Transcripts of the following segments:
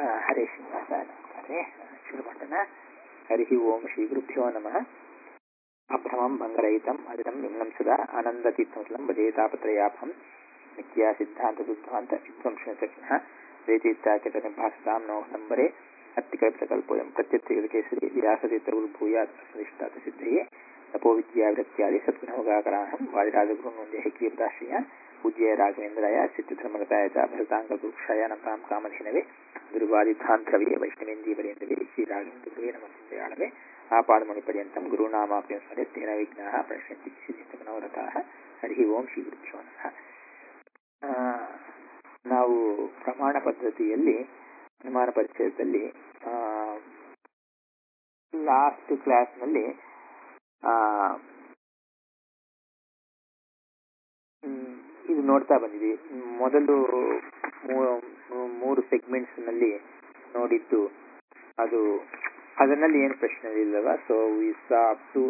ಹರೇ ಶ್ರೀನಿವಾಸ ನಮಸ್ಕಾರೇ ಶುರು ಮಾಡೋಣ ಹರಿ ಓಂ ಶ್ರೀ ಗುರುಭ್ಯೋ ನಮಃ ಅಭ್ರಮಂ ಭಂಗರಹಿತಂ ಅದಿರಂ ನಿಮ್ನಂ ಸದಾ ಆನಂದತೀರ್ಥಮತಲಂ ಭಜೇತಾಪತ್ರಯಾಭಂ ನಿತ್ಯ ಸಿದ್ಧಾಂತ ದುದ್ಧಾಂತ ವಿಧ್ವಂಸನಚಕ್ಷಣ ವೇದಿತ್ತಾಚಕನಿಭಾಸತಾಂ ನೋ ನಂಬರೆ ಅತ್ತಿಕಲ್ಪಿತಕಲ್ಪೋಯಂ ಪ್ರತ್ಯರ್ಥಿಗತಕೇಸರಿ ವ್ಯಾಸತೀರ್ಥಗುರುಭೂಯಾತ್ ಅಸ್ಮದಿಷ್ಟಾತ ಸಿದ್ಧಯೇ ತಪೋ ವಿದ್ಯಾವಿರಕ್ತ್ಯಾದಿ ಸದ್ಗುಣೋಗಾಕರಾಹಂ ವಾದಿರಾಜಗುರುನೊಂದೇ ಹೈಕ್ರೀಪದಾಶ್ರಯ ಪೂಜ್ಯ ರಾಘವೇಂದ್ರಾಯ ಸಿದ್ಧಧರ್ಮಗತಾಯ ಚ ಭರತಾಂಗಪುರುಕ್ಷಾಯ ನಮತಾಂ ಕಾಮಧೇನವೇ ಗುರುವಾದಿಧ್ವಾಂತರವೇ ವೈಷ್ಣವೇಂದೀವರೇಂದ್ರವೇ ಶ್ರೀ ರಾಘವೇಂದ್ರ ಗುರುವೇ ನಮ ಚಿಂತೆಯಾಳವೇ ಆಪಾದಮಣಿ ಪರ್ಯಂತಂ ಗುರುನಾಮಾಪ್ಯ ಸ್ಮರೆ ತೇನ ವಿಘ್ನಾಃ ಪ್ರಣಶ್ಯಂತಿ ಸಿದ್ಧಿತಮನವರತಾಃ ಹರಿ ಓಂ ಶ್ರೀ ಗುರುಭ್ಯೋ ನಮಃ ನಾವು ಪ್ರಮಾಣ ಪದ್ಧತಿಯಲ್ಲಿ ಅನುಮಾನ ಪರಿಚಯದಲ್ಲಿ ಲಾಸ್ಟ್ ಕ್ಲಾಸ್ನಲ್ಲಿ ಇದು ನೋಡ್ತಾ ಬಂದಿದ್ವಿ ಮೊದಲು ಮೂರು ಸೆಗ್ಮೆಂಟ್ಸ್ ನಲ್ಲಿ ನೋಡಿದ್ದು ಅದು ಅದರಲ್ಲಿ ಏನು ಪ್ರಶ್ನೆ ಇಲ್ಲವ ಸೊ ಅಪ್ ಟು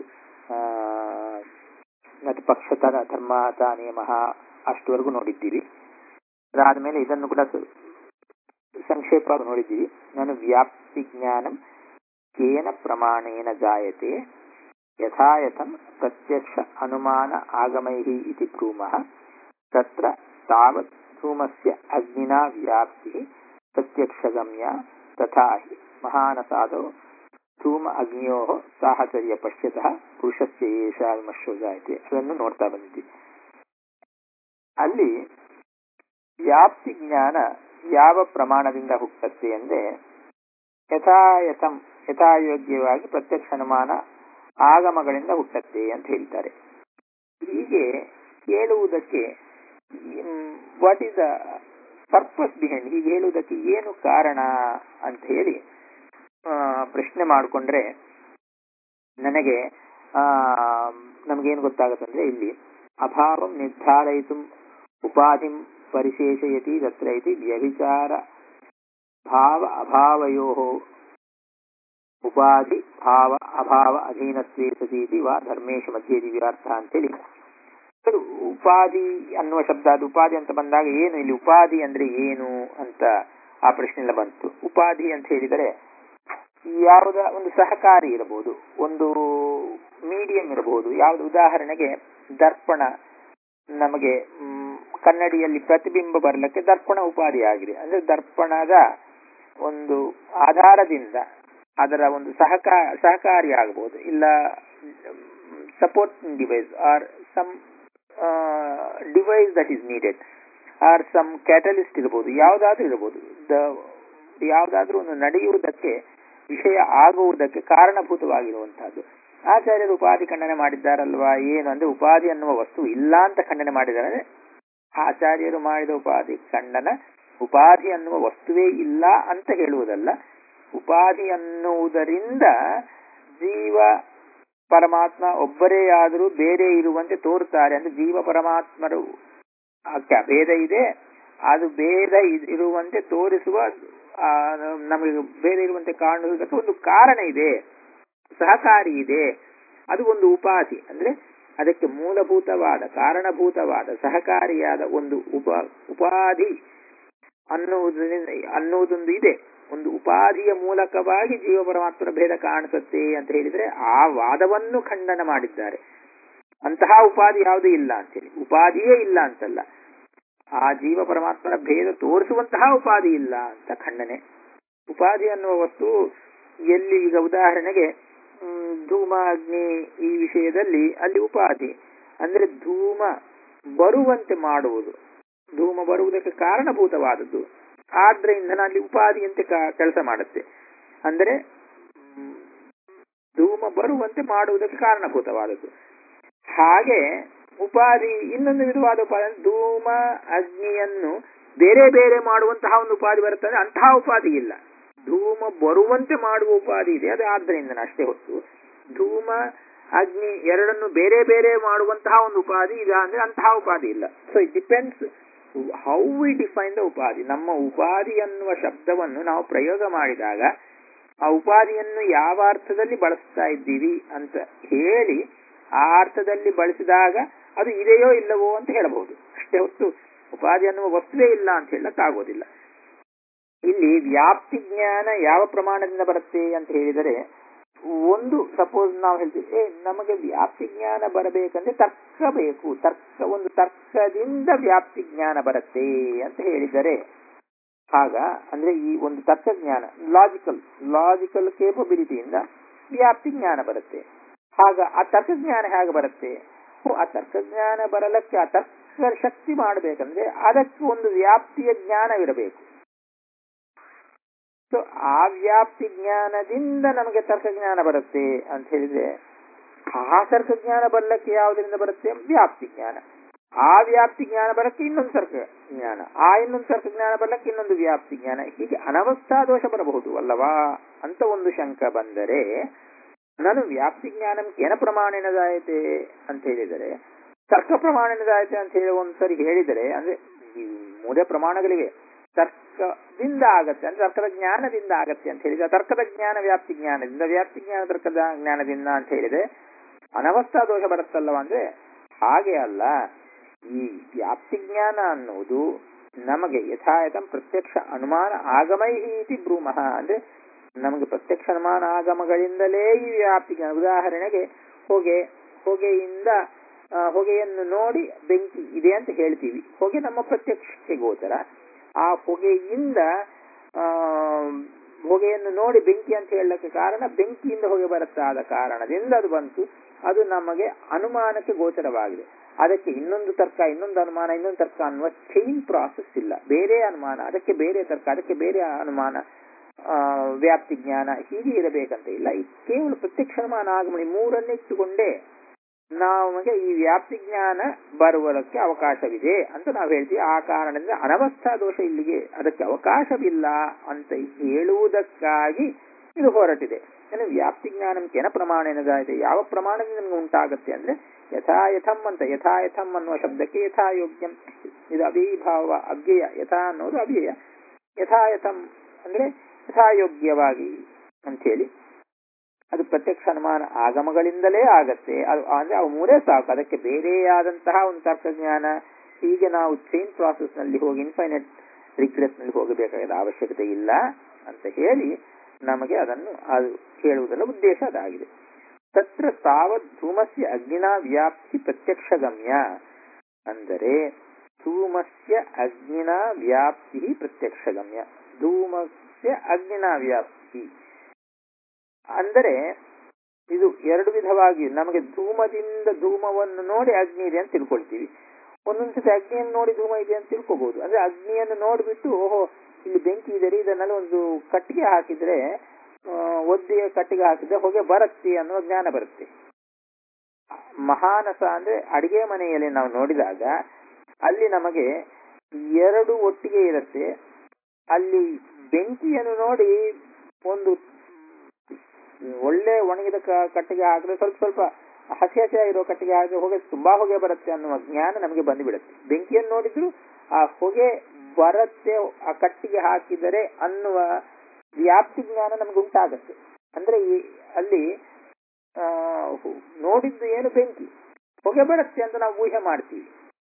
ಮತ್ತು ಪಕ್ಷತರ ಧರ್ಮಾತ ನಿಯಮ ಅಷ್ಟುವರೆಗೂ ನೋಡಿದ್ದೀವಿ ಅದಾದ್ಮೇಲೆ ಇದನ್ನು ಕೂಡ ಸಂಕ್ಷೇಪವಾಗಿ ನೋಡಿದ್ದೀವಿ ನಾನು ವ್ಯಾಪ್ತಿ ಜ್ಞಾನಂ ಕೇನ ಪ್ರಮಾಣೇನ ಜಾಯತೆ ಯಥಾಯಥಂ ಪ್ರತ್ಯಕ್ಷ ಅನುಮಾನ ಆಗಮೈಃ ಇತಿ ಬ್ರೂಮಃ ತತ್ರ ತಾವತ್ ಧೂಮಸ್ಯ ಅಗ್ನಿನಾ ವ್ಯಾಪ್ತಿ ಪ್ರತ್ಯಕ್ಷಗಮ್ಯ ತಥಾ ಹಿ ಮಹಾನಸಾದೋ ಧೂಮ ಅಗ್ನಿಯೋ ಸಾಹಚರ್ಯ ಪಶ್ಯತಃ ಪುರುಷಸ್ಯ ಏಷ ವಿಮರ್ಶೋ ಜಾಯತೆ ಅದನ್ನು ನೋಡ್ತಾ ಬಂದಿದ್ವಿ ಅಲ್ಲಿ ವ್ಯಾಪ್ತಿ ಜ್ಞಾನ ಯಾವ ಪ್ರಮಾಣದಿಂದ ಹುಟ್ಟತ್ತೆ ಅಂದ್ರೆ ಯಥಾಯಥಂ ಯಥಾಯೋಗ್ಯವಾಗಿ ಪ್ರತ್ಯಕ್ಷ ಅನುಮಾನ ಆಗಮಗಳಿಂದ ಹುಟ್ಟತ್ತೆ ಅಂತ ಹೇಳ್ತಾರೆ ಹೀಗೆ ಕೇಳುವುದಕ್ಕೆ what is the purpose behind ಹೀಗೆ ಹೇಳುವುದಕ್ಕೆ ಏನು ಕಾರಣ ಅಂತ ಹೇಳಿ ಪ್ರಶ್ನೆ ಮಾಡಿಕೊಂಡ್ರೆ ನನಗೆ ನಮಗೇನು ಗೊತ್ತಾಗುತ್ತಂದ್ರೆ ಇಲ್ಲಿ ಅಭಾವಂ ನಿರ್ಧಾರಯಿತು ಉಪಾಧಿಂ ಪರಿಶೇಷಯತಿ ತತ್ರ ಇತಿ ವ್ಯಭಿಚಾರ ಭಾವ ಅಭಾವಯೋ ಉಪಾಧಿ ಭಾವ ಅಭಾವ ಅಧೀನತ್ವೇ ಸತೀತಿ ವಾ ಧರ್ಮೇಶ ಮಧ್ಯೆ ದಿವ್ಯಾರ್ಥ ಅಂತೇಳಿ ಉಪಾಧಿ ಅನ್ನುವ ಶಬ್ದ ಅದು ಉಪಾಧಿ ಅಂತ ಬಂದಾಗ ಏನು ಇಲ್ಲಿ ಉಪಾಧಿ ಅಂದ್ರೆ ಏನು ಅಂತ ಆ ಪ್ರಶ್ನೆ ಬಂತು ಉಪಾಧಿ ಅಂತ ಹೇಳಿದರೆ ಯಾವುದ ಒಂದು ಸಹಕಾರಿ ಇರಬಹುದು ಒಂದು ಮೀಡಿಯಂ ಇರಬಹುದು ಯಾವುದು ಉದಾಹರಣೆಗೆ ದರ್ಪಣ ನಮಗೆ ಕನ್ನಡಿಯಲ್ಲಿ ಪ್ರತಿಬಿಂಬ ಬರಲಿಕ್ಕೆ ದರ್ಪಣ ಉಪಾಧಿ ಆಗಿದೆ ಅಂದ್ರೆ ದರ್ಪಣದ ಒಂದು ಆಧಾರದಿಂದ ಅದರ ಒಂದು ಸಹಕಾರ ಸಹಕಾರಿ ಆಗಬಹುದು ಇಲ್ಲ supporting device or some device that is needed or some catalyst ಇರಬಹುದು ಯಾವುದಾದ್ರೂ ಇರಬಹುದು ಯಾವುದಾದ್ರೂ ಒಂದು ನಡೆಯುವುದಕ್ಕೆ ವಿಷಯ ಆಗುವುದಕ್ಕೆ ಕಾರಣಭೂತವಾಗಿರುವಂತಹದ್ದು ಆಚಾರ್ಯರು ಉಪಾಧಿ ಖಂಡನೆ ಮಾಡಿದ್ದಾರಲ್ವಾ ಏನು ಅಂದ್ರೆ ಉಪಾಧಿ ಅನ್ನುವ ವಸ್ತು ಇಲ್ಲ ಅಂತ ಖಂಡನೆ ಮಾಡಿದ್ದಾರೆ ಆಚಾರ್ಯರು ಮಾಡಿದ ಉಪಾಧಿ ಖಂಡನ ಉಪಾಧಿ ಅನ್ನುವ ವಸ್ತುವೇ ಇಲ್ಲ ಅಂತ ಹೇಳುವುದಲ್ಲ ಉಪಾಧಿ ಅನ್ನುವುದರಿಂದ ಜೀವ ಪರಮಾತ್ಮ ಒಬ್ಬರೇ ಆದರೂ ಬೇರೆ ಇರುವಂತೆ ತೋರುತ್ತಾರೆ ಅಂದ್ರೆ ಜೀವ ಪರಮಾತ್ಮರು ಭೇದ ಇದೆ ಅದು ಭೇದ ಇರುವಂತೆ ತೋರಿಸುವ ನಮಗೆ ಬೇರೆ ಇರುವಂತೆ ಕಾಣುವುದಕ್ಕೆ ಒಂದು ಕಾರಣ ಇದೆ ಸಹಕಾರಿ ಇದೆ ಅದು ಒಂದು ಉಪಾಧಿ ಅಂದ್ರೆ ಅದಕ್ಕೆ ಮೂಲಭೂತವಾದ ಕಾರಣಭೂತವಾದ ಸಹಕಾರಿಯಾದ ಒಂದು ಉಪ ಉಪಾಧಿ ಅನ್ನುವುದರಿಂದ ಅನ್ನುವುದೊಂದು ಇದೆ ಒಂದು ಉಪಾಧಿಯ ಮೂಲಕವಾಗಿ ಜೀವ ಪರಮಾತ್ಮನ ಭೇದ ಕಾಣಿಸುತ್ತೆ ಅಂತ ಹೇಳಿದ್ರೆ ಆ ವಾದವನ್ನು ಖಂಡನ ಮಾಡಿದ್ದಾರೆ ಅಂತಹ ಉಪಾಧಿ ಯಾವುದೂ ಇಲ್ಲ ಅಂತೇಳಿ ಉಪಾಧಿಯೇ ಇಲ್ಲ ಅಂತಲ್ಲ ಆ ಜೀವ ಪರಮಾತ್ಮನ ಭೇದ ತೋರಿಸುವಂತಹ ಉಪಾಧಿ ಇಲ್ಲ ಅಂತ ಖಂಡನೆ ಉಪಾಧಿ ಅನ್ನುವ ವಸ್ತು ಎಲ್ಲಿ ಈಗ ಉದಾಹರಣೆಗೆ ಧೂಮ ಅಗ್ನಿ ಈ ವಿಷಯದಲ್ಲಿ ಅಲ್ಲಿ ಉಪಾಧಿ ಅಂದ್ರೆ ಧೂಮ ಬರುವಂತೆ ಮಾಡುವುದು ಧೂಮ ಬರುವುದಕ್ಕೆ ಕಾರಣಭೂತವಾದದ್ದು ಆದ್ರಿಂದ ಅಲ್ಲಿ ಉಪಾಧಿಯಂತೆ ಕೆಲಸ ಮಾಡುತ್ತೆ ಅಂದರೆ ಧೂಮ ಬರುವಂತೆ ಮಾಡುವುದಕ್ಕೆ ಕಾರಣಭೂತವಾದದ್ದು ಹಾಗೆ ಉಪಾಧಿ ಇನ್ನೊಂದು ವಿಧವಾದ ಉಪಾಧಿ ಧೂಮ ಅಗ್ನಿಯನ್ನು ಬೇರೆ ಬೇರೆ ಮಾಡುವಂತಹ ಒಂದು ಉಪಾಧಿ ಬರುತ್ತದೆ ಅಂತಹ ಉಪಾಧಿ ಇಲ್ಲ ಧೂಮ ಬರುವಂತೆ ಮಾಡುವ ಉಪಾಧಿ ಇದೆ ಅದು ಆದ್ದರಿಂದ ಅಷ್ಟೇ ಹೊತ್ತು ಧೂಮ ಅಗ್ನಿ ಎರಡನ್ನು ಬೇರೆ ಬೇರೆ ಮಾಡುವಂತಹ ಒಂದು ಉಪಾಧಿ ಇದೆ ಅಂದ್ರೆ ಅಂತಹ ಉಪಾಧಿ ಇಲ್ಲ so it depends how we define the ಉಪಾಧಿ ನಮ್ಮ ಉಪಾಧಿ ಅನ್ನುವ ಶಬ್ದವನ್ನು ನಾವು ಪ್ರಯೋಗ ಮಾಡಿದಾಗ ಆ ಉಪಾಧಿಯನ್ನು ಯಾವ ಅರ್ಥದಲ್ಲಿ ಬಳಸ್ತಾ ಇದ್ದೀವಿ ಅಂತ ಹೇಳಿ ಆ ಅರ್ಥದಲ್ಲಿ ಬಳಸಿದಾಗ ಅದು ಇದೆಯೋ ಇಲ್ಲವೋ ಅಂತ ಹೇಳಬಹುದು ಅಷ್ಟೇ ಹೊತ್ತು ಉಪಾಧಿ ಅನ್ನುವ ವಸ್ತುವೇ ಇಲ್ಲ ಅಂತ ಹೇಳಕ್ಕಾಗೋದಿಲ್ಲ ಇಲ್ಲಿ ವ್ಯಾಪ್ತಿ ಜ್ಞಾನ ಯಾವ ಪ್ರಮಾಣದಿಂದ ಬರುತ್ತೆ ಅಂತ ಹೇಳಿದರೆ ಒಂದು ಸಪೋಸ್ ನಾವು ಹೇಳ್ತೀವಿ ಏ ನಮಗೆ ವ್ಯಾಪ್ತಿ ಜ್ಞಾನ ಬರಬೇಕಂದ್ರೆ ತರ್ಕ ಬೇಕು ತರ್ಕ ಒಂದು ತರ್ಕದಿಂದ ವ್ಯಾಪ್ತಿ ಜ್ಞಾನ ಬರುತ್ತೆ ಅಂತ ಹೇಳಿದರೆ ಆಗ ಅಂದ್ರೆ ಈ ಒಂದು ತರ್ಕಜ್ಞಾನ ಲಾಜಿಕಲ್ ಲಾಜಿಕಲ್ ಕೇಪಬಿಲಿಟಿಯಿಂದ ವ್ಯಾಪ್ತಿ ಜ್ಞಾನ ಬರುತ್ತೆ ಆಗ ಆ ತರ್ಕಜ್ಞಾನ ಹೇಗೆ ಬರುತ್ತೆ ಓ, ಆ ತರ್ಕಜ್ಞಾನ ಬರಲಕ್ಕೆ ಆ ತರ್ಕ ಶಕ್ತಿ ಮಾಡಬೇಕಂದ್ರೆ ಅದಕ್ಕೆ ಒಂದು ವ್ಯಾಪ್ತಿಯ ಜ್ಞಾನವಿರಬೇಕು ಸೊ ಆ ವ್ಯಾಪ್ತಿ ಜ್ಞಾನದಿಂದ ನಮಗೆ ತರ್ಕಜ್ಞಾನ ಬರುತ್ತೆ ಅಂತ ಹೇಳಿದ್ರೆ ಆ ತರ್ಕಜ್ಞಾನ ಬರಲಕ್ಕೆ ಯಾವುದರಿಂದ ಬರುತ್ತೆ ವ್ಯಾಪ್ತಿ ಜ್ಞಾನ ಆ ವ್ಯಾಪ್ತಿ ಜ್ಞಾನ ಬರಕ್ಕೆ ಇನ್ನೊಂದು ತರ್ಕ ಜ್ಞಾನ ಆ ಇನ್ನೊಂದು ತರ್ಕ ಜ್ಞಾನ ಬರಕ್ಕೆ ಇನ್ನೊಂದು ವ್ಯಾಪ್ತಿ ಜ್ಞಾನ ಹೀಗೆ ಅನವಸ್ಥಾ ದೋಷ ಬರಬಹುದು ಅಲ್ಲವಾ ಅಂತ ಒಂದು ಶಂಕ ಬಂದರೆ ನಾನು ವ್ಯಾಪ್ತಿ ಜ್ಞಾನಂ ಕೇನ ಪ್ರಮಾಣೇನದಾಯತೆ ಅಂತ ಹೇಳಿದರೆ ತರ್ಕ ಪ್ರಮಾಣೇನದಾಯತೆ ಅಂತ ಹೇಳಿ ಒಂದ್ಸರಿ ಹೇಳಿದರೆ ಅಂದ್ರೆ ಈ ಮೂರೇ ಪ್ರಮಾಣಗಳಿವೆ ತರ್ಕದಿಂದ ಆಗತ್ತೆ ಅಂದ್ರೆ ತರ್ಕದ ಜ್ಞಾನದಿಂದ ಆಗತ್ತೆ ಅಂತ ಹೇಳಿದ್ರೆ ಆ ತರ್ಕದ ಜ್ಞಾನ ವ್ಯಾಪ್ತಿ ಜ್ಞಾನದಿಂದ ವ್ಯಾಪ್ತಿ ಜ್ಞಾನ ತರ್ಕದ ಜ್ಞಾನದಿಂದ ಅಂತ ಹೇಳಿದ್ರೆ ಅನವಸ್ಥಾ ದೋಷ ಬರುತ್ತಲ್ಲವ ಅಂದ್ರೆ ಹಾಗೆ ಅಲ್ಲ ಈ ವ್ಯಾಪ್ತಿ ಜ್ಞಾನ ಅನ್ನುವುದು ನಮಗೆ ಯಥಾಯಥಂ ಪ್ರತ್ಯಕ್ಷ ಅನುಮಾನ ಆಗಮೈ ಇತಿ ಬ್ರೂಮಃ ಅಂದ್ರೆ ನಮಗೆ ಪ್ರತ್ಯಕ್ಷ ಅನುಮಾನ ಆಗಮಗಳಿಂದಲೇ ಈ ವ್ಯಾಪ್ತಿ ಜ್ಞಾನ ಉದಾಹರಣೆಗೆ ಹೊಗೆ ಹೊಗೆಯಿಂದ ಆ, ಹೊಗೆಯನ್ನು ನೋಡಿ ಬೆಂಕಿ ಇದೆ ಅಂತ ಹೇಳ್ತೀವಿ ಹೊಗೆ ನಮ್ಮ ಪ್ರತ್ಯಕ್ಷಕ್ಕೆ ಗೋಚರ ಆ ಹೊಗೆಯಿಂದ ಆ ಹೊಗೆಯನ್ನು ನೋಡಿ ಬೆಂಕಿ ಅಂತ ಹೇಳಕ್ಕೆ ಕಾರಣ ಬೆಂಕಿಯಿಂದ ಹೊಗೆ ಬರುತ್ತಾದ ಕಾರಣದಿಂದ ಅದು ಬಂತು ಅದು ನಮಗೆ ಅನುಮಾನಕ್ಕೆ ಗೋಚರವಾಗಿದೆ ಅದಕ್ಕೆ ಇನ್ನೊಂದು ತರ್ಕ ಇನ್ನೊಂದು ಅನುಮಾನ ಇನ್ನೊಂದು ತರ್ಕ ಅನ್ನುವ ಚೈನ್ ಪ್ರಾಸೆಸ್ ಇಲ್ಲ ಬೇರೆ ಅನುಮಾನ ಅದಕ್ಕೆ ಬೇರೆ ತರ್ಕ ಅದಕ್ಕೆ ಬೇರೆ ಅನುಮಾನ ಆ, ವ್ಯಾಪ್ತಿ ಜ್ಞಾನ ಹೀಗೆ ಇರಬೇಕಂತ ಇಲ್ಲ ಈ ಕೇವಲ ಪ್ರತ್ಯಕ್ಷ ಅನುಮಾನ ಆಗಮನಿ ಮೂರನ್ನಿಟ್ಟುಕೊಂಡೇ ನಮಗೆ ಈ ವ್ಯಾಪ್ತಿ ಜ್ಞಾನ ಬರುವುದಕ್ಕೆ ಅವಕಾಶವಿದೆ ಅಂತ ನಾವು ಹೇಳ್ತೀವಿ ಆ ಕಾರಣದಿಂದ ಅನವಸ್ಥಾ ದೋಷ ಇಲ್ಲಿಗೆ ಅದಕ್ಕೆ ಅವಕಾಶವಿಲ್ಲ ಅಂತ ಹೇಳುವುದಕ್ಕಾಗಿ ಇದು ಹೊರಟಿದೆ ಏನು ವ್ಯಾಪ್ತಿ ಜ್ಞಾನ ಕೆನ ಪ್ರಮಾಣ ಏನದಾಯಿದೆ ಯಾವ ಪ್ರಮಾಣದಿಂದ ನಮ್ಗೆ ಉಂಟಾಗುತ್ತೆ ಅಂದ್ರೆ ಯಥಾಯಥಂ ಅಂತ ಯಥಾಯಥಂ ಅನ್ನುವ ಶಬ್ದಕ್ಕೆ ಯಥಾಯೋಗ್ಯಂ ಇದು ಅಭಿಭಾವ ಅವ್ಯಯ ಯಥಾ ಅನ್ನೋದು ಅವ್ಯಯ ಯಥಾಯಥಂ ಅಂದ್ರೆ ಯಥಾಯೋಗ್ಯವಾಗಿ ಅಂತೇಳಿ ಅದು ಪ್ರತ್ಯಕ್ಷ ಅನುಮಾನ ಆಗಮಗಳಿಂದಲೇ ಆಗತ್ತೆ ಅದು ಅಂದ್ರೆ ಅವು ಮೂರೇ ಸಾಕು ಅದಕ್ಕೆ ಬೇರೆಯಾದಂತಹ ಒಂದು ತರ್ಕಜ್ಞಾನ ಹೀಗೆ ನಾವು ಚೈನ್ ಪ್ರಾಸೆಸ್ ನಲ್ಲಿ ಹೋಗಿ ಇನ್ಫೈನೈಟ್ ರಿಗ್ರೆಸ್ ನಲ್ಲಿ ಹೋಗಬೇಕಾದ ಅವಶ್ಯಕತೆ ಇಲ್ಲ ಅಂತ ಹೇಳಿ ನಮಗೆ ಅದನ್ನು ಅದು ಹೇಳುವುದರ ಉದ್ದೇಶ ಅದಾಗಿದೆ ತತ್ರ ತಾವತ್ ಧೂಮಸ್ಯ ಅಗ್ನಿನ ವ್ಯಾಪ್ತಿ ಪ್ರತ್ಯಕ್ಷಗಮ್ಯ ಅಂದರೆ ಧೂಮಸ್ಯ ಅಗ್ನಿನ ವ್ಯಾಪ್ತಿ ಪ್ರತ್ಯಕ್ಷಗಮ್ಯ ಧೂಮಸ್ಯ ಅಗ್ನಿನ ವ್ಯಾಪ್ತಿ ಅಂದರೆ ಇದು ಎರಡು ವಿಧವಾಗಿ ನಮಗೆ ಧೂಮದಿಂದ ಧೂಮವನ್ನು ನೋಡಿ ಅಗ್ನಿ ಇದೆ ಅಂತ ತಿಳ್ಕೊಳ್ತೀವಿ ಒಂದೊಂದ್ಸತಿ ಅಗ್ನಿಯನ್ನು ನೋಡಿ ಧೂಮ ಇದೆ ಅಂತ ತಿಳ್ಕೋಬಹುದು ಅಂದ್ರೆ ಅಗ್ನಿಯನ್ನು ನೋಡ್ಬಿಟ್ಟು ಓಹೋ ಇಲ್ಲಿ ಬೆಂಕಿ ಇದೆ ರೀ ಇದನ್ನೆಲ್ಲ ಒಂದು ಕಟ್ಟಿಗೆ ಹಾಕಿದ್ರೆ ಆ, ಒದ್ದಿಗೆ ಕಟ್ಟಿಗೆ ಹಾಕಿದ್ರೆ ಹೊಗೆ ಬರುತ್ತೆ ಅನ್ನುವ ಜ್ಞಾನ ಬರುತ್ತೆ ಮಹಾನಸ ಅಂದ್ರೆ ಅಡಿಗೆ ಮನೆಯಲ್ಲಿ ನಾವು ನೋಡಿದಾಗ ಅಲ್ಲಿ ನಮಗೆ ಎರಡು ಒಟ್ಟಿಗೆ ಇರುತ್ತೆ ಅಲ್ಲಿ ಬೆಂಕಿಯನ್ನು ನೋಡಿ ಒಂದು ಒಳ್ಳೆ ಒಣಗಿದ ಕ- ಕಟ್ಟಿಗೆ ಹಾಕಿದ್ರೆ ಸ್ವಲ್ಪ ಸ್ವಲ್ಪ ಹಸಿ ಹಸಿಯಾಗಿರೋ ಕಟ್ಟಿಗೆ ಹಾಕಿದ್ರೆ ಹೊಗೆ ತುಂಬಾ ಹೊಗೆ ಬರುತ್ತೆ ಅನ್ನುವ ಜ್ಞಾನ ನಮಗೆ ಬಂದುಬಿಡುತ್ತೆ ಬೆಂಕಿಯನ್ನು ನೋಡಿದ್ರು ಆ ಹೊಗೆ ಬರುತ್ತೆ ಆ ಕಟ್ಟಿಗೆ ಹಾಕಿದರೆ ಅನ್ನುವ ವ್ಯಾಪ್ತಿ ಜ್ಞಾನ ನಮ್ಗೆ ಉಂಟಾಗತ್ತೆ ಅಂದ್ರೆ ಈ ಅಲ್ಲಿ ಆ, ಹು- ನೋಡಿದ್ದು ಏನು ಬೆಂಕಿ ಹೊಗೆ ಬರುತ್ತೆ ಅಂತ ನಾವು ಊಹೆ ಮಾಡ್ತೀವಿ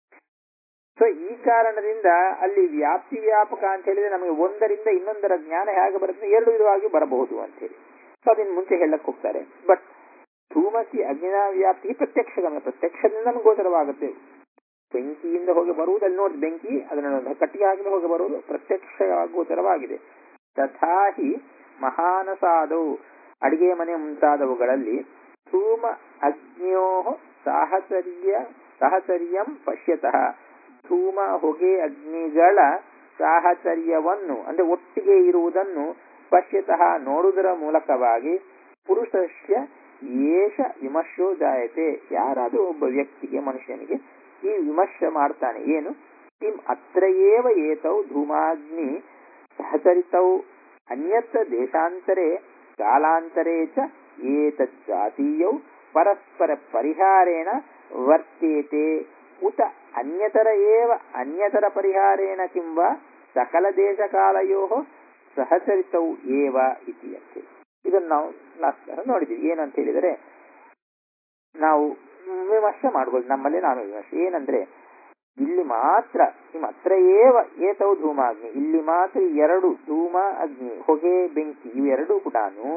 ಸೊ ಈ ಕಾರಣದಿಂದ ಅಲ್ಲಿ ವ್ಯಾಪ್ತಿ ವ್ಯಾಪಕ ಅಂತ ಹೇಳಿದ್ರೆ ನಮಗೆ ಒಂದರಿಂದ ಇನ್ನೊಂದರ ಜ್ಞಾನ ಹೇಗೆ ಬರುತ್ತೆ ಎರಡು ವಿಧವಾಗಿ ಬರಬಹುದು ಅಂತ ಹೇಳಿ ಸೊ ಅದನ್ನ ಮುಂಚೆ ಹೇಳಕ್ ಹೋಗ್ತಾರೆ ಬಟ್ ಧೂಮಸಿ ಅಗ್ನಿನ ವ್ಯಾಪ್ತಿ ಪ್ರತ್ಯಕ್ಷ ಗಮನ ಪ್ರತ್ಯಕ್ಷದಿಂದ ನಮ್ಗೆ ಗೋಚರವಾಗುತ್ತೆ ಬೆಂಕಿಯಿಂದ ಹೋಗಿ ಬರುವುದು ಅಲ್ಲಿ ನೋಡಿ ಬೆಂಕಿ ಅದನ್ನು ಕಟ್ಟಿಗೆ ಹಾಕಿದ ಹೋಗಿ ಬರುವುದು ಪ್ರತ್ಯಕ್ಷ ಗೋಚರವಾಗಿದೆ ತಥಾಹಿ ಮಹಾನಸಾದವು ಅಡಿಗೆ ಮನೆ ಮುಂತಾದವುಗಳಲ್ಲಿ ಧೂಮ ಅಗ್ನಿಯೋ ಸಾಹಚರ್ಯ ಸಾಹಚರ್ಯಂ ಪಶ್ಯತಃ ಧೂಮ ಹೊಗೆ ಅಗ್ನಿಗಳ ಸಾಹಚರ್ಯವನ್ನು ಅಂದ್ರೆ ಒಟ್ಟಿಗೆ ಇರುವುದನ್ನು ಪಶ್ಯತಃ ನೋಡುವುದರ ಮೂಲಕವಾಗಿ ಪುರುಷಸ್ಯ ಏಷ ವಿಮರ್ಶೋ ಜಾಯತೆ ಯಾರಾದರೂ ಒಬ್ಬ ವ್ಯಕ್ತಿಗೆ ಮನುಷ್ಯನಿಗೆ ಈ ವಿಮರ್ಶೆ ಮಾಡ್ತಾನೆ ಏನು ಕಿಂ ಅತ್ರ ಏವ ಏತೌ ಧೂಮಾಗ್ನಿ ಸಹಚರಿತೌ ಅನ್ಯತ್ರ ದೇಶಾಂತರೆ ಕಾಲಾಂತರೇ ಚ ಏತಜ್ಜಾತೀಯೌ ಪರಸ್ಪರ ಪರಿಹಾರೇಣ ವರ್ತೇತೆ ಉತ ಅನ್ಯತರ ಏವ ಅನ್ಯತರ ಪರಿಹಾರೇಣ ಕಿಂವ ಸಕಲ ದೇಶಕಾಲಯೋ ಸಹಚರಿತೌ ಏವ ಇತಿ ಅಂತ ಇದನ್ನು ನಾವು ಲಾಸ್ಟ್ ನೋಡಿದ್ದೀವಿ ಏನಂತ ಹೇಳಿದರೆ ನಾವು ವಿಮರ್ಶೆ ಮಾಡ್ಬೋದು ನಮ್ಮಲ್ಲಿ ನಾನು ವಿಮರ್ಶೆ ಏನಂದ್ರೆ ಇಲ್ಲಿ ಮಾತ್ರ ಕಿಂ ಅತ್ರ ಏವ ಏತೌ ಧೂಮಾಗ್ನಿ ಇಲ್ಲಿ ಮಾತ್ರ ಈ ಎರಡು ಧೂಮ ಅಗ್ನಿ ಹೊಗೆ ಬೆಂಕಿ ಇವೆರಡೂ ಕೂಡ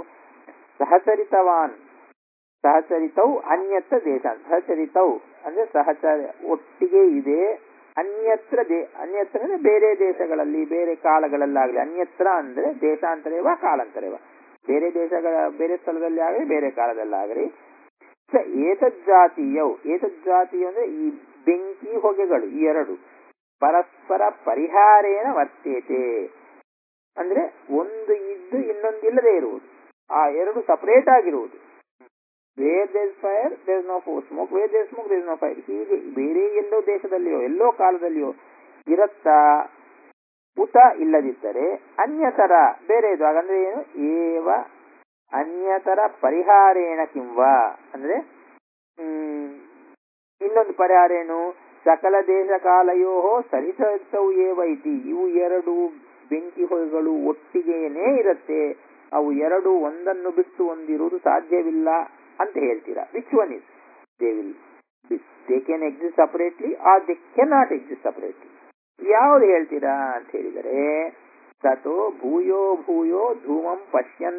ಸಹಚರಿತವಾನ್ ಸಹಚರಿತೌ ಅನ್ಯತ್ರ ದೇಶ ಸಹಚರಿತೌ ಅಂದ್ರೆ ಸಹಚರ ಒಟ್ಟಿಗೆ ಇದೆ ಅನ್ಯತ್ರ ದೇ ಅನ್ಯತ್ರ ಅಂದ್ರೆ ಬೇರೆ ದೇಶಗಳಲ್ಲಿ ಬೇರೆ ಕಾಲಗಳಲ್ಲಾಗಲಿ ಅನ್ಯತ್ರ ಅಂದ್ರೆ ದೇಶಾಂತರವ ಕಾಲಾಂತರವ ಬೇರೆ ದೇಶಗಳ ಬೇರೆ ಸ್ಥಳದಲ್ಲಿ ಆಗಲಿ ಬೇರೆ ಕಾಲದಲ್ಲಾಗಲಿ ಸ ಏತಜ್ಜಾತೀಯವು ಏತಜ್ಜಾತೀಯ ಅಂದ್ರೆ ಈ ಬೆಂಕಿ ಹೊಗೆಗಳು ಈ ಎರಡು ಪರಸ್ಪರ ಪರಿಹಾರೇನ ವರ್ತೇತೆ ಅಂದ್ರೆ ಒಂದು ಇದ್ದು ಇನ್ನೊಂದಿಲ್ಲದೆ ಇರುವುದು ಆ ಎರಡು ಸಪರೇಟ್ ಆಗಿರುವುದು where there fire there no smoke where there smoke there no fire ಹೀಗೆ ಬೇರೆ ಎಲ್ಲೋ ದೇಶದಲ್ಲಿಯೋ ಎಲ್ಲೋ ಕಾಲದಲ್ಲಿಯೋ ಇರತ್ತಾ ಉತ ಇಲ್ಲದಿದ್ದರೆ ಅನ್ಯತರ ಬೇರೆ ಇದು ಹಾಗಂದ್ರೆ ಏನು ಏವ ಅನ್ಯತರ ಪರಿಹಾರೇಣ ಕಿಂವ ಅಂದ್ರೆ ಹ್ಮ್ ಇನ್ನೊಂದು ಪರಿಹಾರ ಏನು ಸಕಲ ದೇಶ ಕಾಲಯೋ ಸರಿಸವು ಏವ ಇತಿ ಇವು ಎರಡು ಬೆಂಕಿ ಹೊಗೆಗಳು ಒಟ್ಟಿಗೆನೇ ಇರುತ್ತೆ ಅವು ಎರಡು ಒಂದನ್ನು ಬಿಟ್ಟು ಒಂದಿರುವುದು ಸಾಧ್ಯವಿಲ್ಲ ಅಂತ ಹೇಳ್ತೀರಾ which one is they will they can exist separately or they can not exist separately ಯಾವ್ದು ಹೇಳ್ತೀರಾ ಅಂತ ಹೇಳಿದರೆ ತಥೋ ಭೂಯೋ ಭೂಯೋ ಧೂಮಂ ಪಶ್ಯನ್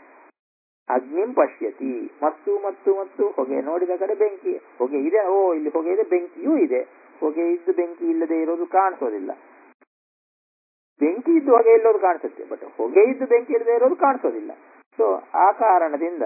ಅಗ್ನಿಂ ಪಶ್ಯತಿ ಮತ್ತು ಮತ್ತು ಮತ್ತು ಹೊಗೆ ನೋಡಿದ ಕಡೆ ಬೆಂಕಿ ಹೊಗೆ ಇದೆ ಓ ಇಲ್ಲಿ ಹೊಗೆ ಇದೆ ಬೆಂಕಿಯೂ ಇದೆ ಹೊಗೆ ಇದ್ದು ಬೆಂಕಿ ಇಲ್ಲದೆ ಇರೋದು ಕಾಣಿಸೋದಿಲ್ಲ ಬೆಂಕಿ ಇದ್ದು ಹೊಗೆ ಇಲ್ಲೋದು ಕಾಣಿಸುತ್ತೆ ಬಟ್ ಹೊಗೆ ಇದ್ದು ಬೆಂಕಿ ಇಲ್ಲದೆ ಇರೋದು ಕಾಣಿಸೋದಿಲ್ಲ ಸೊ ಆ ಕಾರಣದಿಂದ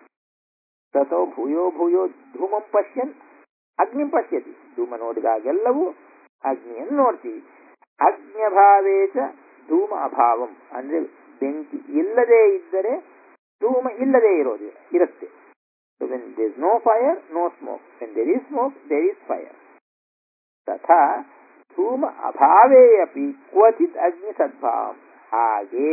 ತಥೋ ಭೂಯೋ ಭೂಯೋ ಧೂಮಂ ಪಶ್ಯನ್ ಅಗ್ನಿಂ ಪಶ್ಯತಿ ಧೂಮ ನೋಡಿದಾಗೆಲ್ಲವೂ ಅಗ್ನಿಯನ್ನು ನೋಡ್ತೀವಿ ಅಗ್ನ್ಯಭಾವೇಚ ಧೂಮ ಅಭಾವಂ ಅಂದ್ರೆ ಬೆಂಕಿ ಇಲ್ಲದೆ ಇದ್ದರೆ ಧೂಮ ಇಲ್ಲದೆ ಇರೋದು ಇರುತ್ತೆ when there no fire no smoke when there is smoke there is fire ತಥಾ ಧೂಮ ಅಭಾವೇ ಅಪಿ ಕ್ವಚಿತ್ ಅಗ್ನಿ ಸದ್ಭಾವಂ ಹಾಗೆ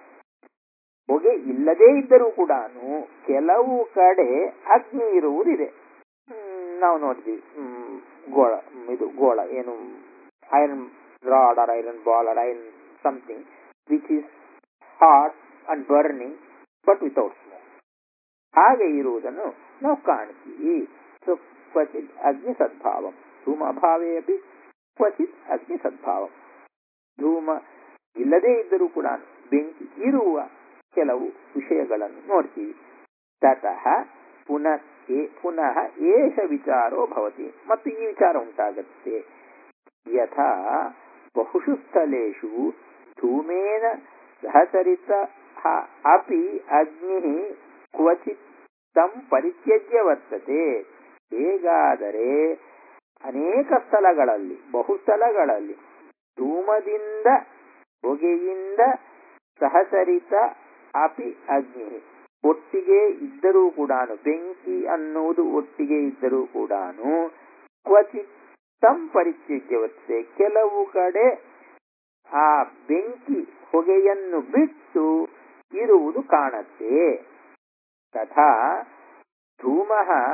ಹೊಗೆ ಇಲ್ಲದೇ ಇದ್ದರೂ ಕೂಡ ಕೆಲವು ಕಡೆ ಅಗ್ನಿ ಇರುವುದಿದೆ ನಾವು ನೋಡಿದ್ವಿ ಗೋಳ ಇದು ಗೋಳ ಏನು iron rod or iron ball or iron something which is hot and burning but without smoke ಹಾಗೆ ಇರುವುದನ್ನು ನಾವು ಕಾಣ್ತೀವಿ ಸೊ ಕ್ವಚಿತ್ ಅಗ್ನಿ ಸದ್ಭಾವಂ ಧೂಮ ಅಭಾವೇ ಅಪಿ ಕ್ವಚಿತ್ ಅಗ್ನಿ ಸದ್ಭಾವಂ ಧೂಮ ಇಲ್ಲದೇ ಇದ್ದರೂ ಕೂಡ ಬೆಂಕಿ ಇರುವ ಕೆಲವು ವಿಷಯಗಳನ್ನು ನೋಡ್ತೀವಿ ತತಃ ಪುನಃ ಪುನಃ ಏಷ ವಿಚಾರೋ ಭವತಿ ಮತ್ತು ಈ ವಿಚಾರ ಉಂಟಾಗತ್ತೆ ಯಥಾ ಬಹುಷು ಸ್ಥಳೇಶು ಧೂಮೇನ ಸಹಚರಿತ ಅಪಿ ಅಗ್ನಿ ಕ್ವಚಿತ್ ತಂ ಪರಿತ್ಯಜ್ಯ ವರ್ತತೆ ಹೇಗಾದರೆ ಅನೇಕ ಸ್ಥಳಗಳಲ್ಲಿ ಬಹು ಸ್ಥಳಗಳಲ್ಲಿ ಧೂಮದಿಂದ ಹೊಗೆಯಿಂದ ಸಹಚರಿತ ಅಪಿ ಅಗ್ನಿ ಒಟ್ಟಿಗೆ ಇದ್ದರೂ ಕೂಡ ಬೆಂಕಿ ಅನ್ನುವುದು ಒಟ್ಟಿಗೆ ಇದ್ದರೂ ಕೂಡ ಕ್ವಚಿತ್ ತಂ ಪರಿತ್ಯಜ್ಯವತ್ತೆ ಕೆಲವು ಕಡೆ ಆ ಬೆಂಕಿ ಹೊಗೆಯನ್ನು ಬಿಟ್ಟು ಇರುವುದು ಕಾಣತ್ತೆ ತಥಾ ಧೂಮ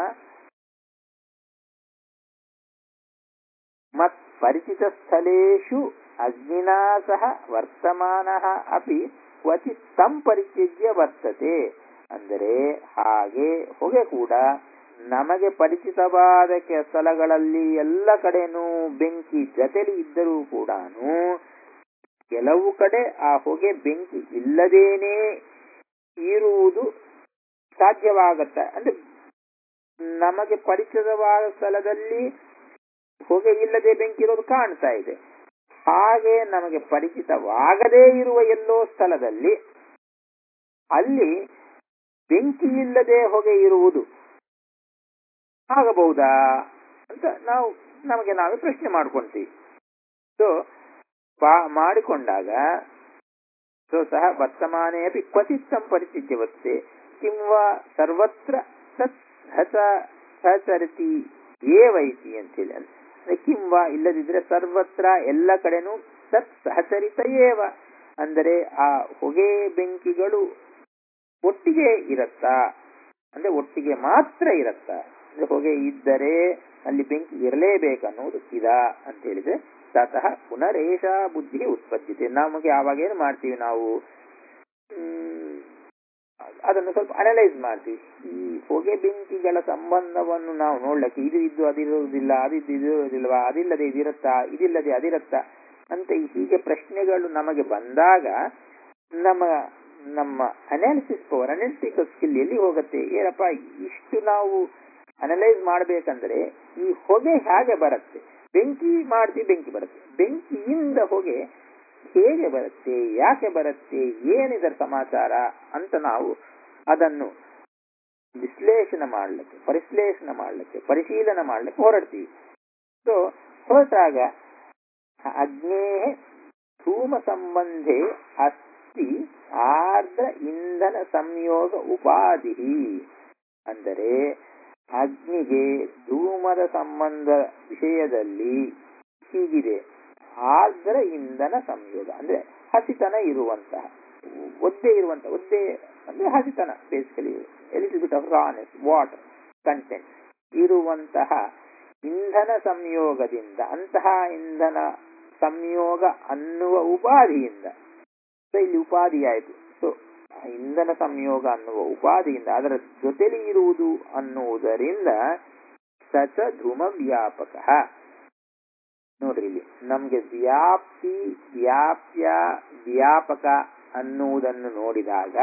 ಮತ್ ಪರಿಚಿತ ಸ್ಥಳೇಶು ಅಗ್ನಿನಾ ಸಹ ವರ್ತಮಾನ ಅಪಿ ಕ್ವಚಿತ್ ತಂ ಪರಿತ್ಯಜ್ಯ ವರ್ತತೆ ಅಂದರೆ ಹಾಗೆ ಹೊಗೆ ಕೂಡ ನಮಗೆ ಪರಿಚಿತವಾದ ಸ್ಥಳಗಳಲ್ಲಿ ಎಲ್ಲ ಕಡೆನೂ ಬೆಂಕಿ ಜೊತೆಲಿ ಇದ್ದರೂ ಕೂಡ ಕೆಲವು ಕಡೆ ಆ ಹೊಗೆ ಬೆಂಕಿ ಇಲ್ಲದೇನೆ ಇರುವುದು ಸಾಧ್ಯವಾಗತ್ತ ಅಂದ್ರೆ ನಮಗೆ ಪರಿಚಿತವಾದ ಸ್ಥಳದಲ್ಲಿ ಹೊಗೆ ಇಲ್ಲದೆ ಬೆಂಕಿ ಇರೋದು ಕಾಣ್ತಾ ಇದೆ ಹಾಗೆ ನಮಗೆ ಪರಿಚಿತವಾಗದೇ ಇರುವ ಎಲ್ಲೋ ಸ್ಥಳದಲ್ಲಿ ಅಲ್ಲಿ ಬೆಂಕಿ ಇಲ್ಲದೆ ಹೊಗೆ ಇರುವುದು ಆಗಬಹುದಾ ಅಂತ ನಾವು ನಮಗೆ ನಾವೇ ಪ್ರಶ್ನೆ ಮಾಡ್ಕೊಂತೀವಿ ಸೊ ಮಾಡಿಕೊಂಡಾಗ ಸೊ ಸಹ ವರ್ತಮಾನೇ ಅಪಿ ಕ್ವಚಿತ್ತಂ ಪರಿಚಿತ್ಯವತ್ತೆ ಕಿಂವಾ ಸರ್ವತ್ರ ಸತ್ ಸಹಚರಿತಿ ಏವೈತಿ ಅಂತೇಳಿ ಅಂದ್ರೆ ಕಿಂವಾ ಇಲ್ಲದಿದ್ರೆ ಸರ್ವತ್ರ ಎಲ್ಲ ಕಡೆನೂ ಸತ್ ಸಹಚರಿತ ಏವ ಅಂದರೆ ಆ ಹೊಗೆ ಬೆಂಕಿಗಳು ಒಟ್ಟಿಗೆ ಇರತ್ತಾ ಅಂದ್ರೆ ಒಟ್ಟಿಗೆ ಮಾತ್ರ ಇರತ್ತಾ ಅಂದ್ರೆ ಹೊಗೆ ಇದ್ದರೆ ಅಲ್ಲಿ ಬೆಂಕಿ ಇರಲೇಬೇಕನ್ನೋದು ಇದ ಅಂತ ಹೇಳಿದ್ರೆ ತತಃ ಪುನರೇಷ ಬುದ್ಧಿ ಉತ್ಪತ್ತಿತೆ ನಮಗೆ ಆವಾಗ ಏನು ಮಾಡ್ತೀವಿ ನಾವು ಅದನ್ನು ಸ್ವಲ್ಪ ಅನಲೈಸ್ ಮಾಡ್ತೀವಿ ಈ ಹೊಗೆ ಬೆಂಕಿಗಳ ಸಂಬಂಧವನ್ನು ನಾವು ನೋಡ್ಲಿಕ್ಕೆ ಇದು ಇದ್ದು ಅದಿರುವುದಿಲ್ಲ ಅದಿದ್ದು ಇದಿರುವುದಿಲ್ವಾ ಅದಿಲ್ಲದೆ ಇದಿರುತ್ತಾ ಇದಿಲ್ಲದೆ ಅದಿರುತ್ತಾ ಅಂತ ಹೀಗೆ ಪ್ರಶ್ನೆಗಳು ನಮಗೆ ಬಂದಾಗ ನಮ್ಮ ನಮ್ಮ ಅನಾಲಿಸಿಸ್ ಪವರ್ ಅನಾಲಿಟಿಕಲ್ ಸ್ಕಿಲ್ ಎಲ್ಲಿ ಹೋಗುತ್ತೆ ಏನಪ್ಪ ಇಷ್ಟು ನಾವು ಅನಲೈಸ್ ಮಾಡಬೇಕಂದ್ರೆ ಈ ಹೊಗೆ ಹೇಗೆ ಬರುತ್ತೆ ಬೆಂಕಿ ಮಾಡ್ತೀವಿ ಬೆಂಕಿ ಬರುತ್ತೆ ಬೆಂಕಿಯಿಂದ ಹೊಗೆ ಹೇಗೆ ಬರುತ್ತೆ ಯಾಕೆ ಬರುತ್ತೆ ಏನಿದರ ಸಮಾಚಾರ ಅಂತ ನಾವು ಅದನ್ನು ವಿಶ್ಲೇಷಣೆ ಮಾಡಲಿಕ್ಕೆ ಪರಿಶ್ಲೇಷಣೆ ಮಾಡಲಿಕ್ಕೆ ಪರಿಶೀಲನೆ ಮಾಡಲಿಕ್ಕೆ ಹೊರಡ್ತೀವಿ ಸೊ ಹೊರಟಾಗ ಅಗ್ನೇ ಧೂಮ ಸಂಬಂಧೆ ಅಸ್ತಿ ಆರ್ದ್ರ ಇಂಧನ ಸಂಯೋಗ ಉಪಾಧಿ ಅಂದರೆ ಅಗ್ನಿಗೆ ಧೂಮದ ಸಂಬಂಧ ವಿಷಯದಲ್ಲಿ ಹೀಗಿದೆ ಆರ್ದ್ರ ಇಂಧನ ಸಂಯೋಗ ಅಂದ್ರೆ ಹಸಿತನ ಇರುವಂತಹ ಒದ್ದೆ ಇರುವಂತಹ ಒದ್ದೆ ಅಂದ್ರೆ ಹಸಿತನ basically little bit of rawness water content ಇರುವಂತಹ ಇಂಧನ ಸಂಯೋಗದಿಂದ ಅಂತಹ ಇಂಧನ ಸಂಯೋಗ ಅನ್ನುವ ಉಪಾಧಿಯಿಂದ ಸೊ ಇಲ್ಲಿ ಉಪಾಧಿ ಆಯಿತು ಸೊ ಇಂಧನ ಸಂಯೋಗ ಅನ್ನುವ ಉಪಾಧಿಯಿಂದ ಅದರ ಜೊತೆಲಿ ಇರುವುದು ಅನ್ನುವುದರಿಂದ ಸಚ ಧೂಮ ವ್ಯಾಪಕ ನೋಡ್ರಿ ಇಲ್ಲಿ ನಮ್ಗೆ ವ್ಯಾಪ್ತಿ ವ್ಯಾಪ್ಯ ವ್ಯಾಪಕ ಅನ್ನುವುದನ್ನು ನೋಡಿದಾಗ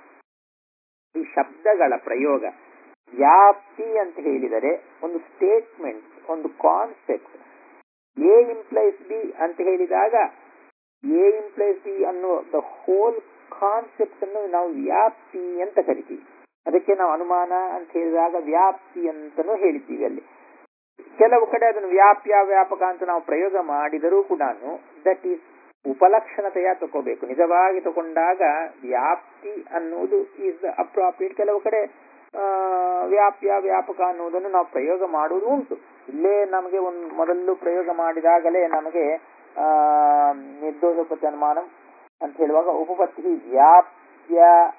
ಈ ಶಬ್ದಗಳ ಪ್ರಯೋಗ ವ್ಯಾಪ್ತಿ ಅಂತ ಹೇಳಿದರೆ ಒಂದು ಸ್ಟೇಟ್ಮೆಂಟ್ ಒಂದು ಕಾನ್ಸೆಪ್ಟ್ ಎ ಇಂಪ್ಲೈಸ್ ಬಿ ಅಂತ ಹೇಳಿದಾಗ ಎ ಇಂಪ್ಲೈಸ್ ಬಿ ಅನ್ನುವ ದ ಹೋಲ್ ಕಾನ್ಸೆಪ್ಟ್ ಅನ್ನು ನಾವು ವ್ಯಾಪ್ತಿ ಅಂತ ಕರಿತೀವಿ ಅದಕ್ಕೆ ನಾವು ಅನುಮಾನ ಅಂತ ಹೇಳಿದಾಗ ವ್ಯಾಪ್ತಿ ಅಂತಾನೂ ಹೇಳಿದ್ದೀವಿ ಅಲ್ಲಿ ಕೆಲವು ಕಡೆ ಅದನ್ನು ವ್ಯಾಪ್ಯ ವ್ಯಾಪಕ ಅಂತ ನಾವು ಪ್ರಯೋಗ ಮಾಡಿದರೂ ಕೂಡ ದಟ್ ಈಸ್ ಉಪಲಕ್ಷಣತೆಯ ತಗೋಬೇಕು ನಿಜವಾಗಿ ತಗೊಂಡಾಗ ವ್ಯಾಪ್ತಿ ಅನ್ನುವುದು ಈಸ್ ದ ಅಪ್ರಾಪ್ರಿಯೇಟ್ ಕೆಲವು ಕಡೆ ವ್ಯಾಪ್ಯ ವ್ಯಾಪಕ ಅನ್ನುವುದನ್ನು ನಾವು ಪ್ರಯೋಗ ಮಾಡುವುದು ಉಂಟು ಇಲ್ಲೇ ನಮಗೆ ಒಂದು ಮೊದಲು ಪ್ರಯೋಗ ಮಾಡಿದಾಗಲೇ ನಮಗೆ ಆ ನಿರ್ದೋಷಪತಿ ಅನುಮಾನ ಅಂತ ಹೇಳುವಾಗ ಉಪಪತ್ತಿ ವ್ಯಾಪ್ಯ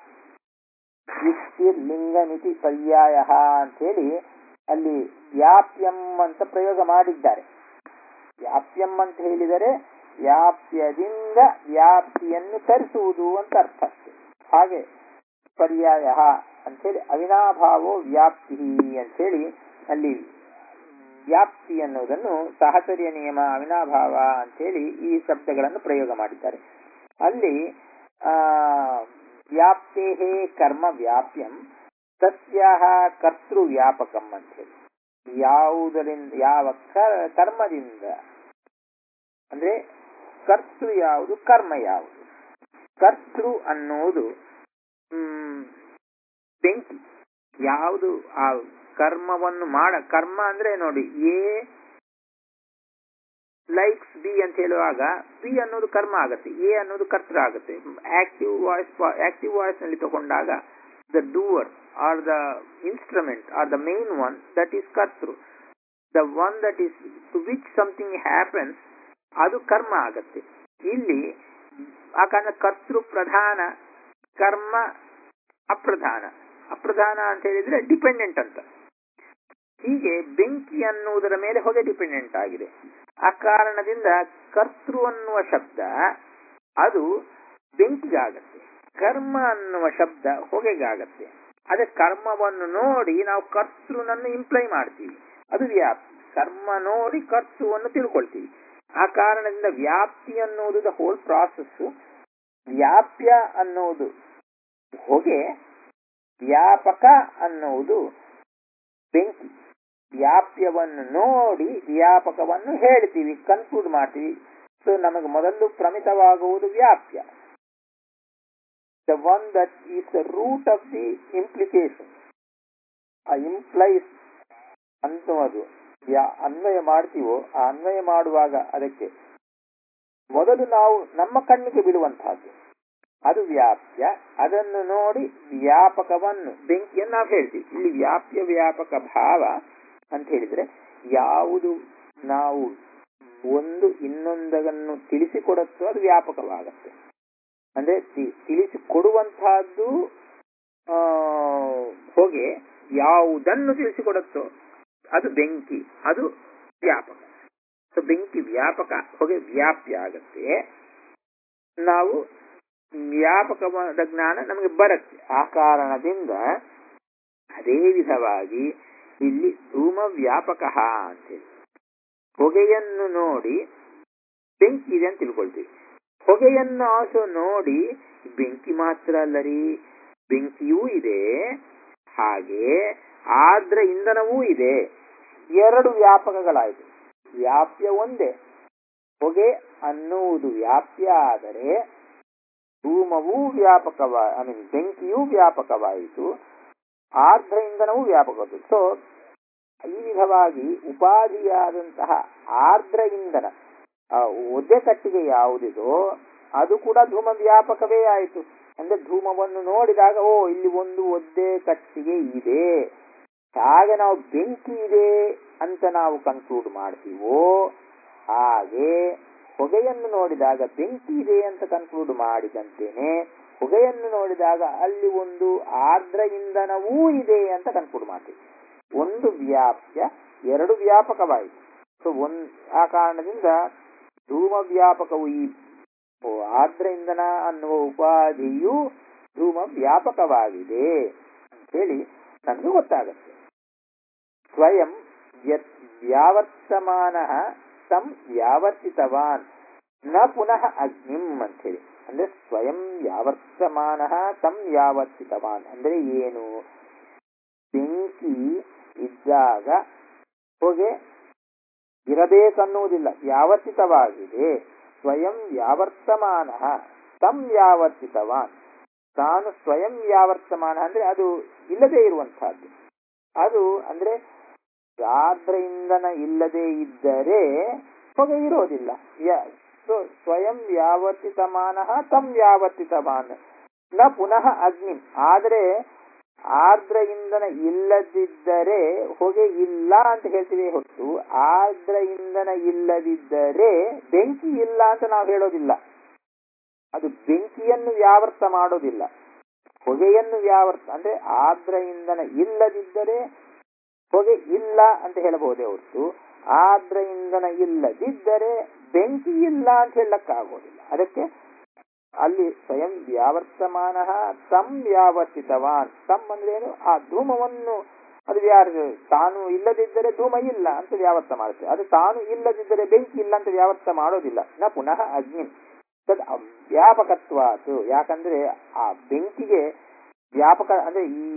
ಲಿಂಗಮಿತಿ ಪರ್ಯಾಯ ಅಂತ ಹೇಳಿ ಅಲ್ಲಿ ವ್ಯಾಪ್ಯಂ ಅಂತ ಪ್ರಯೋಗ ಮಾಡಿದ್ದಾರೆ ವ್ಯಾಪ್ಯಂ ಅಂತ ಹೇಳಿದರೆ ವ್ಯಾಪ್ಯದಿಂದ ವ್ಯಾಪ್ತಿಯನ್ನು ತರಿಸುವುದು ಅಂತ ಅರ್ಥ ಹಾಗೆ ಪರ್ಯಾಯ ಅಂತೇಳಿ ಅವಿನಾಭಾವೋ ವ್ಯಾಪ್ತಿ ಅಂತೇಳಿ ಅಲ್ಲಿ ವ್ಯಾಪ್ತಿ ಅನ್ನುವುದನ್ನು ಸಹಚರ್ಯ ನಿಯಮ ಅವಿನಾಭಾವ ಅಂತೇಳಿ ಈ ಶಬ್ದಗಳನ್ನು ಪ್ರಯೋಗ ಮಾಡಿದ್ದಾರೆ ಅಲ್ಲಿ ಆ ವ್ಯಾಪ್ತೇ ಕರ್ಮ ವ್ಯಾಪ್ಯಂ ತಸ್ಯಾಹ ಕರ್ತೃ ವ್ಯಾಪಕಂ ಅಂತ ಹೇಳಿ ಯಾವುದರಿಂದ ಯಾವ ಕರ್ಮದಿಂದ ಅಂದ್ರೆ ಕರ್ತೃ ಯಾವುದು ಕರ್ಮ ಯಾವುದು ಕರ್ತೃ ಅನ್ನುವುದು ಹ್ಮ್ ಬೆಂಕಿ ಯಾವುದು ಆ ಕರ್ಮವನ್ನು ಮಾಡ ಕರ್ಮ ಅಂದ್ರೆ ನೋಡಿ ಎ ಲೈಕ್ಸ್ ಬಿ ಅಂತ ಹೇಳುವಾಗ ಬಿ ಅನ್ನೋದು ಕರ್ಮ ಆಗುತ್ತೆ ಎ ಅನ್ನೋದು ಕರ್ತೃ ಆಗುತ್ತೆ ಆಕ್ಟಿವ್ ವಾಯ್ಸ್ ಆಕ್ಟಿವ್ ವಾಯ್ಸ್ ನಲ್ಲಿ ತಗೊಂಡಾಗ the doer or the instrument or the main one that is ಕರ್ತೃ the one that is to which something happens ಅದು ಕರ್ಮ ಆಗತ್ತೆ ಇಲ್ಲಿ ಆ ಕಾರಣ ಕರ್ತೃ ಪ್ರಧಾನ ಕರ್ಮ ಅಪ್ರಧಾನ ಅಪ್ರಧಾನ ಅಂತ ಹೇಳಿದ್ರೆ ಡಿಪೆಂಡೆಂಟ್ ಅಂತ ಹೀಗೆ ಬೆಂಕಿ ಅನ್ನುವುದರ ಮೇಲೆ ಹೊಗೆ ಡಿಪೆಂಡೆಂಟ್ ಆಗಿದೆ ಆ ಕಾರಣದಿಂದ ಕರ್ತೃ ಅನ್ನುವ ಶಬ್ದ ಅದು ಬೆಂಕಿಗಾಗತ್ತೆ ಕರ್ಮ ಅನ್ನುವ ಶಬ್ದ ಹೊಗೆಗಾಗತ್ತೆ ಅದೇ ಕರ್ಮವನ್ನು ನೋಡಿ ನಾವು ಕರ್ತೃನನ್ನು ಇಂಪ್ಲೈ ಮಾಡ್ತೀವಿ ಅದು ವ್ಯಾಪ್ತಿ ಕರ್ಮ ನೋಡಿ ಕರ್ತೃವನ್ನು ತಿಳ್ಕೊಳ್ತೀವಿ ಆ ಕಾರಣದಿಂದ ವ್ಯಾಪ್ತಿ ಅನ್ನುವುದು ದ ಹೋಲ್ ಪ್ರಾಸೆಸ್ ವ್ಯಾಪ್ಯ ಅನ್ನುವುದು ಹೊಗೆ ವ್ಯಾಪಕ ಅನ್ನುವುದು ಬೆಂಕಿ ವ್ಯಾಪ್ಯವನ್ನು ನೋಡಿ ವ್ಯಾಪಕವನ್ನು ಹೇಳ್ತೀವಿ ಕನ್ಕ್ಲೂಡ್ ಮಾಡ್ತೀವಿ ಸೊ ನಮಗೆ ಮೊದಲು ಪ್ರಮಿತವಾಗುವುದು ವ್ಯಾಪ್ಯ the one that is the root of the implication ಆ ಇಂಪ್ಲೈಸ್ ಅನ್ನುವುದು ಯಾ ಅನ್ವಯ ಮಾಡ್ತೀವೋ ಆ ಅನ್ವಯ ಮಾಡುವಾಗ ಅದಕ್ಕೆ ಮೊದಲು ನಾವು ನಮ್ಮ ಕಣ್ಣಿಗೆ ಬಿಡುವಂತಹದ್ದು ಅದು ವ್ಯಾಪ್ಯ ಅದನ್ನು ನೋಡಿ ವ್ಯಾಪಕವನ್ನು ಬೆಂಕಿಯನ್ನು ನಾವು ಹೇಳ್ತೀವಿ ಇಲ್ಲಿ ವ್ಯಾಪ್ಯ ವ್ಯಾಪಕ ಭಾವ ಅಂತ ಹೇಳಿದ್ರೆ ಯಾವುದು ನಾವು ಒಂದು ಇನ್ನೊಂದನ್ನು ತಿಳಿಸಿಕೊಡುತ್ತೋ ಅದು ವ್ಯಾಪಕವಾಗತ್ತೆ ಅಂದ್ರೆ ತಿಳಿಸಿಕೊಡುವಂತಹದ್ದು ಹೊಗೆ ಯಾವುದನ್ನು ತಿಳಿಸಿಕೊಡುತ್ತೋ ಅದು ಬೆಂಕಿ ಅದು ವ್ಯಾಪಕ ಸೊ ಬೆಂಕಿ ವ್ಯಾಪಕ ಹೊಗೆ ವ್ಯಾಪ್ಯ ಆಗತ್ತೆ ನಾವು ವ್ಯಾಪಕವಾದ ಜ್ಞಾನ ನಮಗೆ ಬರುತ್ತೆ ಆ ಕಾರಣದಿಂದ ಅದೇ ವಿಧವಾಗಿ ಇಲ್ಲಿ ಧೂಮ ವ್ಯಾಪಕ ಅಂತೇಳಿ ಹೊಗೆಯನ್ನು ನೋಡಿ ಬೆಂಕಿ ಇದೆ ಅಂತ ತಿಳ್ಕೊಳ್ತೀವಿ ಹೊಗೆಯನ್ನು ಆಸೋ ನೋಡಿ ಬೆಂಕಿ ಮಾತ್ರ ಅಲ್ಲರಿ ಬೆಂಕಿಯೂ ಇದೆ ಹಾಗೆ ಆರ್ದ್ರ ಇಂಧನವೂ ಇದೆ ಎರಡು ವ್ಯಾಪಕಗಳಾಯಿತು ವ್ಯಾಪ್ಯ ಒಂದೇ ಹೊಗೆ ಅನ್ನುವುದು ವ್ಯಾಪ್ಯ ಆದರೆ ಧೂಮವೂ ವ್ಯಾಪಕವ ಐ ಮೀನ್ ಬೆಂಕಿಯೂ ವ್ಯಾಪಕವಾಯಿತು ಆರ್ದ್ರ ಇಂಧನವೂ ವ್ಯಾಪಕವಾಯಿತು ಸೊ ಈ ವಿಧವಾಗಿ ಉಪಾಧಿಯಾದಂತಹ ಆರ್ದ್ರ ಇಂಧನ ಆ ಒದ್ದೆ ಕಟ್ಟಿಗೆ ಯಾವುದಿದೋ ಅದು ಕೂಡ ಧೂಮ ವ್ಯಾಪಕವೇ ಆಯಿತು ಅಂದ್ರೆ ಧೂಮವನ್ನು ನೋಡಿದಾಗ ಓ ಇಲ್ಲಿ ಒಂದು ಒದ್ದೆ ಕಟ್ಟಿಗೆ ಇದೆ ಹಾಗೆ ನಾವು ಬೆಂಕಿ ಇದೆ ಅಂತ ನಾವು ಕನ್ಕ್ಲೂಡ್ ಮಾಡ್ತೀವೋ ಹಾಗೆ ಹೊಗೆಯನ್ನು ನೋಡಿದಾಗ ಬೆಂಕಿ ಇದೆ ಅಂತ ಕನ್ಕ್ಲೂಡ್ ಮಾಡಿದಂತೇನೆ ಹೊಗೆಯನ್ನು ನೋಡಿದಾಗ ಅಲ್ಲಿ ಒಂದು ಆರ್ದ್ರ ಇಂಧನವೂ ಇದೆ ಅಂತ ಕನ್ಕ್ಲೂಡ್ ಮಾಡ್ತೀವಿ ಒಂದು ವ್ಯಾಪ್ಯ ಎರಡು ವ್ಯಾಪಕವಾಯಿತು ಸೊ ಒಂದ್ ಆ ಕಾರಣದಿಂದ ಧೂಮ ವ್ಯಾಪಕವು ಈ ಆರ್ದ್ರ ಇಂಧನ ಅನ್ನುವ ಉಪಾಧಿಯು ಧೂಮ ವ್ಯಾಪಕವಾಗಿದೆ ಹೇಳಿ ನಮಗೆ ಗೊತ್ತಾಗುತ್ತೆ ಸ್ವಯಂ ವ್ಯಾವರ್ತಮಾನ ತಂ ವ್ಯಾವರ್ತಿತವಾನ್ ನ ಪುನಃ ಅಗ್ನಿಂ ಅಂತ ಹೇಳಿ ಅಂದ್ರೆ ಸ್ವಯಂ ವ್ಯಾವರ್ತಮಾನ ತಂ ವ್ಯಾವರ್ತಿತವಾನ್ ಅಂದ್ರೆ ಏನು ಬೆಂಕಿ ಇದ್ದಾಗ ಹೊಗೆ ಇರಬೇಕನ್ನುವುದಿಲ್ಲ ವ್ಯಾವರ್ತಿತವಾಗಿದೆ ಸ್ವಯಂ ವ್ಯಾವರ್ತಮಾನ ತಂ ವ್ಯಾವರ್ತಿತವಾನ್ ತಾನು ಸ್ವಯಂ ವ್ಯಾವರ್ತಮಾನ ಅಂದ್ರೆ ಅದು ಇಲ್ಲದೆ ಇರುವಂತಹದ್ದು ಅದು ಅಂದ್ರೆ ಆರ್ದ್ರ ಇಂಧನ ಇಲ್ಲದೆ ಇದ್ದರೆ ಹೊಗೆ ಇರೋದಿಲ್ಲ ಸೊ ಸ್ವಯಂ ವ್ಯಾವರ್ತಿತಮಾನ ತಂ ವ್ಯಾವರ್ತಿತಮಾನ ನ ಪುನಃ ಅಗ್ನಿ ಆದರೆ ಆರ್ದ್ರ ಇಂಧನ ಇಲ್ಲದಿದ್ದರೆ ಹೊಗೆ ಇಲ್ಲ ಅಂತ ಹೇಳ್ತೀವಿ ಹೊತ್ತು ಆರ್ದ್ರ ಇಂಧನ ಇಲ್ಲದಿದ್ದರೆ ಬೆಂಕಿ ಇಲ್ಲ ಅಂತ ನಾವು ಹೇಳೋದಿಲ್ಲ ಅದು ಬೆಂಕಿಯನ್ನು ವ್ಯಾವರ್ತ ಮಾಡೋದಿಲ್ಲ ಹೊಗೆಯನ್ನು ವ್ಯಾವರ್ತ ಅಂದ್ರೆ ಆರ್ದ್ರ ಇಂಧನ ಇಲ್ಲದಿದ್ದರೆ ಹೊಗೆ ಇಲ್ಲ ಅಂತ ಹೇಳಬಹುದೇ ಹೊರತು ಆರ್ದ್ರ ಇಂಧನ ಇಲ್ಲದಿದ್ದರೆ ಬೆಂಕಿ ಇಲ್ಲ ಅಂತ ಹೇಳಕ್ಕಾಗೋದಿಲ್ಲ ಅದಕ್ಕೆ ಅಲ್ಲಿ ಸ್ವಯಂ ವ್ಯಾವರ್ತಮಾನ ತಂ ವ್ಯಾವರ್ತಿತವಾನ್ ತಂ ಅಂದ್ರೆ ಏನು ಆ ಧೂಮವನ್ನು ಅದು ಯಾರು ತಾನು ಇಲ್ಲದಿದ್ದರೆ ಧೂಮ ಇಲ್ಲ ಅಂತ ವ್ಯಾವರ್ತ ಮಾಡುತ್ತೆ ಅದು ತಾನು ಇಲ್ಲದಿದ್ದರೆ ಬೆಂಕಿ ಇಲ್ಲ ಅಂತ ವ್ಯಾವರ್ತ ಮಾಡೋದಿಲ್ಲ ನ ಪುನಃ ಅಗ್ನಿ ತದ್ ವ್ಯಾಪಕತ್ವಾತು ಯಾಕಂದ್ರೆ ಆ ಬೆಂಕಿಗೆ ವ್ಯಾಪಕ ಅಂದ್ರೆ ಈ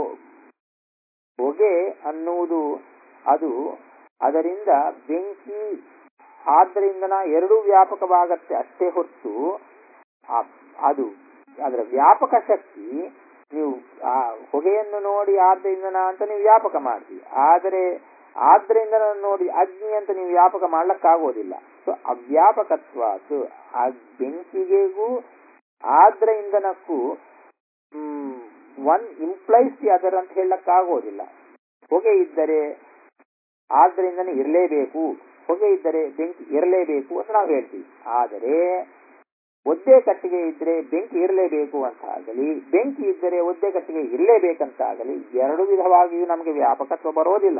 ಹೊಗೆ ಅನ್ನುವುದು ಅದು ಅದರಿಂದ ಬೆಂಕಿ ಆದ್ರಿಂದನ ಎರಡೂ ವ್ಯಾಪಕವಾಗತ್ತೆ ಅಷ್ಟೇ ಹೊರತು ಅದು ಅದರ ವ್ಯಾಪಕ ಶಕ್ತಿ ನೀವು ಆ ಹೊಗೆಯನ್ನು ನೋಡಿ ಆದ್ರಿಂದ ಅಂತ ನೀವು ವ್ಯಾಪಕ ಮಾಡ್ತೀವಿ ಆದರೆ ಆದ್ರಿಂದ ನೋಡಿ ಅಗ್ನಿ ಅಂತ ನೀವು ವ್ಯಾಪಕ ಮಾಡ್ಲಕ್ಕಾಗೋದಿಲ್ಲ ಸೊ ಅವ್ಯಾಪಕತ್ವಾತು ಆ ಬೆಂಕಿಗೆಗೂ ಆದ್ರ ಇಂಧನಕ್ಕೂ ಒನ್ ಇಂಪ್ಲೈಸ್ ದಿ ಅದರ್ ಅಂತ ಹೇಳಕ್ಕಾಗೋದಿಲ್ಲ ಹೊಗೆ ಇದ್ದರೆ ಆದ್ರಿಂದನೇ ಇರಲೇಬೇಕು ಹೊಗೆ ಇದ್ದರೆ ಬೆಂಕಿ ಇರಲೇಬೇಕು ಅಂತ ನಾವು ಹೇಳ್ತೀವಿ ಆದರೆ ಒದ್ದೆ ಕಟ್ಟಿಗೆ ಇದ್ರೆ ಬೆಂಕಿ ಇರಲೇಬೇಕು ಅಂತ ಆಗಲಿ ಬೆಂಕಿ ಇದ್ದರೆ ಒದ್ದೆ ಕಟ್ಟಿಗೆ ಇರಲೇಬೇಕಂತ ಆಗಲಿ ಎರಡು ವಿಧವಾಗಿಯೂ ನಮಗೆ ವ್ಯಾಪಕತ್ವ ಬರೋದಿಲ್ಲ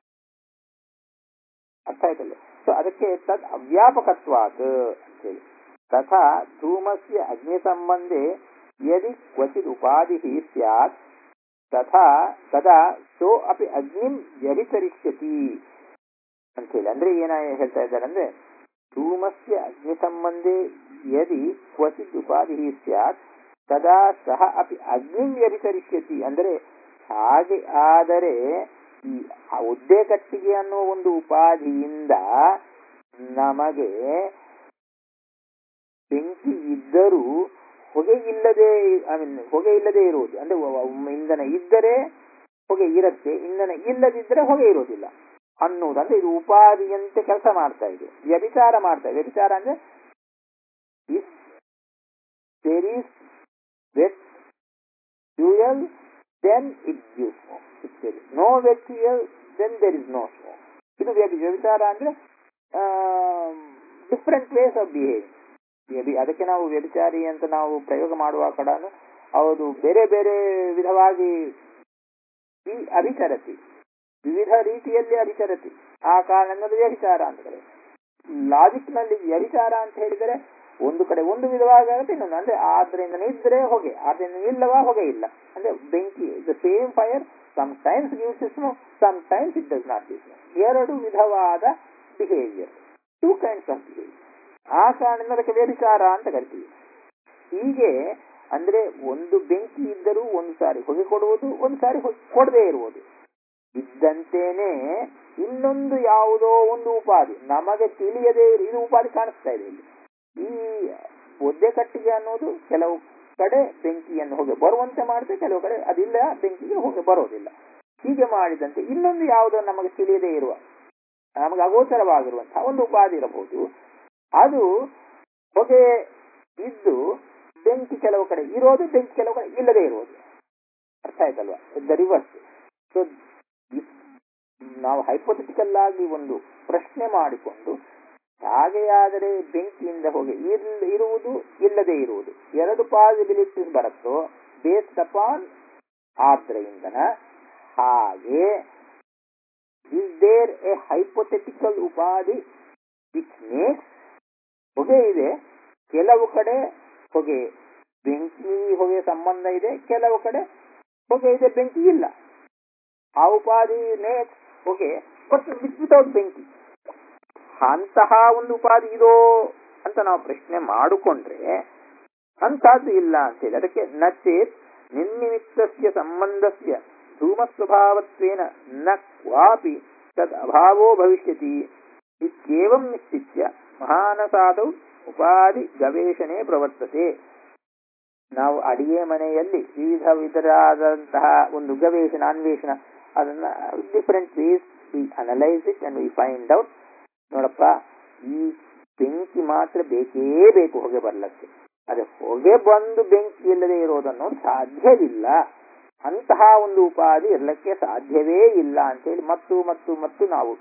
ಅರ್ಥ ಆಯ್ತಲ್ಲ ಸೊ ಅದಕ್ಕೆ ತದ್ ಅವ್ಯಾಪಕತ್ವಾತ್ ಅಂತೇಳಿ ತಥಾ ಧೂಮಸ್ಯ ಅಗ್ನಿ ಸಂಬಂಧೆ ಯದಿ ಕ್ವಚಿತ್ ಉಪಾಧಿ ಸ್ಯಾತ್ ತಥಾ ತದಾ ಸೋ ಅಪಿ ಅಗ್ನಿಂ ವ್ಯಭಿಚರಿಷ್ಯತಿ ಅಂತೇಳಿ ಅಂದ್ರೆ ಏನ ಹೇಳ್ತಾ ಇದ್ದಾರೆ ಅಂದ್ರೆ ಧೂಮಸ್ಯ ಅಗ್ನಿ ಸಂಬಂಧೆ ಯದಿ ಕ್ವಚಿತ್ ಉಪಾಧಿ ಸ್ಯಾತ್ ತದಾ ಸಹ ಅಪಿ ಅಗ್ನಿಂ ವ್ಯಭಿಚರಿಷ್ಯತಿ ಅಂದರೆ ಹಾಗೆ ಆದರೆ ಈ ಉದ್ದೆ ಕಟ್ಟಿಗೆ ಅನ್ನುವ ಒಂದು ಉಪಾಧಿಯಿಂದ ನಮಗೆ ಬೆಂಕಿ ಇದ್ದರೂ ಹೊಗೆ ಇಲ್ಲದೆ ಐ ಮೀನ್ ಹೊಗೆ ಇಲ್ಲದೆ ಇರುವುದು ಅಂದ್ರೆ ಇಂಧನ ಇದ್ದರೆ ಹೊಗೆ ಇರುತ್ತೆ ಇಂಧನ ಇಲ್ಲದಿದ್ದರೆ ಹೊಗೆ ಇರೋದಿಲ್ಲ ಅನ್ನುವುದು ಅಂದ್ರೆ ಇದು ಉಪಾಧಿಯಂತೆ ಕೆಲಸ ಮಾಡ್ತಾ ಇದೆ ವ್ಯಭಿಚಾರ ಮಾಡ್ತಾ ಇದೆ ವ್ಯಭಿಚಾರ ಅಂದ್ರೆ if there is wet fuel then it give smoke if there is no wet fuel then there is no smoke ಇದು ವ್ಯಭಿಚಾರ ಅಂದ್ರೆ ಡಿಫ್ರೆಂಟ್ ವೇಸ್ ಆಫ್ ಬಿಹೇವಿಂಗ್ ಅದಕ್ಕೆ ನಾವು ವ್ಯಭಿಚಾರಿ ಅಂತ ನಾವು ಪ್ರಯೋಗ ಮಾಡುವ ಕಡ ಹೌದು ಬೇರೆ ಬೇರೆ ವಿಧವಾಗಿ ಈ ಅಭಿಚರತಿ ವಿವಿಧ ರೀತಿಯಲ್ಲಿ ಅಭಿಚರತಿ ಆ ಕಾರಣದಲ್ಲಿ ವ್ಯಭಿಚಾರ ಅಂತ ಕರೆ ಲಾಜಿಕ್ ನಲ್ಲಿ ವ್ಯಭಿಚಾರ ಅಂತ ಹೇಳಿದರೆ ಒಂದು ಕಡೆ ಒಂದು ವಿಧವಾಗುತ್ತೆ ಇನ್ನೊಂದು ಅಂದ್ರೆ ಆದ್ರಿಂದ ಇದ್ರೆ ಹೊಗೆ ಆದ್ರಿಂದ ಇಲ್ಲವಾ ಹೊಗೆ ಇಲ್ಲ ಅಂದ್ರೆ ಬೆಂಕಿ the same fire sometimes gives smoke sometimes it does not give ಎರಡು ವಿಧವಾದ behaviour two kinds of behaviour ಆ ಕಾರಣದಿಂದ ಅದಕ್ಕೆ ವ್ಯಭಿಚಾರ ಅಂತ ಕರಿತೀವಿ ಹೀಗೆ ಅಂದ್ರೆ ಒಂದು ಬೆಂಕಿ ಇದ್ದರೂ ಒಂದು ಸಾರಿ ಹೊಗೆ ಕೊಡುವುದು ಒಂದು ಸಾರಿ ಹೊಗೆ ಕೊಡದೇ ಇರುವುದು ಇದ್ದಂತೇನೆ ಇನ್ನೊಂದು ಯಾವುದೋ ಒಂದು ಉಪಾಧಿ ನಮಗೆ ತಿಳಿಯದೇ ಇರು- ಇದು ಉಪಾಧಿ ಕಾಣಿಸ್ತಾ ಇದೆ ಇಲ್ಲಿ ಈ ಒದ್ದೆ ಕಟ್ಟಿಗೆ ಅನ್ನೋದು ಕೆಲವು ಕಡೆ ಬೆಂಕಿಯನ್ನು ಹೊಗೆ ಬರುವಂತೆ ಮಾಡುತ್ತೆ ಕೆಲವು ಕಡೆ ಅದಿಲ್ಲ ಬೆಂಕಿಗೆ ಹೊಗೆ ಬರೋದಿಲ್ಲ ಹೀಗೆ ಮಾಡಿದಂತೆ ಇನ್ನೊಂದು ಯಾವುದೋ ನಮಗೆ ತಿಳಿಯದೇ ಇರುವ ನಮಗೆ ಅಗೋಚರವಾಗಿರುವಂತಹ ಒಂದು ಉಪಾಧಿ ಇರಬಹುದು ಅದು ಹೊಗೆ ಇದ್ದು ಬೆಂಕಿ ಕೆಲವು ಕಡೆ ಇರೋದು ಬೆಂಕಿ ಕೆಲವು ಕಡೆ ಇಲ್ಲದೆ ಇರೋದು ಅರ್ಥ ಆಯ್ತಲ್ವಾ ದ ರಿವರ್ಸ್ ಸೊ ನಾವು ಹೈಪೋಥೆಟಿಕಲ್ ಆಗಿ ಒಂದು ಪ್ರಶ್ನೆ ಮಾಡಿಕೊಂಡು ಹಾಗೆಯಾದರೆ ಬೆಂಕಿಯಿಂದ ಹೊಗೆ ಇಲ್- ಇರುವುದು ಇಲ್ಲದೆ ಇರುವುದು ಎರಡು ಪಾಸಿಬಿಲಿಟೀಸ್ ಬರುತ್ತೋ ಬೇಸ್ಡ್ ಅಪಾನ್ ಆರ್ದ್ರ ಇಂಧನ ಹಾಗೆ ಇಸ್ ದೇರ್ ಎ ಹೈಪೋಥೆಟಿಕಲ್ ಉಪಾಧಿ ವಿಚ್ ಮೇಕ್ಸ್ ಹೊಗೆ ಇದೆ ಕೆಲವು ಕಡೆ ಹೊಗೆ ಬೆಂಕಿ ಹೊಗೆ ಸಂಬಂಧ ಇದೆ ಕೆಲವು ಕಡೆ ಹೊಗೆ ಇದೆ ಬೆಂಕಿ ಇಲ್ಲ ಆ ಉಪಾಧಿ ಮೇಕ್ಸ್ ಹೊಗೆ ಬಟ್ ವಿತೌಟ್ ಬೆಂಕಿ ಅಂತಹ ಒಂದು ಉಪಾಧಿ ಇದೋ ಅಂತ ನಾವು ಪ್ರಶ್ನೆ ಮಾಡಿಕೊಂಡ್ರೆ ಅಂತಹದ್ದು ಇಲ್ಲ ಅಂತೇಳಿ ಅದಕ್ಕೆ ನಚೇತ್ ನಿರ್ನಿಮಿತ್ತಸ್ಯ ಸಂಬಂಧಸ್ಯ ಧೂಮ ಸ್ವಭಾವತ್ವೇನ ನ ಕ್ವಾಪಿ ತದ್ ಅಭಾವೋ ಭವಿಷ್ಯತಿ ಇತ್ಯೇವಂ ನಿಶ್ಚಿತ್ಯ ಮಹಾನಸಾದೌ ಉಪಾಧಿ ಗವೇಷಣೆ ಪ್ರವರ್ತತೆ ನಾವು ಅಡಿಗೆ ಮನೆಯಲ್ಲಿ ವಿವಿಧ ವಿಧರಾದಂತಹ ಒಂದು ಗವೇಷಣ ಅನ್ವೇಷಣ ಅದನ್ನ different ways we analyse it and we find out ನೋಡಪ್ಪ ಈ ಬೆಂಕಿ ಮಾತ್ರ ಬೇಕೇ ಬೇಕು ಹೊಗೆ ಬರ್ಲಕ್ಕೆ ಅದೇ ಹೊಗೆ ಬಂದು ಬೆಂಕಿ ಇಲ್ಲದೆ ಇರೋದನ್ನು ಸಾಧ್ಯವಿಲ್ಲ ಅಂತಹ ಒಂದು ಉಪಾಧಿ ಇರಲಿಕ್ಕೆ ಸಾಧ್ಯವೇ ಇಲ್ಲ ಅಂತೇಳಿ ಮತ್ತು ಮತ್ತು ಮತ್ತು ನಾವು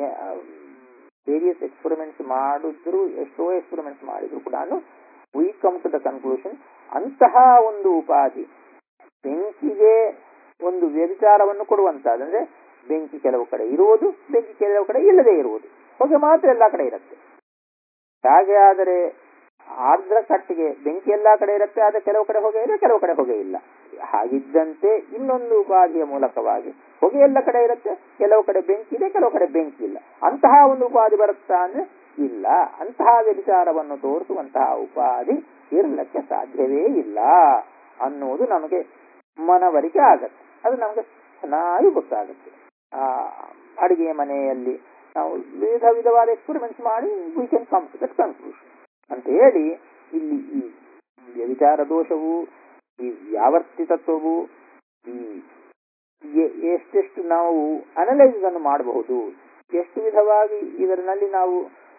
ವೇರಿಯಸ್ ಎಕ್ಸ್ಪೆರಿಮೆಂಟ್ಸ್ ಮಾಡಿದ್ರು ಎಷ್ಟೋ ಎಕ್ಸ್ಪೆರಿಮೆಂಟ್ಸ್ ಮಾಡಿದ್ರು ಕೂಡ we come to the conclusion ಅಂತಹ ಒಂದು ಉಪಾಧಿ ಬೆಂಕಿಗೆ ಒಂದು ವ್ಯಭಿಚಾರವನ್ನು ಕೊಡುವಂತಹದ್ದು ಅಂದ್ರೆ ಬೆಂಕಿ ಕೆಲವು ಕಡೆ ಇರುವುದು ಬೆಂಕಿ ಕೆಲವು ಕಡೆ ಇಲ್ಲದೆ ಇರುವುದು ಹೊಗೆ ಮಾತ್ರ ಎಲ್ಲ ಕಡೆ ಇರುತ್ತೆ ಹಾಗೆ ಆದರೆ ಆರ್ದ್ರ ಕಟ್ಟಿಗೆ ಬೆಂಕಿ ಎಲ್ಲಾ ಕಡೆ ಇರುತ್ತೆ ಆದ್ರೆ ಕೆಲವು ಕಡೆ ಹೊಗೆ ಇದೆ ಕೆಲವು ಕಡೆ ಹೊಗೆ ಇಲ್ಲ ಹಾಗಿದ್ದಂತೆ ಇನ್ನೊಂದು ಉಪಾಧಿಯ ಮೂಲಕವಾಗಿ ಹೊಗೆ ಎಲ್ಲ ಕಡೆ ಇರುತ್ತೆ ಕೆಲವು ಕಡೆ ಬೆಂಕಿ ಇದೆ ಕೆಲವು ಕಡೆ ಬೆಂಕಿ ಇಲ್ಲ ಅಂತಹ ಒಂದು ಉಪಾಧಿ ಬರುತ್ತಾ ಅಂದ್ರೆ ಇಲ್ಲ ಅಂತಹ ವ್ಯಭಿಚಾರವನ್ನು ತೋರಿಸುವಂತಹ ಉಪಾಧಿ ಇರಲಿಕ್ಕೆ ಸಾಧ್ಯವೇ ಇಲ್ಲ ಅನ್ನುವುದು ನಮಗೆ ಮನವರಿಕೆ ಆಗತ್ತೆ ಅದು ನಮಗೆ ಚೆನ್ನಾಗಿ ಗೊತ್ತಾಗುತ್ತೆ ಆ ಅಡಿಗೆ ಮನೆಯಲ್ಲಿ ನಾವು ವಿವಿಧ ವಿಧವಾದ ಎಕ್ಸ್ಪೆರಿಮೆಂಟ್ಸ್ ಮಾಡಿ we can come to that conclusion ಅಂತ ಹೇಳಿ ಇಲ್ಲಿ ಈ ವ್ಯವಿಚಾರ ದೋಷವು ಈ ವ್ಯಾವರ್ತಿತತ್ವವು ಈ ಎ- ಎಷ್ಟೆಷ್ಟು ನಾವು ಅನಲೈಸ್ ಅನ್ನು ಮಾಡಬಹುದು ಎಷ್ಟು ವಿಧವಾಗಿ ಇದರಲ್ಲಿ ನಾವು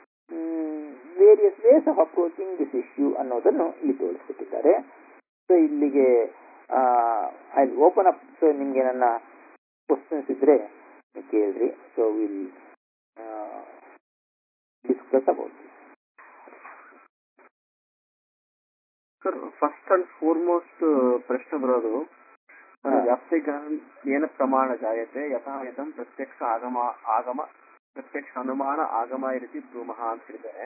various ways of approaching this issue ಅನ್ನೋದನ್ನು ಇಲ್ಲಿ ತೋರಿಸ್ಕೊಟ್ಟಿದ್ದಾರೆ ಸೊ ಇಲ್ಲಿಗೆ ಐ ಓಪನ್ ಅಪ್ ಸೊ ನಿಮ್ಗೆ ನನ್ನ ಕ್ವಶನ್ಸ್ ಇದ್ರೆ ಕೇಳ್ರಿ so will discuss about sir first and foremost ಪ್ರಶ್ನೆ ಬರೋದು ಹಾ. ವ್ಯಾಪ್ತಿಗಾನ ಏನ ಪ್ರಮಾಣ ಜಾಯತೆ ಯಥಾ ಯಥಂ ಪ್ರತ್ಯಕ್ಷ ಆಗಮ ಆಗಮ ಪ್ರತ್ಯಕ್ಷ ಅನುಮಾನ ಆಗಮ ಈ ರೀತಿ ಬ್ರೂಮಃ ಅಂತ ಹೇಳಿದ್ದಾರೆ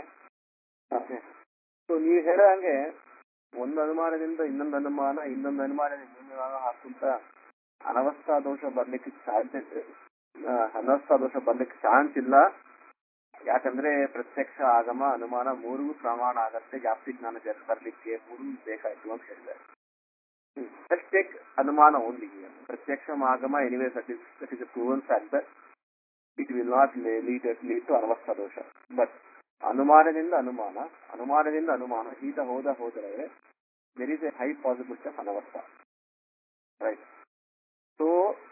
ಸೊ ನೀವು ಹೇಳೋ ಹಂಗೆ ಒಂದು ಅನುಮಾನದಿಂದ ಇನ್ನೊಂದು ಅನುಮಾನ ಇನ್ನೊಂದು ಅನುಮಾನದಿಂದ ಇನ್ನೊಂದು ಅನುಮಾನ ಹಾಕುಂತ ಅನವಸ್ಥಾ ದೋಷ ಬರ್ಲಿಕ್ಕೆ ಸಾಧ್ಯತೆ ಆ, ಅನವಸ್ಥಾ ದೋಷ ಬರ್ಲಿಕ್ಕೆ ಚಾನ್ಸ್ ಇಲ್ಲ ಯಾಕಂದ್ರೆ ಪ್ರತ್ಯಕ್ಷ ಆಗಮ ಅನುಮಾನ ಮೂರಿಗೂ ಪ್ರಮಾಣ ಆಗತ್ತೆ ವ್ಯಾಪ್ತಿ ಜ್ಞಾನ ಜ- ಬರ್ಲಿಕ್ಕೆ ಮೂರು ಬೇಕಾಯ್ತು ಅಂತ ಹೇಳಿದ್ದಾರೆ Let's take ಅನುಮಾನ ಓನ್ಲಿ ಪ್ರತ್ಯಕ್ಷ ಆಗಮ anyway that is that is proven factor it will not lead lead to ಅನವಸ್ಥಾ ದೋಷ ಬಟ್ ಅನುಮಾನದಿಂದ ಅನುಮಾನ ಅನುಮಾನದಿಂದ ಅನುಮಾನ ಈತ ಹೋದ ಹೋದರೆ there is a high possibility of ಅನವಸ್ಥಾ right so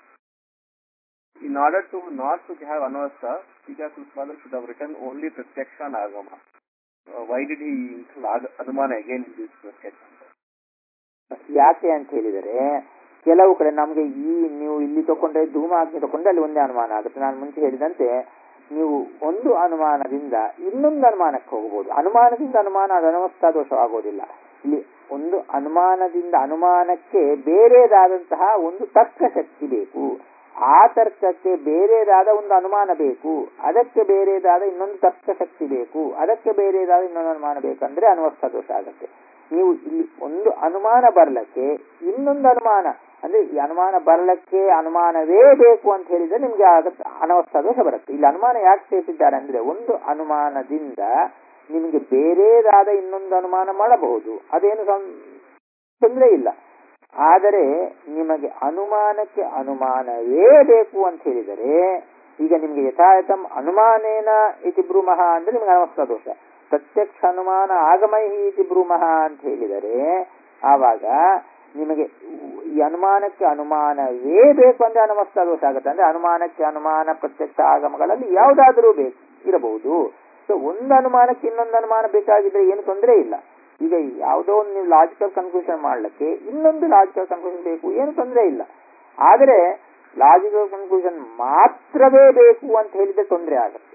in order to not to have anavastha, Tikas's father should have written only Pratyaksha and Agama. Uh, why did he include Ag- Anumana again in this sketch? ಯಾಕೆ ಅಂತ ಹೇಳಿದರೆ ಕೆಲವು ಕಡೆ ನಮಗೆ ಈ ನೀವು ಇಲ್ಲಿ ತಗೊಂಡ್ರೆ ಧೂಮಾಗ್ನಿ ತಗೊಂಡ್ರೆ ಅಲ್ಲಿ ಒಂದೇ ಅನುಮಾನ ಆಗುತ್ತೆ ನಾನು ಮುಂಚೆ ಹೇಳಿದಂತೆ ನೀವು ಒಂದು ಅನುಮಾನದಿಂದ ಇನ್ನೊಂದು ಅನುಮಾನಕ್ಕೆ ಹೋಗಬಹುದು ಅನುಮಾನದಿಂದ ಅನುಮಾನ ಅದು ಅನವಸ್ಥಾ ದೋಷ ಆಗೋದಿಲ್ಲ ಇಲ್ಲಿ ಒಂದು ಅನುಮಾನದಿಂದ ಅನುಮಾನಕ್ಕೆ ಬೇರೆದಾದಂತಹ ಒಂದು ತರ್ಕ ಶಕ್ತಿ ಬೇಕು ಆ ತರ್ಕಕ್ಕೆ ಬೇರೆದಾದ ಒಂದು ಅನುಮಾನ ಬೇಕು ಅದಕ್ಕೆ ಬೇರೆದಾದ ಇನ್ನೊಂದು ತರ್ಕ ಶಕ್ತಿ ಬೇಕು ಅದಕ್ಕೆ ಬೇರೆದಾದ ಇನ್ನೊಂದು ಅನುಮಾನ ಬೇಕಂದ್ರೆ ಅನವಸ್ಥ ದೋಷ ಆಗುತ್ತೆ ನೀವು ಇಲ್ಲಿ ಒಂದು ಅನುಮಾನ ಬರ್ಲಕ್ಕೆ ಇನ್ನೊಂದು ಅನುಮಾನ ಅಂದ್ರೆ ಈ ಅನುಮಾನ ಬರ್ಲಕ್ಕೆ ಅನುಮಾನವೇ ಬೇಕು ಅಂತ ಹೇಳಿದ್ರೆ ನಿಮ್ಗೆ ಆಗತ್ತೆ ಅನವಸ್ಥ ದೋಷ ಬರುತ್ತೆ ಇಲ್ಲಿ ಅನುಮಾನ ಯಾಕೆ ಸೇರಿಸಿದ್ದಾರೆ ಅಂದ್ರೆ ಒಂದು ಅನುಮಾನದಿಂದ ನಿಮಗೆ ಬೇರೆದಾದ ಇನ್ನೊಂದು ಅನುಮಾನ ಮಾಡಬಹುದು ಅದೇನು ಸಂ- ತೊಂದರೆ ಇಲ್ಲ ಆದರೆ ನಿಮಗೆ ಅನುಮಾನಕ್ಕೆ ಅನುಮಾನವೇ ಬೇಕು ಅಂತ ಹೇಳಿದರೆ ಈಗ ನಿಮಗೆ ಯಥಾಯಥಂ ಅನುಮಾನೇನ ಇತಿ ಬ್ರೂಮಃ ಅಂದ್ರೆ ನಿಮಗೆ ಅನವಸ್ಥ ದೋಷ ಪ್ರತ್ಯಕ್ಷ ಅನುಮಾನ ಆಗಮೈಹಿ ಇತಿ ಬ್ರೂಮಃ ಅಂತ ಹೇಳಿದರೆ ಆವಾಗ ನಿಮಗೆ ಈ ಅನುಮಾನಕ್ಕೆ ಅನುಮಾನವೇ ಬೇಕು ಅಂದ್ರೆ ಅನವಸ್ಥ ದೋಷ ಆಗುತ್ತೆ ಅಂದ್ರೆ ಅನುಮಾನಕ್ಕೆ ಅನುಮಾನ ಪ್ರತ್ಯಕ್ಷ ಆಗಮಗಳಲ್ಲಿ ಯಾವುದಾದರೂ ಬೇಕು ಇರಬಹುದು ಸೊ ಒಂದು ಅನುಮಾನಕ್ಕೆ ಇನ್ನೊಂದು ಅನುಮಾನ ಬೇಕಾಗಿದ್ರೆ ಏನು ತೊಂದರೆ ಇಲ್ಲ ಈಗ ಯಾವುದೋ ಒಂದು ನೀವು ಲಾಜಿಕಲ್ ಕನ್ಕ್ಲೂಷನ್ ಮಾಡ್ಲಿಕ್ಕೆ ಇನ್ನೊಂದು ಲಾಜಿಕಲ್ ಕನ್ಕ್ಲೂಷನ್ ಬೇಕು ಏನು ತೊಂದರೆ ಇಲ್ಲ ಆದರೆ ಲಾಜಿಕಲ್ ಕನ್ಕ್ಲೂಷನ್ ಮಾತ್ರವೇ ಬೇಕು ಅಂತ ಹೇಳಿದ್ರೆ ತೊಂದರೆ ಆಗುತ್ತೆ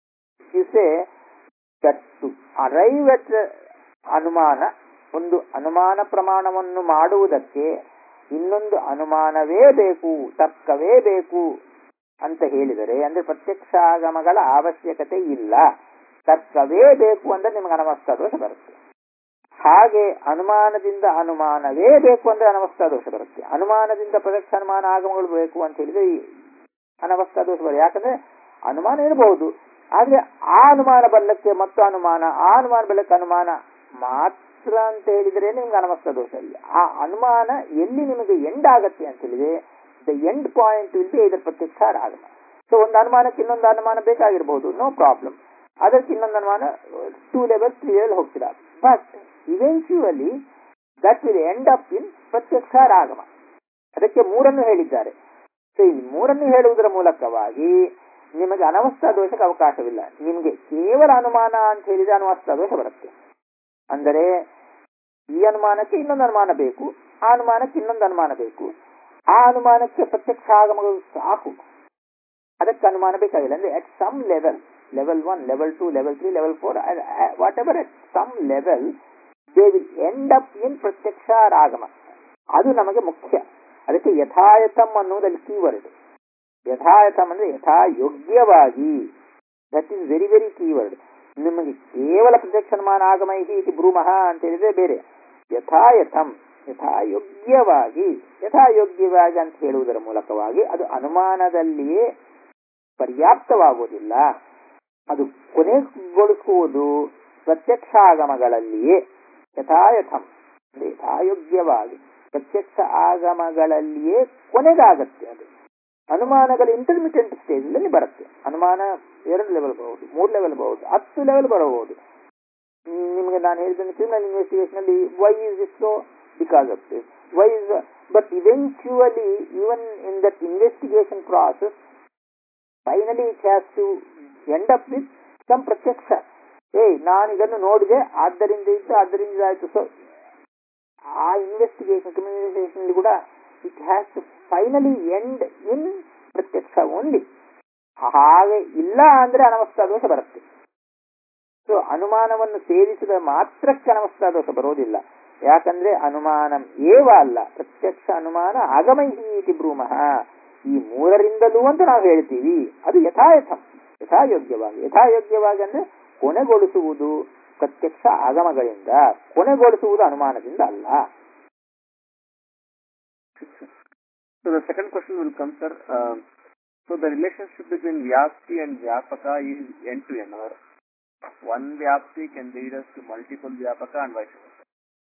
ಇಸೆ ಟು ಅರೈವ್ ಅಟ್ ಅನುಮಾನ ಒಂದು ಅನುಮಾನ ಪ್ರಮಾಣವನ್ನು ಮಾಡುವುದಕ್ಕೆ ಇನ್ನೊಂದು ಅನುಮಾನವೇ ಬೇಕು ತರ್ಕವೇ ಬೇಕು ಅಂತ ಹೇಳಿದರೆ ಅಂದ್ರೆ ಪ್ರತ್ಯಕ್ಷಾಗಮಗಳ ಅವಶ್ಯಕತೆ ಇಲ್ಲ ತರ್ಕವೇ ಬೇಕು ಅಂದ್ರೆ ನಿಮಗೆ ಅನವಸ್ಥ ದೋಷ ಬರುತ್ತೆ ಹಾಗೆ ಅನುಮಾನದಿಂದ ಅನುಮಾನವೇ ಬೇಕು ಅಂದ್ರೆ ಅನವಸ್ಥ ದೋಷ ಬರುತ್ತೆ ಅನುಮಾನದಿಂದ ಪ್ರತ್ಯಕ್ಷ ಅನುಮಾನ ಆಗಮಗಳು ಬೇಕು ಅಂತ ಹೇಳಿದ್ರೆ ಈ ಅನವಸ್ಥ ದೋಷ ಬರುತ್ತೆ ಯಾಕಂದ್ರೆ ಅನುಮಾನ ಇರಬಹುದು ಆದ್ರೆ ಆ ಅನುಮಾನ ಬಲ್ಲಕ್ಕೆ ಮತ್ತು ಅನುಮಾನ ಆ ಅನುಮಾನ ಬಲ್ಲಕ್ಕೆ ಅನುಮಾನ ಮಾತ್ರ ಅಂತ ಹೇಳಿದ್ರೆ ನಿಮ್ಗೆ ಅನವಸ್ಥ ದೋಷ ಇಲ್ಲ ಆ ಅನುಮಾನ ಎಲ್ಲಿ ನಿಮಗೆ ಎಂಡ್ ಆಗತ್ತೆ ಅಂತ ಹೇಳಿದ್ರೆ the end point will be ಇದರ ಪ್ರತ್ಯಕ್ಷ ಆಗಮ ಸೊ ಒಂದು ಅನುಮಾನಕ್ಕೆ ಇನ್ನೊಂದು ಅನುಮಾನ ಬೇಕಾಗಿರ್ಬೋದು ನೋ ಪ್ರಾಬ್ಲಮ್ ಅದಕ್ಕೆ ಇನ್ನೊಂದು ಅನುಮಾನ ಟೂ ಲೆವೆಲ್ ತ್ರೀ ಲೆವೆಲ್ ಹೋಗ್ತೀರಾ but eventually that will end up in ಪ್ರತ್ಯಕ್ಷ ಆಗಮ ಅದಕ್ಕೆ ಮೂರನ್ನು ಹೇಳಿದ್ದಾರೆ ಸೊ ಈ ಮೂರನ್ನು ಹೇಳುವುದರ ಮೂಲಕವಾಗಿ ನಿಮಗೆ ಅನವಸ್ಥ ದೋಷಕ್ಕೆ ಅವಕಾಶವಿಲ್ಲ ನಿಮಗೆ ಕೇವಲ ಅನುಮಾನ ಅಂತ ಹೇಳಿದ್ರೆ ಅನವಸ್ಥ ದೋಷ ಬರುತ್ತೆ ಅಂದರೆ ಈ ಅನುಮಾನಕ್ಕೆ ಇನ್ನೊಂದು ಅನುಮಾನ ಬೇಕು ಆ ಅನುಮಾನಕ್ಕೆ ಇನ್ನೊಂದು ಅನುಮಾನ ಬೇಕು ಆ ಅನುಮಾನಕ್ಕೆ ಪ್ರತ್ಯಕ್ಷ ಆಗಮಗಳು ಸಾಕು ಅದಕ್ಕೆ ಅನುಮಾನ ಬೇಕಾಗಿಲ್ಲ ಅಂದ್ರೆ at some level level one level two level three level four whatever at some level they will end up in ಪ್ರತ್ಯಕ್ಷ ಆಗಮ ಅದು ನಮಗೆ ಮುಖ್ಯ ಅದಕ್ಕೆ ಯಥಾಯಥಂ ಅನ್ನುವುದಲ್ಲಿ ಕೀವರ್ಡ್ ಯಥಾಯಥಂ ಅಂದ್ರೆ ಯಥಾ ಯೋಗ್ಯವಾಗಿ that is very very keyword ನಿಮಗೆ ಕೇವಲ ಪ್ರತ್ಯಕ್ಷ ಅನುಮಾನ ಆಗಮೈಹಿ ಇತಿ ಬ್ರೂಮಃ ಅಂತ ಹೇಳಿದ್ರೆ ಬೇರೆ ಯಥಾಯಥಂ ಯಥಾಯೋಗ್ಯವಾಗಿ ಯಥಾಯೋಗ್ಯವಾಗಿ ಅಂತ ಹೇಳುವುದರ ಮೂಲಕವಾಗಿ ಅದು ಅನುಮಾನದಲ್ಲಿಯೇ ಪರ್ಯಾಪ್ತವಾಗುವುದಿಲ್ಲ ಅದು ಕೊನೆಗೊಳಿಸುವುದು ಪ್ರತ್ಯಕ್ಷ ಆಗಮಗಳಲ್ಲಿಯೇ ಯಥಾಯಥಂ ಅಂದ್ರೆ ಯಥಾಯೋಗ್ಯವಾಗಿ ಪ್ರತ್ಯಕ್ಷ ಆಗಮಗಳಲ್ಲಿಯೇ ಕೊನೆಗಾಗತ್ತೆ ಅದು ಅನುಮಾನಗಳು ಇಂಟರ್ಮಿಟೆಂಟ್ ಸ್ಟೇಜ್ ಅಲ್ಲಿ ಬರುತ್ತೆ ಅನುಮಾನ ಎರಡು ಲೆವೆಲ್ ಬರಬಹುದು ಮೂರು ಲೆವೆಲ್ ಬರಬಹುದು ಹತ್ತು ಲೆವೆಲ್ ಬರಬಹುದು ನಿಮಗೆ ನಾನು ಹೇಳಿದ್ದೇನೆ ಕ್ರಿಮಿನಲ್ ಇನ್ವೆಸ್ಟಿಗೇಷನ್ ಅಲ್ಲಿ why is it so because of this why is but eventually even in that investigation process finally it has to end up with some ಪ್ರತ್ಯಕ್ಷ ಏಯ್ ನಾನು ಇದನ್ನು ನೋಡಿದೆ ಆದ್ದರಿಂದ ಇತ್ತು ಆದ್ದರಿಂದ ಇದಾಯ್ತು ಸೊ ಆ ಇನ್ವೆಸ್ಟಿಗೇಷನ್ ಕ್ರಿಮಿನಲೈಸೇಷನ್ ಕೂಡ it has to finally end in ಪ್ರತ್ಯಕ್ಷ ಓನ್ಲಿ ಹಾಗೆ ಇಲ್ಲ ಅಂದ್ರೆ ಅನವಸ್ಥ ದೋಷ ಬರುತ್ತೆ ಸೊ ಅನುಮಾನವನ್ನು ಸೇರಿಸಿದ ಮಾತ್ರಕ್ಕೆ ಅನವಸ್ಥ ದೋಷ ಬರೋದಿಲ್ಲ ಯಾಕಂದ್ರೆ ಅನುಮಾನ ಏವ ಅಲ್ಲ ಪ್ರತ್ಯಕ್ಷ ಅನುಮಾನ ಆಗಮೈಹಿ ಇತಿ ಬ್ರೂಮಃ ಈ ಮೂರರಿಂದಲೂ ಅಂತ ನಾವು ಹೇಳ್ತೀವಿ ಅದು ಯಥಾಯಥಂ ಯಥಾಯೋಗ್ಯವಾಗಿ ಯಥಾಯೋಗ್ಯವಾಗಿ ಅಂದ್ರೆ ಕೊನೆಗೊಳಿಸುವುದು ಪ್ರತ್ಯಕ್ಷ ಆಗಮಗಳಿಂದ ಕೊನೆಗೊಳಿಸುವುದು ಅನುಮಾನದಿಂದ ಅಲ್ಲ So the second question will come, sir. Um, so the relationship between Vyapti and Vyapaka is end to end. Or one Vyapti can lead us to multiple Vyapaka and vice versa.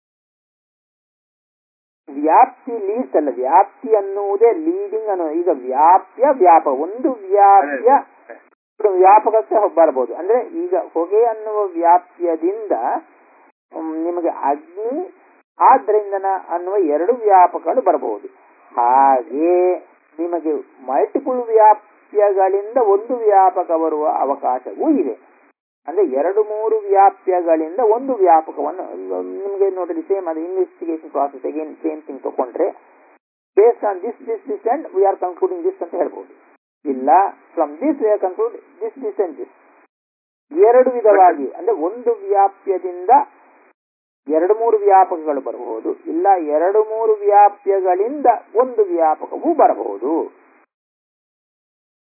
ವ್ಯಾಪ್ತಿ leads ಅಲ್ಲ ವ್ಯಾಪ್ತಿ ಅನ್ನುವುದೇ leading ಅನ್ನೋ ಈಗ ವ್ಯಾಪ್ಯ ವ್ಯಾಪ ಒಂದು ವ್ಯಾಪ್ಯ ವ್ಯಾಪಕಕ್ಕೆ ಬರಬಹುದು ಅಂದ್ರೆ ಈಗ ಹೊಗೆ ಅನ್ನುವ ವ್ಯಾಪ್ಯದಿಂದ ಮ್, ನಿಮಗೆ ಅಗ್ನಿ ಆದ್ರಿಂದನ ಅನ್ನುವ ಎರಡು ವ್ಯಾಪಕಗಳು ಬರಬಹುದು ಹಾಗೆ ನಿಮಗೆ ಮಲ್ಟಿಪಲ್ ವ್ಯಾಪ್ಯಗಳಿಂದ ಒಂದು ವ್ಯಾಪಕ ಬರುವ ಅವಕಾಶವೂ ಇದೆ ಅಂದ್ರೆ ಎರಡು ಮೂರು ವ್ಯಾಪ್ಯಗಳಿಂದ ಒಂದು ವ್ಯಾಪಕವನ್ನು ನಿಮಗೆ ನೋಡ್ರಿ ಸೇಮ್ ಅದು investigation process again same thing ತಗೊಂಡ್ರೆ based on this this this and we are concluding this ಅಂತ ಹೇಳ್ಬೋದು ಇಲ್ಲ from this we are conclude this this and this ಎರಡು ವಿಧವಾಗಿ ಅಂದ್ರೆ ಒಂದು ವ್ಯಾಪ್ಯದಿಂದ ಎರಡು ಮೂರು ವ್ಯಾಪಕಗಳು ಬರಬಹುದು ಇಲ್ಲ ಎರಡು ಮೂರು ವ್ಯಾಪ್ಯಗಳಿಂದ ಒಂದು ವ್ಯಾಪಕವೂ ಬರಬಹುದು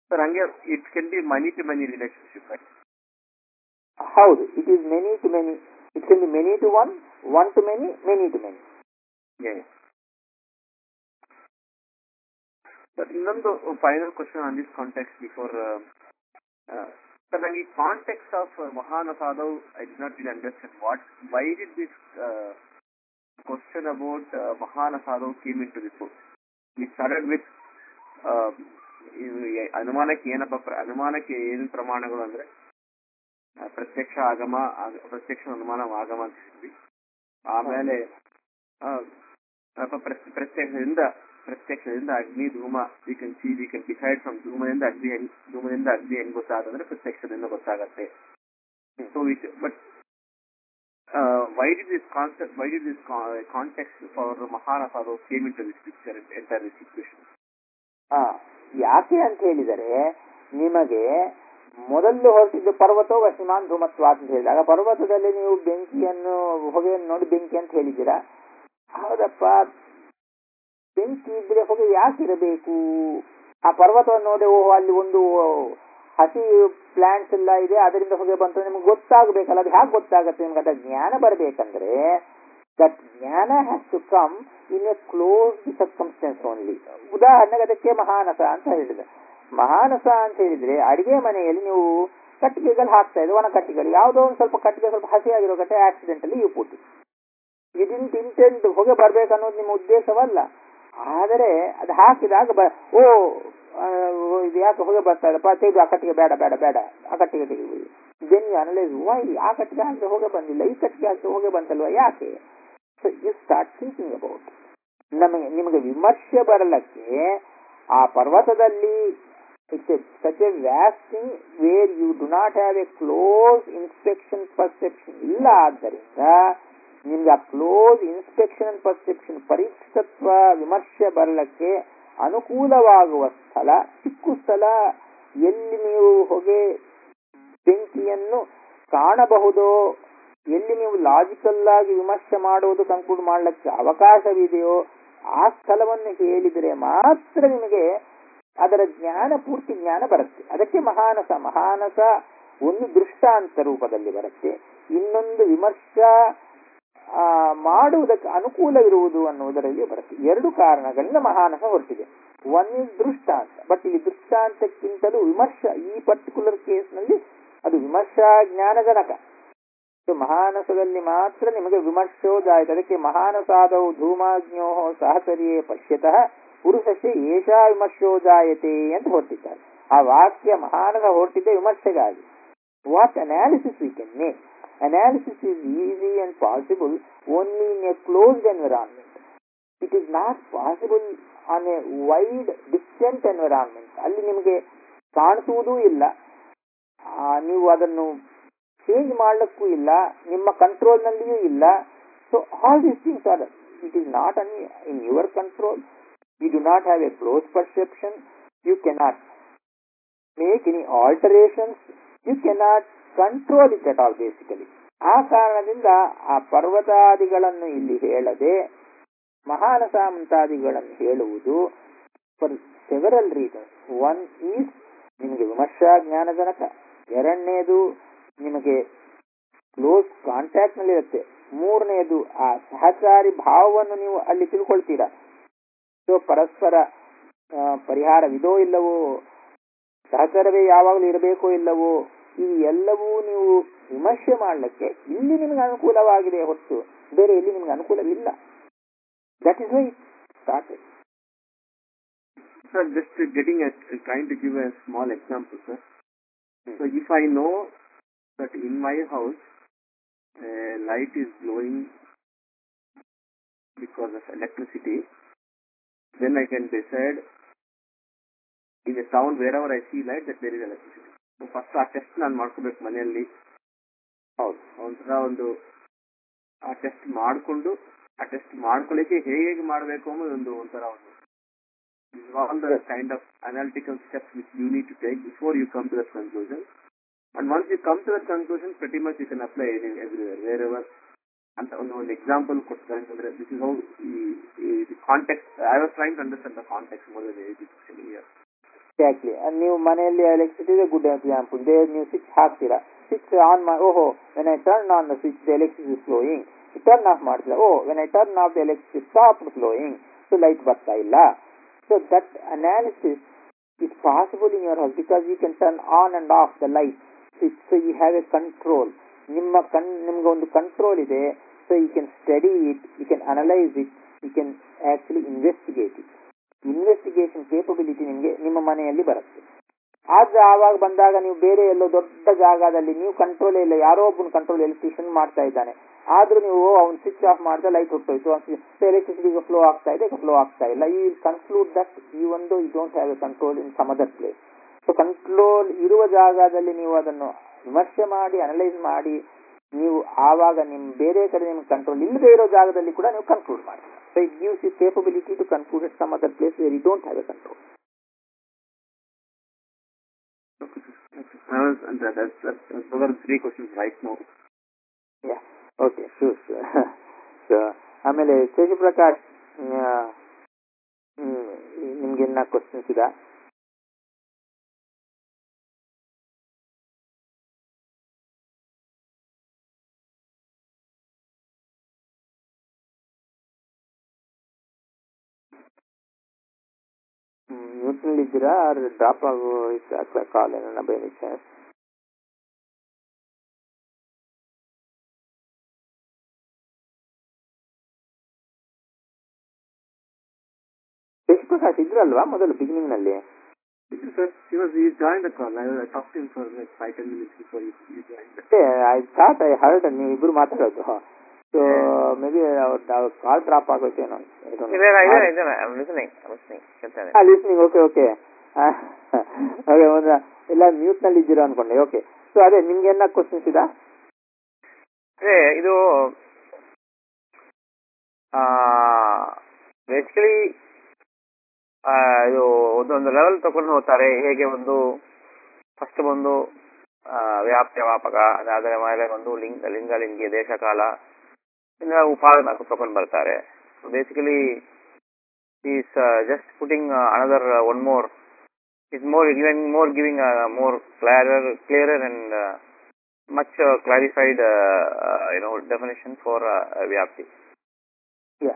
ಸರ್ ಹಂಗೆ it can be many to many relationship right ಹೌದು it is many to many it can be many to one one to many many to many sir ಇನ್ನೊಂದು final question on this context before sir ನಂಗೆ ಈ context of ಮಹಾನ ಸಾಧವ್ I did not really understand what why did this question about ಮಹಾನ ಸಾಧವ್ came into this book it started with ಅನುಮಾನಕ್ಕೆ ಏನಪ್ಪ ಪ್ರ- ಅನುಮಾನಕ್ಕೆ ಏನು ಪ್ರಮಾಣಗಳು ಅಂದ್ರೆ ಆ, ಪ್ರತ್ಯಕ್ಷ ಆಗಮ ಆಗ- ಪ್ರತ್ಯಕ್ಷ ಅನುಮಾನ ಆಗಮ ಅಂತ ಹೇಳಿದ್ವಿ ಆಮೇಲೆ ಆ, ಅಪ್ಪ ಪ್ರತ್ಯ- ಪ್ರತ್ಯಕ್ಷದಿಂದ ಪ್ರತ್ಯಕ್ಷದಿಂದ ಅಗ್ನಿ ಧೂಮ we can see we can decide from ಧೂಮದಿಂದ ಅಗ್ನಿ ಹೆಂಗ್ ಧೂಮದಿಂದ ಅಗ್ನಿ ಹೆಂಗ್ ಗೊತ್ತಾಗಂದ್ರೆ ಪ್ರತ್ಯಕ್ಷದಿಂದ ಗೊತ್ತಾಗತ್ತೆ so it but why did this concept why did this context for ಮಹಾರಥ ಅದು came into this picture enter this situation ಆ, ಯಾಕೆ ಅಂತ ಹೇಳಿದರೆ ನಿಮಗೆ ಮೊದಲು ಹೊರಟಿದ್ದು ಪರ್ವತೋ ವಸಿಮಾನ್ ಧೂಮತ್ವ ಅಂತ ಹೇಳಿದಾಗ ಪರ್ವತದಲ್ಲಿ ನೀವು ಬೆಂಕಿಯನ್ನು ಹೊಗೆಯನ್ನು ನೋಡಿ ಬೆಂಕಿ ಅಂತ ಹೇಳಿದ್ದೀರಾ ಹೌದಪ್ಪ ಬೆಂಕಿ ಇದ್ರೆ ಹೊಗೆ ಯಾಕೆ ಇರಬೇಕು ಆ ಪರ್ವತವನ್ನು ನೋಡಿ ಓಹೋ ಅಲ್ಲಿ ಒಂದು ಹಸಿ ಪ್ಲಾಂಟ್ಸ್ ಎಲ್ಲ ಇದೆ ಅದರಿಂದ ಹೊಗೆ ಬಂತು ನಿಮ್ಗೆ ಗೊತ್ತಾಗಬೇಕಲ್ಲ ಅದು ಹೇಗೆ ಗೊತ್ತಾಗುತ್ತೆ ನಿಮ್ಗೆ ಅದರ ಜ್ಞಾನ ಬರಬೇಕಂದ್ರೆ ದಟ್ ಜ್ಞಾನ has to come in a close circumstance only ಉದಾಹರಣೆಗೆ ಅದಕ್ಕೆ ಮಹಾನಸ ಅಂತ ಹೇಳಿದೆ ಮಹಾನಸ ಅಂತ ಹೇಳಿದ್ರೆ ಅಡಿಗೆ ಮನೆಯಲ್ಲಿ ನೀವು ಕಟ್ಟಿಗೆಗಳು ಹಾಕ್ತಾ ಇದ್ರೆ ಒಣ ಕಟ್ಟಿಗೆಗಳು ಯಾವುದೋ ಒಂದು ಸ್ವಲ್ಪ ಕಟ್ಟಿಗೆ ಸ್ವಲ್ಪ ಹಸಿಯಾಗಿರೋ ಕಟ್ಟೆ ಆಕ್ಸಿಡೆಂಟ್ ಅಲ್ಲಿ ಯು ಪುಟ್ಟು ಇದಿಂಟ್ ಇಂಟೆಂಟ್ ಹೊಗೆ ಬರ್ಬೇಕು ಅನ್ನೋದು ನಿಮ್ಮ ಉದ್ದೇಶವಲ್ಲ ಆದರೆ ಅದು ಹಾಕಿದಾಗ ಬ ಓ ಆ, ಇದು ಯಾಕೆ ಹೊಗೆ ಬರ್ತಾ ಇದೆಪ್ಪ ತೆಗೆದು ಆ ಕಟ್ಟಿಗೆ ಬೇಡ ಬೇಡ ಬೇಡ ಆ ಕಟ್ಟಿಗೆ ತೆಗೆದು ದೆನ್ ಯು ಅನಲೈಸ್ ವೈ ಆ ಕಟ್ಟಿಗೆ ಹಾಕಿದ್ರೆ ಹೊಗೆ ಬಂದಿಲ್ಲ ಈ ಕಟ್ಟಿಗೆ ಹಾಕಿದ್ರೆ ಹೊಗೆ ಬಂತಲ್ವಾ ಯಾಕೆ so you start thinking about ನಮಗೆ ನಿಮಗೆ ವಿಮರ್ಶೆ ಬರಲಕ್ಕೆ ಆ ಪರ್ವತದಲ್ಲಿ it's a such a vast thing where you do not have a close inspection perception ಇಲ್ಲ ಆದ್ದರಿಂದ ನಿಮ್ಗೆ ಆ ಕ್ಲೋಸ್ ಇನ್ಸ್ಪೆಕ್ಷನ್ ಪರ್ಸೆಪ್ಷನ್ ಪರೀಕ್ಷತ್ವ ವಿಮರ್ಶೆ ಬರಲಕ್ಕೆ ಅನುಕೂಲವಾಗುವ ಸ್ಥಳ ಚಿಕ್ಕ ಸ್ಥಳ ಎಲ್ಲಿ ನೀವು ಹೊಗೆ ಬೆಂಕಿಯನ್ನು ಕಾಣಬಹುದೋ ಎಲ್ಲಿ ನೀವು ಲಾಜಿಕಲ್ ಆಗಿ ವಿಮರ್ಶೆ ಮಾಡುವುದು ಕನ್ಕ್ಲೂಡ್ ಮಾಡಲಿಕ್ಕೆ ಅವಕಾಶವಿದೆಯೋ ಆ ಸ್ಥಳವನ್ನು ಹೇಳಿದರೆ ಮಾತ್ರ ನಿಮಗೆ ಅದರ ಜ್ಞಾನ ಪೂರ್ತಿ ಜ್ಞಾನ ಬರುತ್ತೆ ಅದಕ್ಕೆ ಮಹಾನಸ ಮಹಾನಸ ಒಂದು ದೃಷ್ಟಾಂತ ರೂಪದಲ್ಲಿ ಬರುತ್ತೆ ಇನ್ನೊಂದು ವಿಮರ್ಶಾ ಆ, ಮಾಡುವುದಕ್ಕೆ ಅನುಕೂಲವಿರುವುದು ಅನ್ನುವುದರಲ್ಲಿ ಬರುತ್ತೆ ಎರಡು ಕಾರಣಗಳಿಂದ ಮಹಾನಸ ಹೊರಟಿದೆ ಒನ್ ಇಸ್ ದೃಷ್ಟಾಂತ ಬಟ್ ಇಲ್ಲಿ ದೃಷ್ಟಾಂತಕ್ಕಿಂತಲೂ ವಿಮರ್ಶ ಈ ಪರ್ಟಿಕ್ಯುಲರ್ ಕೇಸ್ನಲ್ಲಿ ಅದು ವಿಮರ್ಶಾ ಜ್ಞಾನಜನಕ ಸೊ ಮಹಾನಸದಲ್ಲಿ ಮಾತ್ರ ನಿಮಗೆ ವಿಮರ್ಶೋದಾಯಿತ ಅದಕ್ಕೆ ಮಹಾನಸಾದವು ಧೂಮಾಜ್ಞೋ ಸಹಚರ್ಯೇ ಪಶ್ಯತಃ ಪುರುಷಸ್ಯ ಏಷಾ ವಿಮರ್ಶೋಜಾಯತೆ ಅಂತ ಹೊರಟಿದ್ದಾರೆ ಆ ವಾಕ್ಯ ಮಹಾನಸ ಹೊರಟಿದ್ದೆ ವಿಮರ್ಶೆಗಾಗಿ what analysis we can make analysis is easy and possible only in a closed environment. It is not possible on a wide, distant environment. ಅಲ್ಲಿ ನಿಮಗೆ ಕಾಣಿಸುವುದೂ ಇಲ್ಲ ಆ, ನೀವು ಅದನ್ನು ಚೇಂಜ್ ಮಾಡಲಿಕ್ಕೂ ಇಲ್ಲ ನಿಮ್ಮ ಕಂಟ್ರೋಲ್ನಲ್ಲಿಯೂ ಇಲ್ಲ so all these things are it is not an in your control you do not have a close perception you cannot make any alterations you cannot control it at all basically ಆ ಕಾರಣದಿಂದ ಆ ಪರ್ವತಾದಿಗಳನ್ನು ಇಲ್ಲಿ ಹೇಳದೆ ಮಹಾನಸ ಮುಂತಾದಿಗಳನ್ನು ಹೇಳುವುದು for several reasons one is ನಿಮಗೆ ವಿಮರ್ಶಾ ಜ್ಞಾನಜನಕ ಎರಡನೇದು ನಿಮಗೆ ಕ್ಲೋಸ್ ಕಾಂಟ್ಯಾಕ್ಟ್ ನಲ್ಲಿ ಇರುತ್ತೆ ಮೂರನೆಯದು ಆ ಸಹಚಾರಿ ಭಾವವನ್ನು ನೀವು ಅಲ್ಲಿ ತಿಳ್ಕೊಳ್ತೀರಾ ಸೊ ಪರಸ್ಪರ ಆ, ಪರಿಹಾರವಿದೋ ಇಲ್ಲವೋ ಸಹಕಾರವೇ ಯಾವಾಗಲೂ ಇರಬೇಕೋ ಇಲ್ಲವೋ ಈ ಎಲ್ಲವೂ ನೀವು ವಿಮರ್ಶೆ ಮಾಡಲಿಕ್ಕೆ ಇಲ್ಲಿ ನಿಮಗೆ ಅನುಕೂಲವಾಗಿದೆ ಹೊರತು ಬೇರೆ ಎಲ್ಲಿ ನಿಮಗೆ ಅನುಕೂಲವಿಲ್ಲ that is why started Sir, just uh, getting a, trying to give a small example, sir. So if I know that in my house uh, light is glowing because of electricity, then I can decide in a town wherever I see light that there is electricity. So first ಆ test ನಾನು ಮಾಡ್ಕೋಬೇಕು ಮನೆಯಲ್ಲಿ ಹೌದು ಒಂಥರ ಒಂದು ಆ test ಮಾಡಿಕೊಂಡು ಆ ಟೆಸ್ಟ್ ಮಾಡ್ಕೊಳ್ಳಿಕ್ಕೆ ಹೇಗೆ ಹೇಗೆ ಮಾಡಬೇಕು ಅನ್ನೋದು ಒಂದು ಒಂಥರ ಒಂದು all the kind of analytical steps which you need to take before you come to that conclusion and once you come to that conclusion pretty much you can apply everywhere wherever ಅಂತ ಒಂದು ಒಂದು example ಕೊಡ್ತಾರೆ ಅಂತಂದ್ರೆ this is how ಈ context I was trying to understand the context more than exactly ನೀವು ಮನೆಯಲ್ಲಿ electricity ಇದೆ good example they ನೀವು ಸ್ವಿಚ್ ಹಾಕ್ತೀರಾ ಸ್ವಿಚ್ ಆನ್ ಮಾಡಿ ಓಹೋ when I turn on the switch the electricity flowing turn off ಮಾಡ್ತೀರಾ oh when I turn off the electricity stop flowing so light ಬರ್ತಾ ಇಲ್ಲ so that analysis is possible in your house because you can turn on and off the light switch so you have a control ನಿಮ್ಮ ಕಣ್ ನಿಮ್ಗೆ ಒಂದು control ಇದೆ so you can study it you can analyse it you can actually investigate it investigation capability ನಿಮಗೆ ನಿಮ್ಮ ಮನೆಯಲ್ಲಿ ಬರುತ್ತೆ ಆದ್ರೆ ಆವಾಗ ಬಂದಾಗ ನೀವು ಬೇರೆ ಎಲ್ಲೋ ದೊಡ್ಡ ಜಾಗದಲ್ಲಿ ನೀವು ಕಂಟ್ರೋಲ್ ಇಲ್ಲ ಯಾರೋ ಒಬ್ಬನ ಕಂಟ್ರೋಲ್ ಎಲೆಕ್ಟ್ರಿಷಿಯನ್ ಮಾಡ್ತಾ ಇದ್ದಾನೆ ಆದ್ರೂ ನೀವು ಅವ್ನು ಸ್ವಿಚ್ ಆಫ್ ಮಾಡಿದ್ರೆ ಲೈಟ್ ಹೊಟ್ಟೋಯ್ತು ಎಲೆಕ್ಟ್ರಿಸಿಟಿ ಫ್ಲೋ ಆಗ್ತಾ ಇದೆ ಫ್ಲೋ ಆಗ್ತಾ ಇಲ್ಲ ಈ ಕನ್ಕ್ಲೂಡ್ ದಟ್ ಈ ಒಂದು you don't have a control in some other place so control ಇರುವ ಜಾಗದಲ್ಲಿ ನೀವು ಅದನ್ನು ವಿಮರ್ಶೆ ಮಾಡಿ ಅನಲೈಸ್ ಮಾಡಿ ನೀವು ಆವಾಗ ನಿಮ್ ಬೇರೆ ಕಡೆ ನಿಮ್ಗೆ ಕಂಟ್ರೋಲ್ ಇಲ್ಲದೆ ಇರೋ ಜಾಗದಲ್ಲಿ ಕೂಡ ನೀವು ಕನ್ಕ್ಲೂಡ್ ಮಾಡಿ so it gives you capability to conclude it some other place where you don't have a control That was, that, that's, that's, those are the three questions right now. Yeah okay sure sure so ಆಮೇಲೆ ಶೇಷಪ್ರಕಾಶ್ ನಿಮ್ಗೆ ಏನ questions ಇದಾ ಮ್ಯೂಟ್ನಲ್ಲಿ ಇದ್ದೀರಾ R drop ಆಗೋ ಕಾಲ್ ಏನನ್ನ by chance ಶೇಷಪ್ರಕಾಶ್ ಇದ್ರಲ್ವಾ ಮೊದಲು beginning ನಲ್ಲಿ Sir, he was, he joined the call. I, I talked to him for like five, ten minutes before he, he joined. I thought I heard ನೀವು ಇಬ್ರು ಮಾತಾಡೋದು so may B ಅವ್ರ ಕಾಲ್ drop ಆಗೋಯ್ತೇನೋ ಇಲ್ಲ ಇಲ್ಲ ಇದೆ ಇದೆ I'm listening I'm listening ಕೇಳ್ತೇನೆ listening okay okay okay ಒಂದು ಎಲ್ಲ ಮ್ಯೂಟ್ ನಲ್ಲಿ ಇದ್ದೀರಾ ಅನ್ಕೊಂಡೆ ಓಕೆ ಸೊ ಅದೇ ನಿಮ್ಗೆ ಏನ ಕ್ವಶನ್ಸ್ ಇದಾ ಅದೇ ಇದು ಬೇಸಿಕಲಿ ಇದು ಒಂದೊಂದು ಲೆವೆಲ್ ತಗೊಂಡು ಹೋಗ್ತಾರೆ ಹೇಗೆ ಒಂದು ಫಸ್ಟ್ ಬಂದು ಆ, ವ್ಯಾಪ್ತಿ ವ್ಯಾಪಕ ಅದಾದ ಮೇಲೆ ಒಂದು ಲಿಂಗ ಲಿಂಗ ಲಿಂಗಿ ದೇಶಕಾಲ ಇನ್ನು ಉಪಾದಾನ ತಗೊಂಡು ಬರ್ತಾರೆ basically is just putting another one more is more giving more giving more clear clearer and much uh, clarified uh, uh, you know definition for uh, uh, vyapti yeah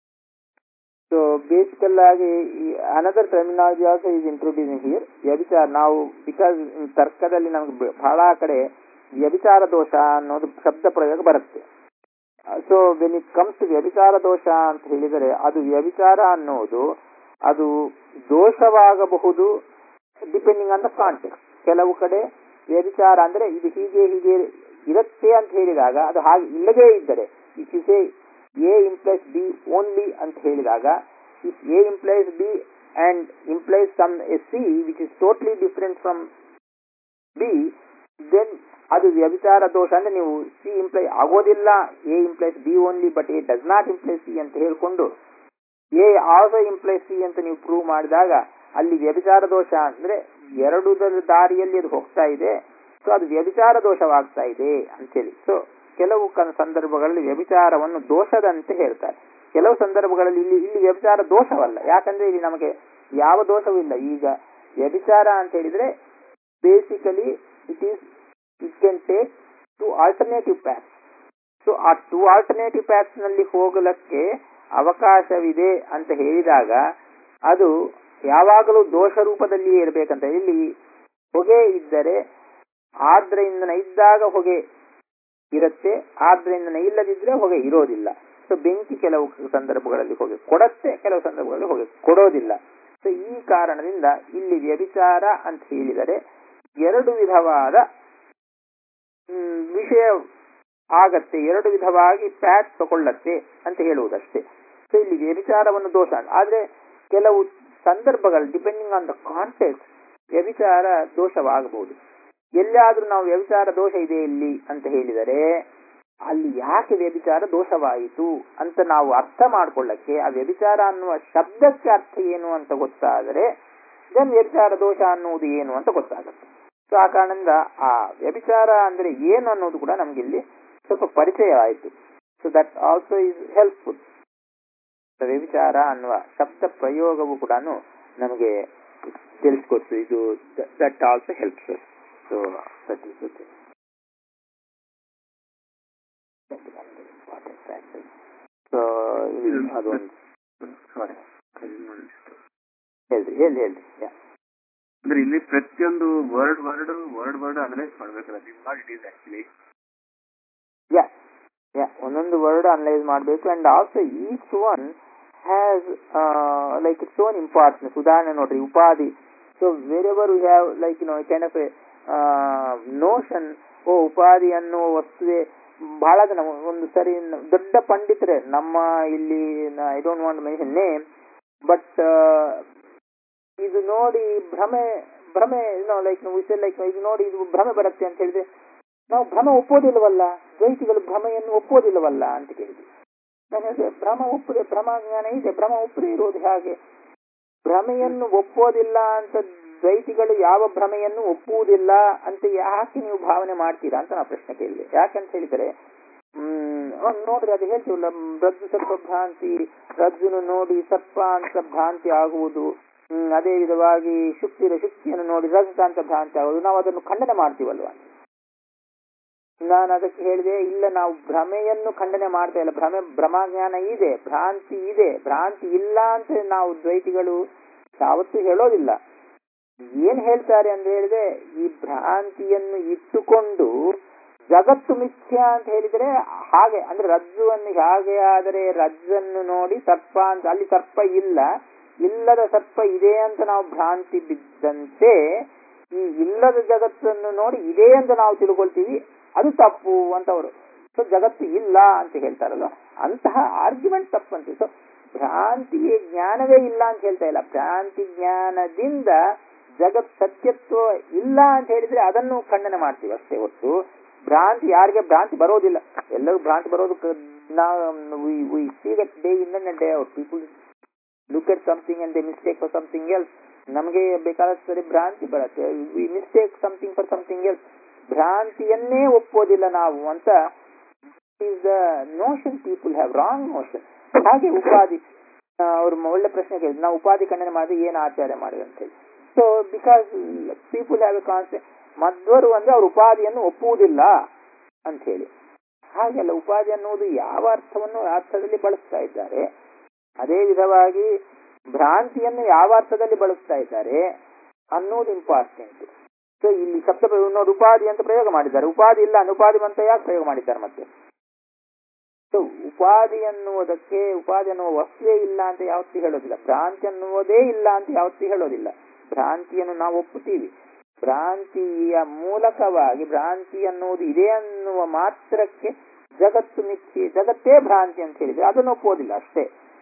so ಬೇಸಿಕಲ್ ಆಗಿ another terminology also is introducing here ವ್ಯಭಿಚಾರ ನಾವು because ತರ್ಕದಲ್ಲಿ ನಮ್ಗೆ ಬ- ಬಹಳ ಕಡೆ ವ್ಯಭಿಚಾರ ದೋಷ ಅನ್ನೋದು ಶಬ್ದ ಪ್ರಯೋಗ ಬರುತ್ತೆ so when it comes to ವ್ಯಭಿಚಾರ ದೋಷ ಅಂತ ಹೇಳಿದರೆ ಅದು ವ್ಯಭಿಚಾರ ಅನ್ನೋದು ಅದು ದೋಷವಾಗಬಹುದು ಡಿಪೆಂಡಿಂಗ್ ಆನ್ ದ ಕಾಂಟೆಕ್ಸ್ಟ್ ಕೆಲವು ಕಡೆ ವ್ಯಭಿಚಾರ ಅಂದ್ರೆ ಇದು ಹೀಗೆ ಹೀಗೆ ಇರುತ್ತೆ ಅಂತ ಹೇಳಿದಾಗ ಅದು ಹಾಗೆ ಇಲ್ಲದೇ ಇದ್ದರೆ if you say A implies B only ಅಂತ ಹೇಳಿದಾಗ if A implies B and implies some A C which is totally different from B then ಅದು ವ್ಯಭಿಚಾರ ದೋಷ ಅಂದ್ರೆ ನೀವು ಸಿ ಇಂಪ್ಲೈ ಆಗೋದಿಲ್ಲ A implies B only but A does not implies C ಅಂತ ಹೇಳ್ಕೊಂಡು ಎ ಆಲ್ಸೋ ಇಂಪ್ಲೈಸ್ ಸಿ ಅಂತ ನೀವು ಪ್ರೂವ್ ಮಾಡಿದಾಗ ಅಲ್ಲಿ ವ್ಯಭಿಚಾರ ದೋಷ ಅಂದ್ರೆ ಎರಡು ದ- ದಾರಿಯಲ್ಲಿ ಅದು ಹೋಗ್ತಾ ಇದೆ ಸೊ ಅದು ವ್ಯಭಿಚಾರ ದೋಷವಾಗ್ತಾ ಇದೆ ಅಂತೇಳಿ ಸೊ ಕೆಲವು ಕ- ಸಂದರ್ಭಗಳಲ್ಲಿ ವ್ಯಭಿಚಾರವನ್ನು ದೋಷದಂತೆ ಹೇಳ್ತಾರೆ ಕೆಲವು ಸಂದರ್ಭಗಳಲ್ಲಿ ಇಲ್ಲಿ ಇಲ್ಲಿ ವ್ಯಭಿಚಾರ ದೋಷವಲ್ಲ ಯಾಕಂದ್ರೆ ಇಲ್ಲಿ ನಮಗೆ ಯಾವ ದೋಷವೂ ಇಲ್ಲ ಈಗ ವ್ಯಭಿಚಾರ ಅಂತ ಹೇಳಿದ್ರೆ basically it is it can take two alternative path so ಆ ಟು ಆಲ್ಟರ್ನೇಟಿವ್ ಪ್ಯಾಥ್ಸ್ ನಲ್ಲಿ ಹೋಗಲಕ್ಕೆ ಅವಕಾಶವಿದೆ ಅಂತ ಹೇಳಿದಾಗ ಅದು ಯಾವಾಗಲೂ ದೋಷ ರೂಪದಲ್ಲಿಯೇ ಇರಬೇಕಂತ ಇಲ್ಲಿ ಹೊಗೆ ಇದ್ದರೆ ಆದ್ರೆಯಿಂದ ಇದ್ದಾಗ ಹೊಗೆ ಇರುತ್ತೆ ಆದ್ರೆಯಿಂದ ಇಲ್ಲದಿದ್ರೆ ಹೊಗೆ ಇರೋದಿಲ್ಲ ಸೊ ಬೆಂಕಿ ಕೆಲವು ಸಂದರ್ಭಗಳಲ್ಲಿ ಹೊಗೆ ಕೊಡತ್ತೆ ಕೆಲವು ಸಂದರ್ಭಗಳಲ್ಲಿ ಹೊಗೆ ಕೊಡೋದಿಲ್ಲ ಸೊ ಈ ಕಾರಣದಿಂದ ಇಲ್ಲಿ ವ್ಯಭಿಚಾರ ಅಂತ ಹೇಳಿದರೆ ಎರಡು ವಿಧವಾದ ಮ್, ವಿಷಯ ಆಗತ್ತೆ ಎರಡು ವಿಧವಾಗಿ ಪ್ಯಾಚ್ ತಗೊಳ್ಳತ್ತೆ ಅಂತ ಹೇಳುವುದಷ್ಟೇ ಸೊ ಇಲ್ಲಿ ವ್ಯಭಿಚಾರವನ್ನು ದೋಷ ಆದ್ರೆ ಕೆಲವು ಸಂದರ್ಭಗಳು ಡಿಪೆಂಡಿಂಗ್ ಆನ್ ದ ಕಾಂಟೆಕ್ಸ್ಟ್ ವ್ಯಭಿಚಾರ ದೋಷವಾಗಬಹುದು ಎಲ್ಲಾದ್ರೂ ನಾವು ವ್ಯಭಿಚಾರ ದೋಷ ಇದೆ ಇಲ್ಲಿ ಅಂತ ಹೇಳಿದರೆ ಅಲ್ಲಿ ಯಾಕೆ ವ್ಯಭಿಚಾರ ದೋಷವಾಯಿತು ಅಂತ ನಾವು ಅರ್ಥ ಮಾಡ್ಕೊಳ್ಳಕ್ಕೆ ಆ ವ್ಯಭಿಚಾರ ಅನ್ನುವ ಶಬ್ದಕ್ಕೆ ಅರ್ಥ ಏನು ಅಂತ ಗೊತ್ತಾದರೆ ದೆನ್ ವ್ಯಭಿಚಾರ ದೋಷ ಅನ್ನುವುದು ಏನು ಅಂತ ಗೊತ್ತಾಗುತ್ತೆ ಸೊ ಆ ಕಾರಣದಿಂದ ಆ ವ್ಯಭಿಚಾರ ಅಂದ್ರೆ ಏನು ಅನ್ನೋದು ಕೂಡ ನಮ್ಗೆ ಇಲ್ಲಿ ಸ್ವಲ್ಪ ಪರಿಚಯ ಆಯಿತು so that also is helpful ವ್ಯಭಿಚಾರ ಅನ್ನುವ ಶಬ್ದ ಪ್ರಯೋಗವು ಕೂಡ ನಮಗೆ ತಿಳಿಸ್ಕೊಡ್ತು ಇದು that also helps so that is okay so ಅದೊಂದು ಸಾರಿ ಹೇಳ್ರಿ ಹೇಳಿ ಹೇಳ್ರಿ ಯಾ ಅಂದ್ರೆ ಇಲ್ಲಿ ಪ್ರತಿಯೊಂದು word word word word analyse ಮಾಡ್ಬೇಕಲ್ಲ this what it is actually yeah yeah ಒಂದೊಂದು ವರ್ಡ್ ಅನಲೈಸ್ ಮಾಡಬೇಕು and also each one has like its own importance ಉದಾಹರಣೆ ನೋಡ್ರಿ ಉಪಾಧಿ so wherever you have like no kind of a notion oh ಉಪಾಧಿ ಅನ್ನೋ ವಸ್ತುವೆ ಬಹಳ ಜನ ಒಂದು ಸರಿ ನ- ದೊಡ್ಡ ಪಂಡಿತರೆ ನಮ್ಮ ಇಲ್ಲಿ I don't want mention name but ಇದು ನೋಡಿ ಭ್ರಮೆ ಭ್ರಮೆ ಲೈಕ್ ಲೈಕ್ ಇದು ನೋಡಿ ಇದು ಭ್ರಮೆ ಬರುತ್ತೆ ಅಂತ ಹೇಳಿದ್ರೆ ನಾವು ಭ್ರಮ ಒಪ್ಪೋದಿಲ್ಲವಲ್ಲ ದ್ವೈತಿಗಳು ಭ್ರಮೆಯನ್ನು ಒಪ್ಪೋದಿಲ್ಲವಲ್ಲ ಅಂತ ಕೇಳಿದ್ವಿ ನಾನು ಹೇಳಿದೆ ಭ್ರಮ ಒಪ್ಪದೆ ಭ್ರಮ ಜ್ಞಾನ ಇದೆ ಭ್ರಮ ಒಪ್ಪದೆ ಇರೋದು ಹಾಗೆ ಭ್ರಮೆಯನ್ನು ಒಪ್ಪೋದಿಲ್ಲ ಅಂತ ದ್ವೈತಿಗಳು ಯಾವ ಭ್ರಮೆಯನ್ನು ಒಪ್ಪುವುದಿಲ್ಲ ಅಂತ ಯಾಕೆ ನೀವು ಭಾವನೆ ಮಾಡ್ತೀರಾ ಅಂತ ನಾವು ಪ್ರಶ್ನೆ ಕೇಳಿದೆ ಯಾಕಂತ ಹೇಳಿದರೆ ಹ್ಮ್ ಅವ್ನು ನೋಡ್ರಿ ಅದು ಹೇಳ್ತೀವಲ್ಲ ಮ್, ರಜ್ಜು ಸರ್ಪ ಭ್ರಾಂತಿ ರಜ್ಜುನು ನೋಡಿ ಸರ್ಪ ಅಂತ ಭ್ರಾಂತಿ ಆಗುವುದು ಹ್ಮ್, ಅದೇ ವಿಧವಾಗಿ ಶುಕ್ತಿರ ಶುಕ್ತಿಯನ್ನು ನೋಡಿ ರಜತ ಅಂತ ಭ್ರಾಂತಿ ಆಗುವುದು ನಾವು ಅದನ್ನು ಖಂಡನೆ ಮಾಡ್ತೀವಲ್ವಾ ನಾನು ಅದಕ್ಕೆ ಹೇಳಿದೆ ಇಲ್ಲ ನಾವು ಭ್ರಮೆಯನ್ನು ಖಂಡನೆ ಮಾಡ್ತಾ ಇಲ್ಲ ಭ್ರಮೆ ಭ್ರಮಾಜ್ಞಾನ ಇದೆ ಭ್ರಾಂತಿ ಇದೆ ಭ್ರಾಂತಿ ಇಲ್ಲ ಅಂತ ನಾವು ದ್ವೈತಿಗಳು ಯಾವತ್ತೂ ಹೇಳೋದಿಲ್ಲ ಏನ್ ಹೇಳ್ತಾರೆ ಅಂತ ಹೇಳಿದ್ರೆ ಈ ಭ್ರಾಂತಿಯನ್ನು ಇಟ್ಟುಕೊಂಡು ಜಗತ್ತು ಮಿಥ್ಯ ಅಂತ ಹೇಳಿದ್ರೆ ಹಾಗೆ ಅಂದ್ರೆ ರಜ್ಜುವನ್ನು ಹೇಗೆ ಆದರೆ ರಜ್ಜನ್ನು ನೋಡಿ ಸರ್ಪ ಅಂತ ಅಲ್ಲಿ ಸರ್ಪ ಇಲ್ಲ ಇಲ್ಲದ ಸರ್ಪ ಇದೆ ಅಂತ ನಾವು ಭ್ರಾಂತಿ ಬಿದ್ದಂತೆ ಈ ಇಲ್ಲದ ಜಗತ್ತನ್ನು ನೋಡಿ ಇದೆ ಅಂತ ನಾವು ತಿಳ್ಕೊಳ್ತೀವಿ ಅದು ತಪ್ಪು ಅಂತ ಅವರು ಸೊ ಜಗತ್ತು ಇಲ್ಲ ಅಂತ ಹೇಳ್ತಾರಲ್ಲ ಅಂತಹ ಆರ್ಗ್ಯುಮೆಂಟ್ ತಪ್ಪಂತೆ ಸೊ ಭ್ರಾಂತಿಗೆ ಜ್ಞಾನವೇ ಇಲ್ಲ ಅಂತ ಹೇಳ್ತಾ ಇಲ್ಲ ಭ್ರಾಂತಿ ಜ್ಞಾನದಿಂದ ಜಗತ್ ಸತ್ಯತ್ವ ಇಲ್ಲ ಅಂತ ಹೇಳಿದ್ರೆ ಅದನ್ನು ಖಂಡನೆ ಮಾಡ್ತೀವಿ ಅಷ್ಟೇ ಹೊತ್ತು ಭ್ರಾಂತಿ ಯಾರಿಗೆ ಭ್ರಾಂತಿ ಬರೋದಿಲ್ಲ ಎಲ್ಲರೂ ಭ್ರಾಂತಿ ಬರೋದು ನಾವು see that day in day out people look at something and they mistake for something else ನಮಗೆ ಬೇಕಾದ ಸರಿ ಭ್ರಾಂತಿ ಬರುತ್ತೆ we mistake something for something else ಭ್ರಾಂತಿಯನ್ನೇ ಒಪ್ಪೋದಿಲ್ಲ ನಾವು ಅಂತ is the notion people have wrong notion ಹಾಗೆ ಉಪಾಧಿ ಅವ್ರು ಒಳ್ಳೆ ಪ್ರಶ್ನೆ ಕೇಳಿದ್ರು ನಾವು ಉಪಾಧಿ ಖಂಡನೆ ಮಾಡಿದ್ರೆ ಏನು ಆಚಾರ್ಯ ಮಾಡಿದ್ರು ಅಂತ ಹೇಳಿ so because people have a concept ಮಧ್ವರು ಅಂದ್ರೆ ಅವ್ರ ಉಪಾಧಿಯನ್ನು ಒಪ್ಪುವುದಿಲ್ಲ ಅಂತ ಹೇಳಿ ಹಾಗೆಲ್ಲ ಉಪಾಧಿ ಅನ್ನುವುದು ಯಾವ ಅರ್ಥವನ್ನು ಅರ್ಥದಲ್ಲಿ ಬಳಸ್ತಾ ಇದ್ದಾರೆ ಅದೇ ವಿಧವಾಗಿ ಭ್ರಾಂತಿಯನ್ನು ಯಾವ ಅರ್ಥದಲ್ಲಿ ಬಳಸ್ತಾ ಇದ್ದಾರೆ ಅನ್ನೋದು ಇಂಪಾರ್ಟೆಂಟ್ ಸೊ ಇಲ್ಲಿ ಶಬ್ದ ಪ್ರಯೋಗ ನೋಡಿ ಉಪಾಧಿ ಅಂತ ಪ್ರಯೋಗ ಮಾಡಿದ್ದಾರೆ ಉಪಾಧಿ ಇಲ್ಲ ಅನುಪಾಧಿ ಅಂತ ಯಾಕೆ ಪ್ರಯೋಗ ಮಾಡಿದ್ದಾರೆ ಮತ್ತೆ ಸೊ ಉಪಾಧಿ ಅನ್ನುವುದಕ್ಕೆ ಉಪಾಧಿ ಅನ್ನುವ ವಸ್ತುವೇ ಇಲ್ಲ ಅಂತ ಯಾವತ್ತೂ ಹೇಳೋದಿಲ್ಲ ಭ್ರಾಂತಿ ಅನ್ನುವುದೇ ಇಲ್ಲ ಅಂತ ಯಾವತ್ತೂ ಹೇಳೋದಿಲ್ಲ ಭ್ರಾಂತಿಯನ್ನು ನಾವು ಒಪ್ಪುತ್ತೀವಿ ಭ್ರಾಂತಿಯ ಮೂಲಕವಾಗಿ ಭ್ರಾಂತಿ ಅನ್ನುವುದು ಇದೆ ಅನ್ನುವ ಮಾತ್ರಕ್ಕೆ ಜಗತ್ತು ಮಿಥ್ಯೆ ಜಗತ್ತೇ ಭ್ರಾಂತಿ ಅಂತ ಹೇಳಿದ್ರೆ ಅದನ್ನು ಒಪ್ಪುವುದಿಲ್ಲ ಅಷ್ಟೇ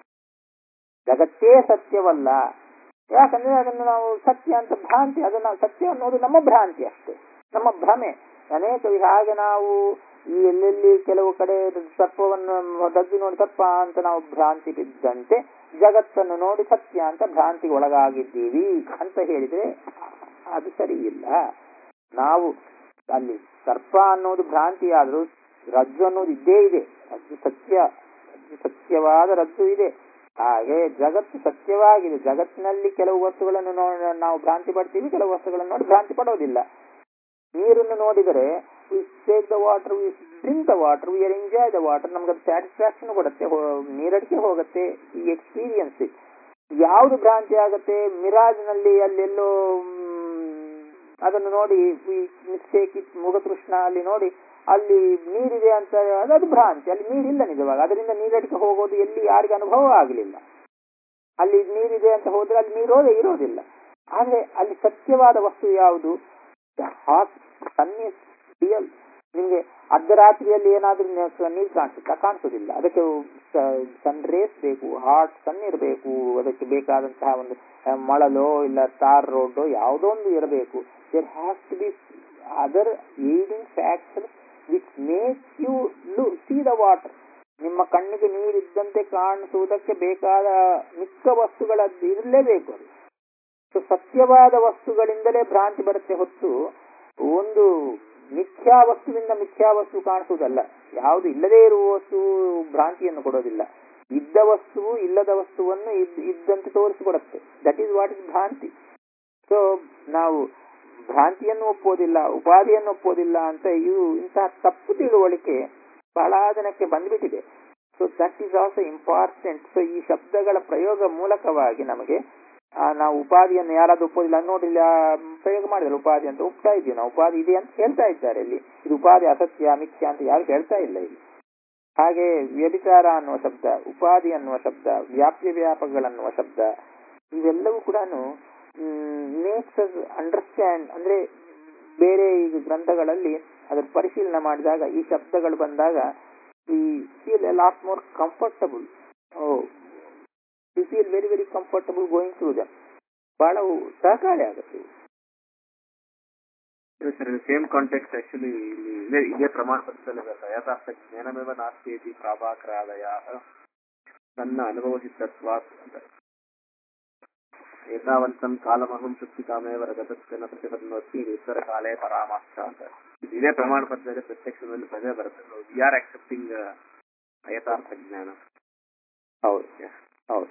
ಜಗತ್ತೇ ಸತ್ಯವಲ್ಲ ಯಾಕಂದ್ರೆ ಅದನ್ನು ನಾವು ಸತ್ಯ ಅಂತ ಭ್ರಾಂತಿ ಅದನ್ನ ಸತ್ಯ ಅನ್ನೋದು ನಮ್ಮ ಭ್ರಾಂತಿ ಅಷ್ಟೇ ನಮ್ಮ ಭ್ರಮೆ ಅನೇಕ ಹಾಗೆ ನಾವು ಈ ಎಲ್ಲೆಲ್ಲಿ ಕೆಲವು ಕಡೆ ಸರ್ಪವನ್ನು ರಜ್ಜು ನೋಡಿ ಸರ್ಪ ಅಂತ ನಾವು ಭ್ರಾಂತಿ ಬಿದ್ದಂತೆ ಜಗತ್ತನ್ನು ನೋಡಿ ಸತ್ಯ ಅಂತ ಭ್ರಾಂತಿಗೆ ಒಳಗಾಗಿದ್ದೀವಿ ಅಂತ ಹೇಳಿದ್ರೆ ಅದು ಸರಿ ಇಲ್ಲ ನಾವು ಅಲ್ಲಿ ಸರ್ಪ ಅನ್ನೋದು ಭ್ರಾಂತಿ ಆದ್ರೂ ರಜ್ಜು ಅನ್ನೋದು ಇದ್ದೇ ಇದೆ ರಜ್ಜು ಸತ್ಯ ರಜ್ಜು ಸತ್ಯವಾದ ರಜ್ಜು ಇದೆ ಹಾಗೆ ಜಗತ್ತು ಸತ್ಯವಾಗಿದೆ ಜಗತ್ತಿನಲ್ಲಿ ಕೆಲವು ವಸ್ತುಗಳನ್ನು ನೋಡಿ ನಾವು ಭ್ರಾಂತಿ ಪಡ್ತೀವಿ ಕೆಲವು ವಸ್ತುಗಳನ್ನು ನೋಡಿ ಭ್ರಾಂತಿ ಪಡೋದಿಲ್ಲ ನೀರನ್ನು ನೋಡಿದರೆ we take the water we drink the water we are enjoy the water ನಮ್ಗೆ ಅದು ಸ್ಯಾಟಿಸ್ಫ್ಯಾಕ್ಷನ್ ಕೊಡುತ್ತೆ ನೀರಡಿಕೆ ಹೋಗುತ್ತೆ ಈ ಎಕ್ಸ್ಪೀರಿಯನ್ಸ್ ಯಾವುದು ಭ್ರಾಂತಿ ಆಗುತ್ತೆ ಮಿರಾಜ್ನಲ್ಲಿ ಅಲ್ಲೆಲ್ಲೋ ಅದನ್ನು ನೋಡಿ ಮಿಸ್ಟೇಕ್ ಮುಗತೃಷ್ಣ ಅಲ್ಲಿ ನೋಡಿ ಅಲ್ಲಿ ನೀರಿದೆ ಅಂತ ಅದು ಭ್ರಾಂತಿ ಅಲ್ಲಿ ನೀರಿಲ್ಲ ನಿಜವಾಗ ಅದರಿಂದ ನೀರಡಿಕೆ ಹೋಗೋದು ಎಲ್ಲಿ ಯಾರಿಗೆ ಅನುಭವ ಆಗಲಿಲ್ಲ ಅಲ್ಲಿ ನೀರಿದೆ ಅಂತ ಹೋದ್ರೆ ಅಲ್ಲಿ ನೀರೋದೇ ಇರೋದಿಲ್ಲ ಆದ್ರೆ ಅಲ್ಲಿ ಸತ್ಯವಾದ ವಸ್ತು ಯಾವುದು ಹಾಟ್ ಸನ್ನಿ ರಿಯಲ್ ನಿಮ್ಗೆ ಅರ್ಧರಾತ್ರಿಯಲ್ಲಿ ಏನಾದ್ರೂ ನೀರು ಕಾಣಿಸುತ್ತಾ ಕಾಣಿಸೋದಿಲ್ಲ ಅದಕ್ಕೆ ಸನ್ ರೇಸ್ ಬೇಕು ಹಾಟ್ ಸನ್ ಇರಬೇಕು ಅದಕ್ಕೆ ಬೇಕಾದಂತಹ ಒಂದು ಮಳಲೋ ಇಲ್ಲ ತಾರ್ ರೋಡ್ ಯಾವುದೋ ಒಂದು ಇರಬೇಕು there has to be other aiding factor which make you see the water ನಿಮ್ಮ ಕಣ್ಣಿಗೆ ನೀರಿದ್ದಂತೆ ಕಾಣಿಸುವುದಕ್ಕೆ ಬೇಕಾದ ಮಿಕ್ಕ ವಸ್ತುಗಳದ್ದು ಇರಲೇಬೇಕು ಅದು ಸೊ ಸತ್ಯವಾದ ವಸ್ತುಗಳಿಂದಲೇ ಭ್ರಾಂತಿ ಬರುತ್ತೆ ಹೊತ್ತು ಒಂದು ಮಿಥ್ಯಾ ವಸ್ತುವಿಂದ ಮಿಥ್ಯಾ ವಸ್ತು ಕಾಣಿಸುವುದಲ್ಲ ಯಾವುದು ಇಲ್ಲದೇ ಇರುವ ವಸ್ತು ಭ್ರಾಂತಿಯನ್ನು ಕೊಡೋದಿಲ್ಲ ಇದ್ದ ವಸ್ತುವು ಇಲ್ಲದ ವಸ್ತುವನ್ನು ಇದ್ದಂತೆ ತೋರಿಸಿಕೊಡುತ್ತೆ ದಟ್ ಈಸ್ ವಾಟ್ ಇಸ್ ಭ್ರಾಂತಿ ಸೊ ನಾವು ಭ್ರಾಂತಿಯನ್ನು ಒಪ್ಪೋದಿಲ್ಲ ಉಪಾಧಿಯನ್ನು ಒಪ್ಪೋದಿಲ್ಲ ಅಂತ ಇವು ಇಂತಹ ತಪ್ಪು ತಿಳುವಳಿಕೆ ಬಹಳ ಜನಕ್ಕೆ ಬಂದ್ಬಿಟ್ಟಿದೆ so that is also important so ಈ ಶಬ್ದಗಳ ಪ್ರಯೋಗ ಮೂಲಕವಾಗಿ ನಮಗೆ ಆ, ನಾವು ಉಪಾಧಿಯನ್ನು ಯಾರಾದ್ರೂ ಒಪ್ಪೋದಿಲ್ಲ ನೋಡಿ ಇಲ್ಲಿ ಆ ಪ್ರಯೋಗ ಮಾಡಿದ್ರೆ ಉಪಾಧಿ ಅಂತ ಒಪ್ತಾ ಇದೀವಿ ನಾವು ಉಪಾಧಿ ಇದೆ ಅಂತ ಹೇಳ್ತಾ ಇದ್ದಾರೆ ಇಲ್ಲಿ ಇದು ಉಪಾಧಿ ಅಸತ್ಯ ಮಿಥ್ಯ ಅಂತ ಯಾರು ಹೇಳ್ತಾ ಇಲ್ಲ ಇಲ್ಲಿ ಹಾಗೆ ವ್ಯಭಿಚಾರ ಅನ್ನುವ ಶಬ್ದ ಉಪಾಧಿ ಅನ್ನುವ ಶಬ್ದ ವ್ಯಾಪ್ಯ ವ್ಯಾಪಕಗಳನ್ನುವ ಶಬ್ದ ಇವೆಲ್ಲವೂ ಕೂಡ ಮೇಕ್ಸ್ ಅಸ್ ಅಂಡರ್ಸ್ಟ್ಯಾಂಡ್ ಅಂದ್ರೆ ಬೇರೆ ಈಗ ಗ್ರಂಥಗಳಲ್ಲಿ ಅದರ ಪರಿಶೀಲನೆ ಮಾಡಿದಾಗ ಈ ಶಬ್ದಗಳು ಬಂದಾಗ ಈ feel a lot more comfortable we feel very very comfortable going through them ಬಹಳ ಸಹಕಾರಿ ಆಗುತ್ತೆ ಸರ್ ಸೇಮ್ ಕಾಂಟೆಕ್ಸ್ಟ್ ಆಕ್ಚುಲಿ ಇಲ್ಲಿ ಇದೇ ಇದೇ ಪ್ರಮಾಣ ಪತ್ರದಲ್ಲಿ ಬರುತ್ತೆ ಯಥಾರ್ಥ ಜ್ಞಾನಮೇವ ನಾಸ್ತಿ ಇತಿ ಪ್ರಾಭಾಕರಾದಯ ತನ್ನ ಅನುಭವ ಸಿದ್ಧತ್ವ ಅಂತ ಏತಾವಂತಂ ಕಾಲಮಹಂ ಶುಕ್ತಿಕಾಮೇವ ರಗತಸ್ಯನ ಪ್ರತಿಪನ್ನೋತ್ತಿ ಈಶ್ವರ ಕಾಲೇ ಪರಾಮಾರ್ಥ ಅಂತ ಇದು ಇದೇ ಪ್ರಮಾಣ ಪತ್ರದಲ್ಲಿ ಪ್ರತ್ಯಕ್ಷದಲ್ಲಿ ಪದೇ ಬರುತ್ತೆ ವಿ ಆರ್ ಆಕ್ಸೆಪ್ಟಿಂಗ್ ಯಥಾರ್ಥ ಜ್ಞಾನ ಹೌದು ಹೌದು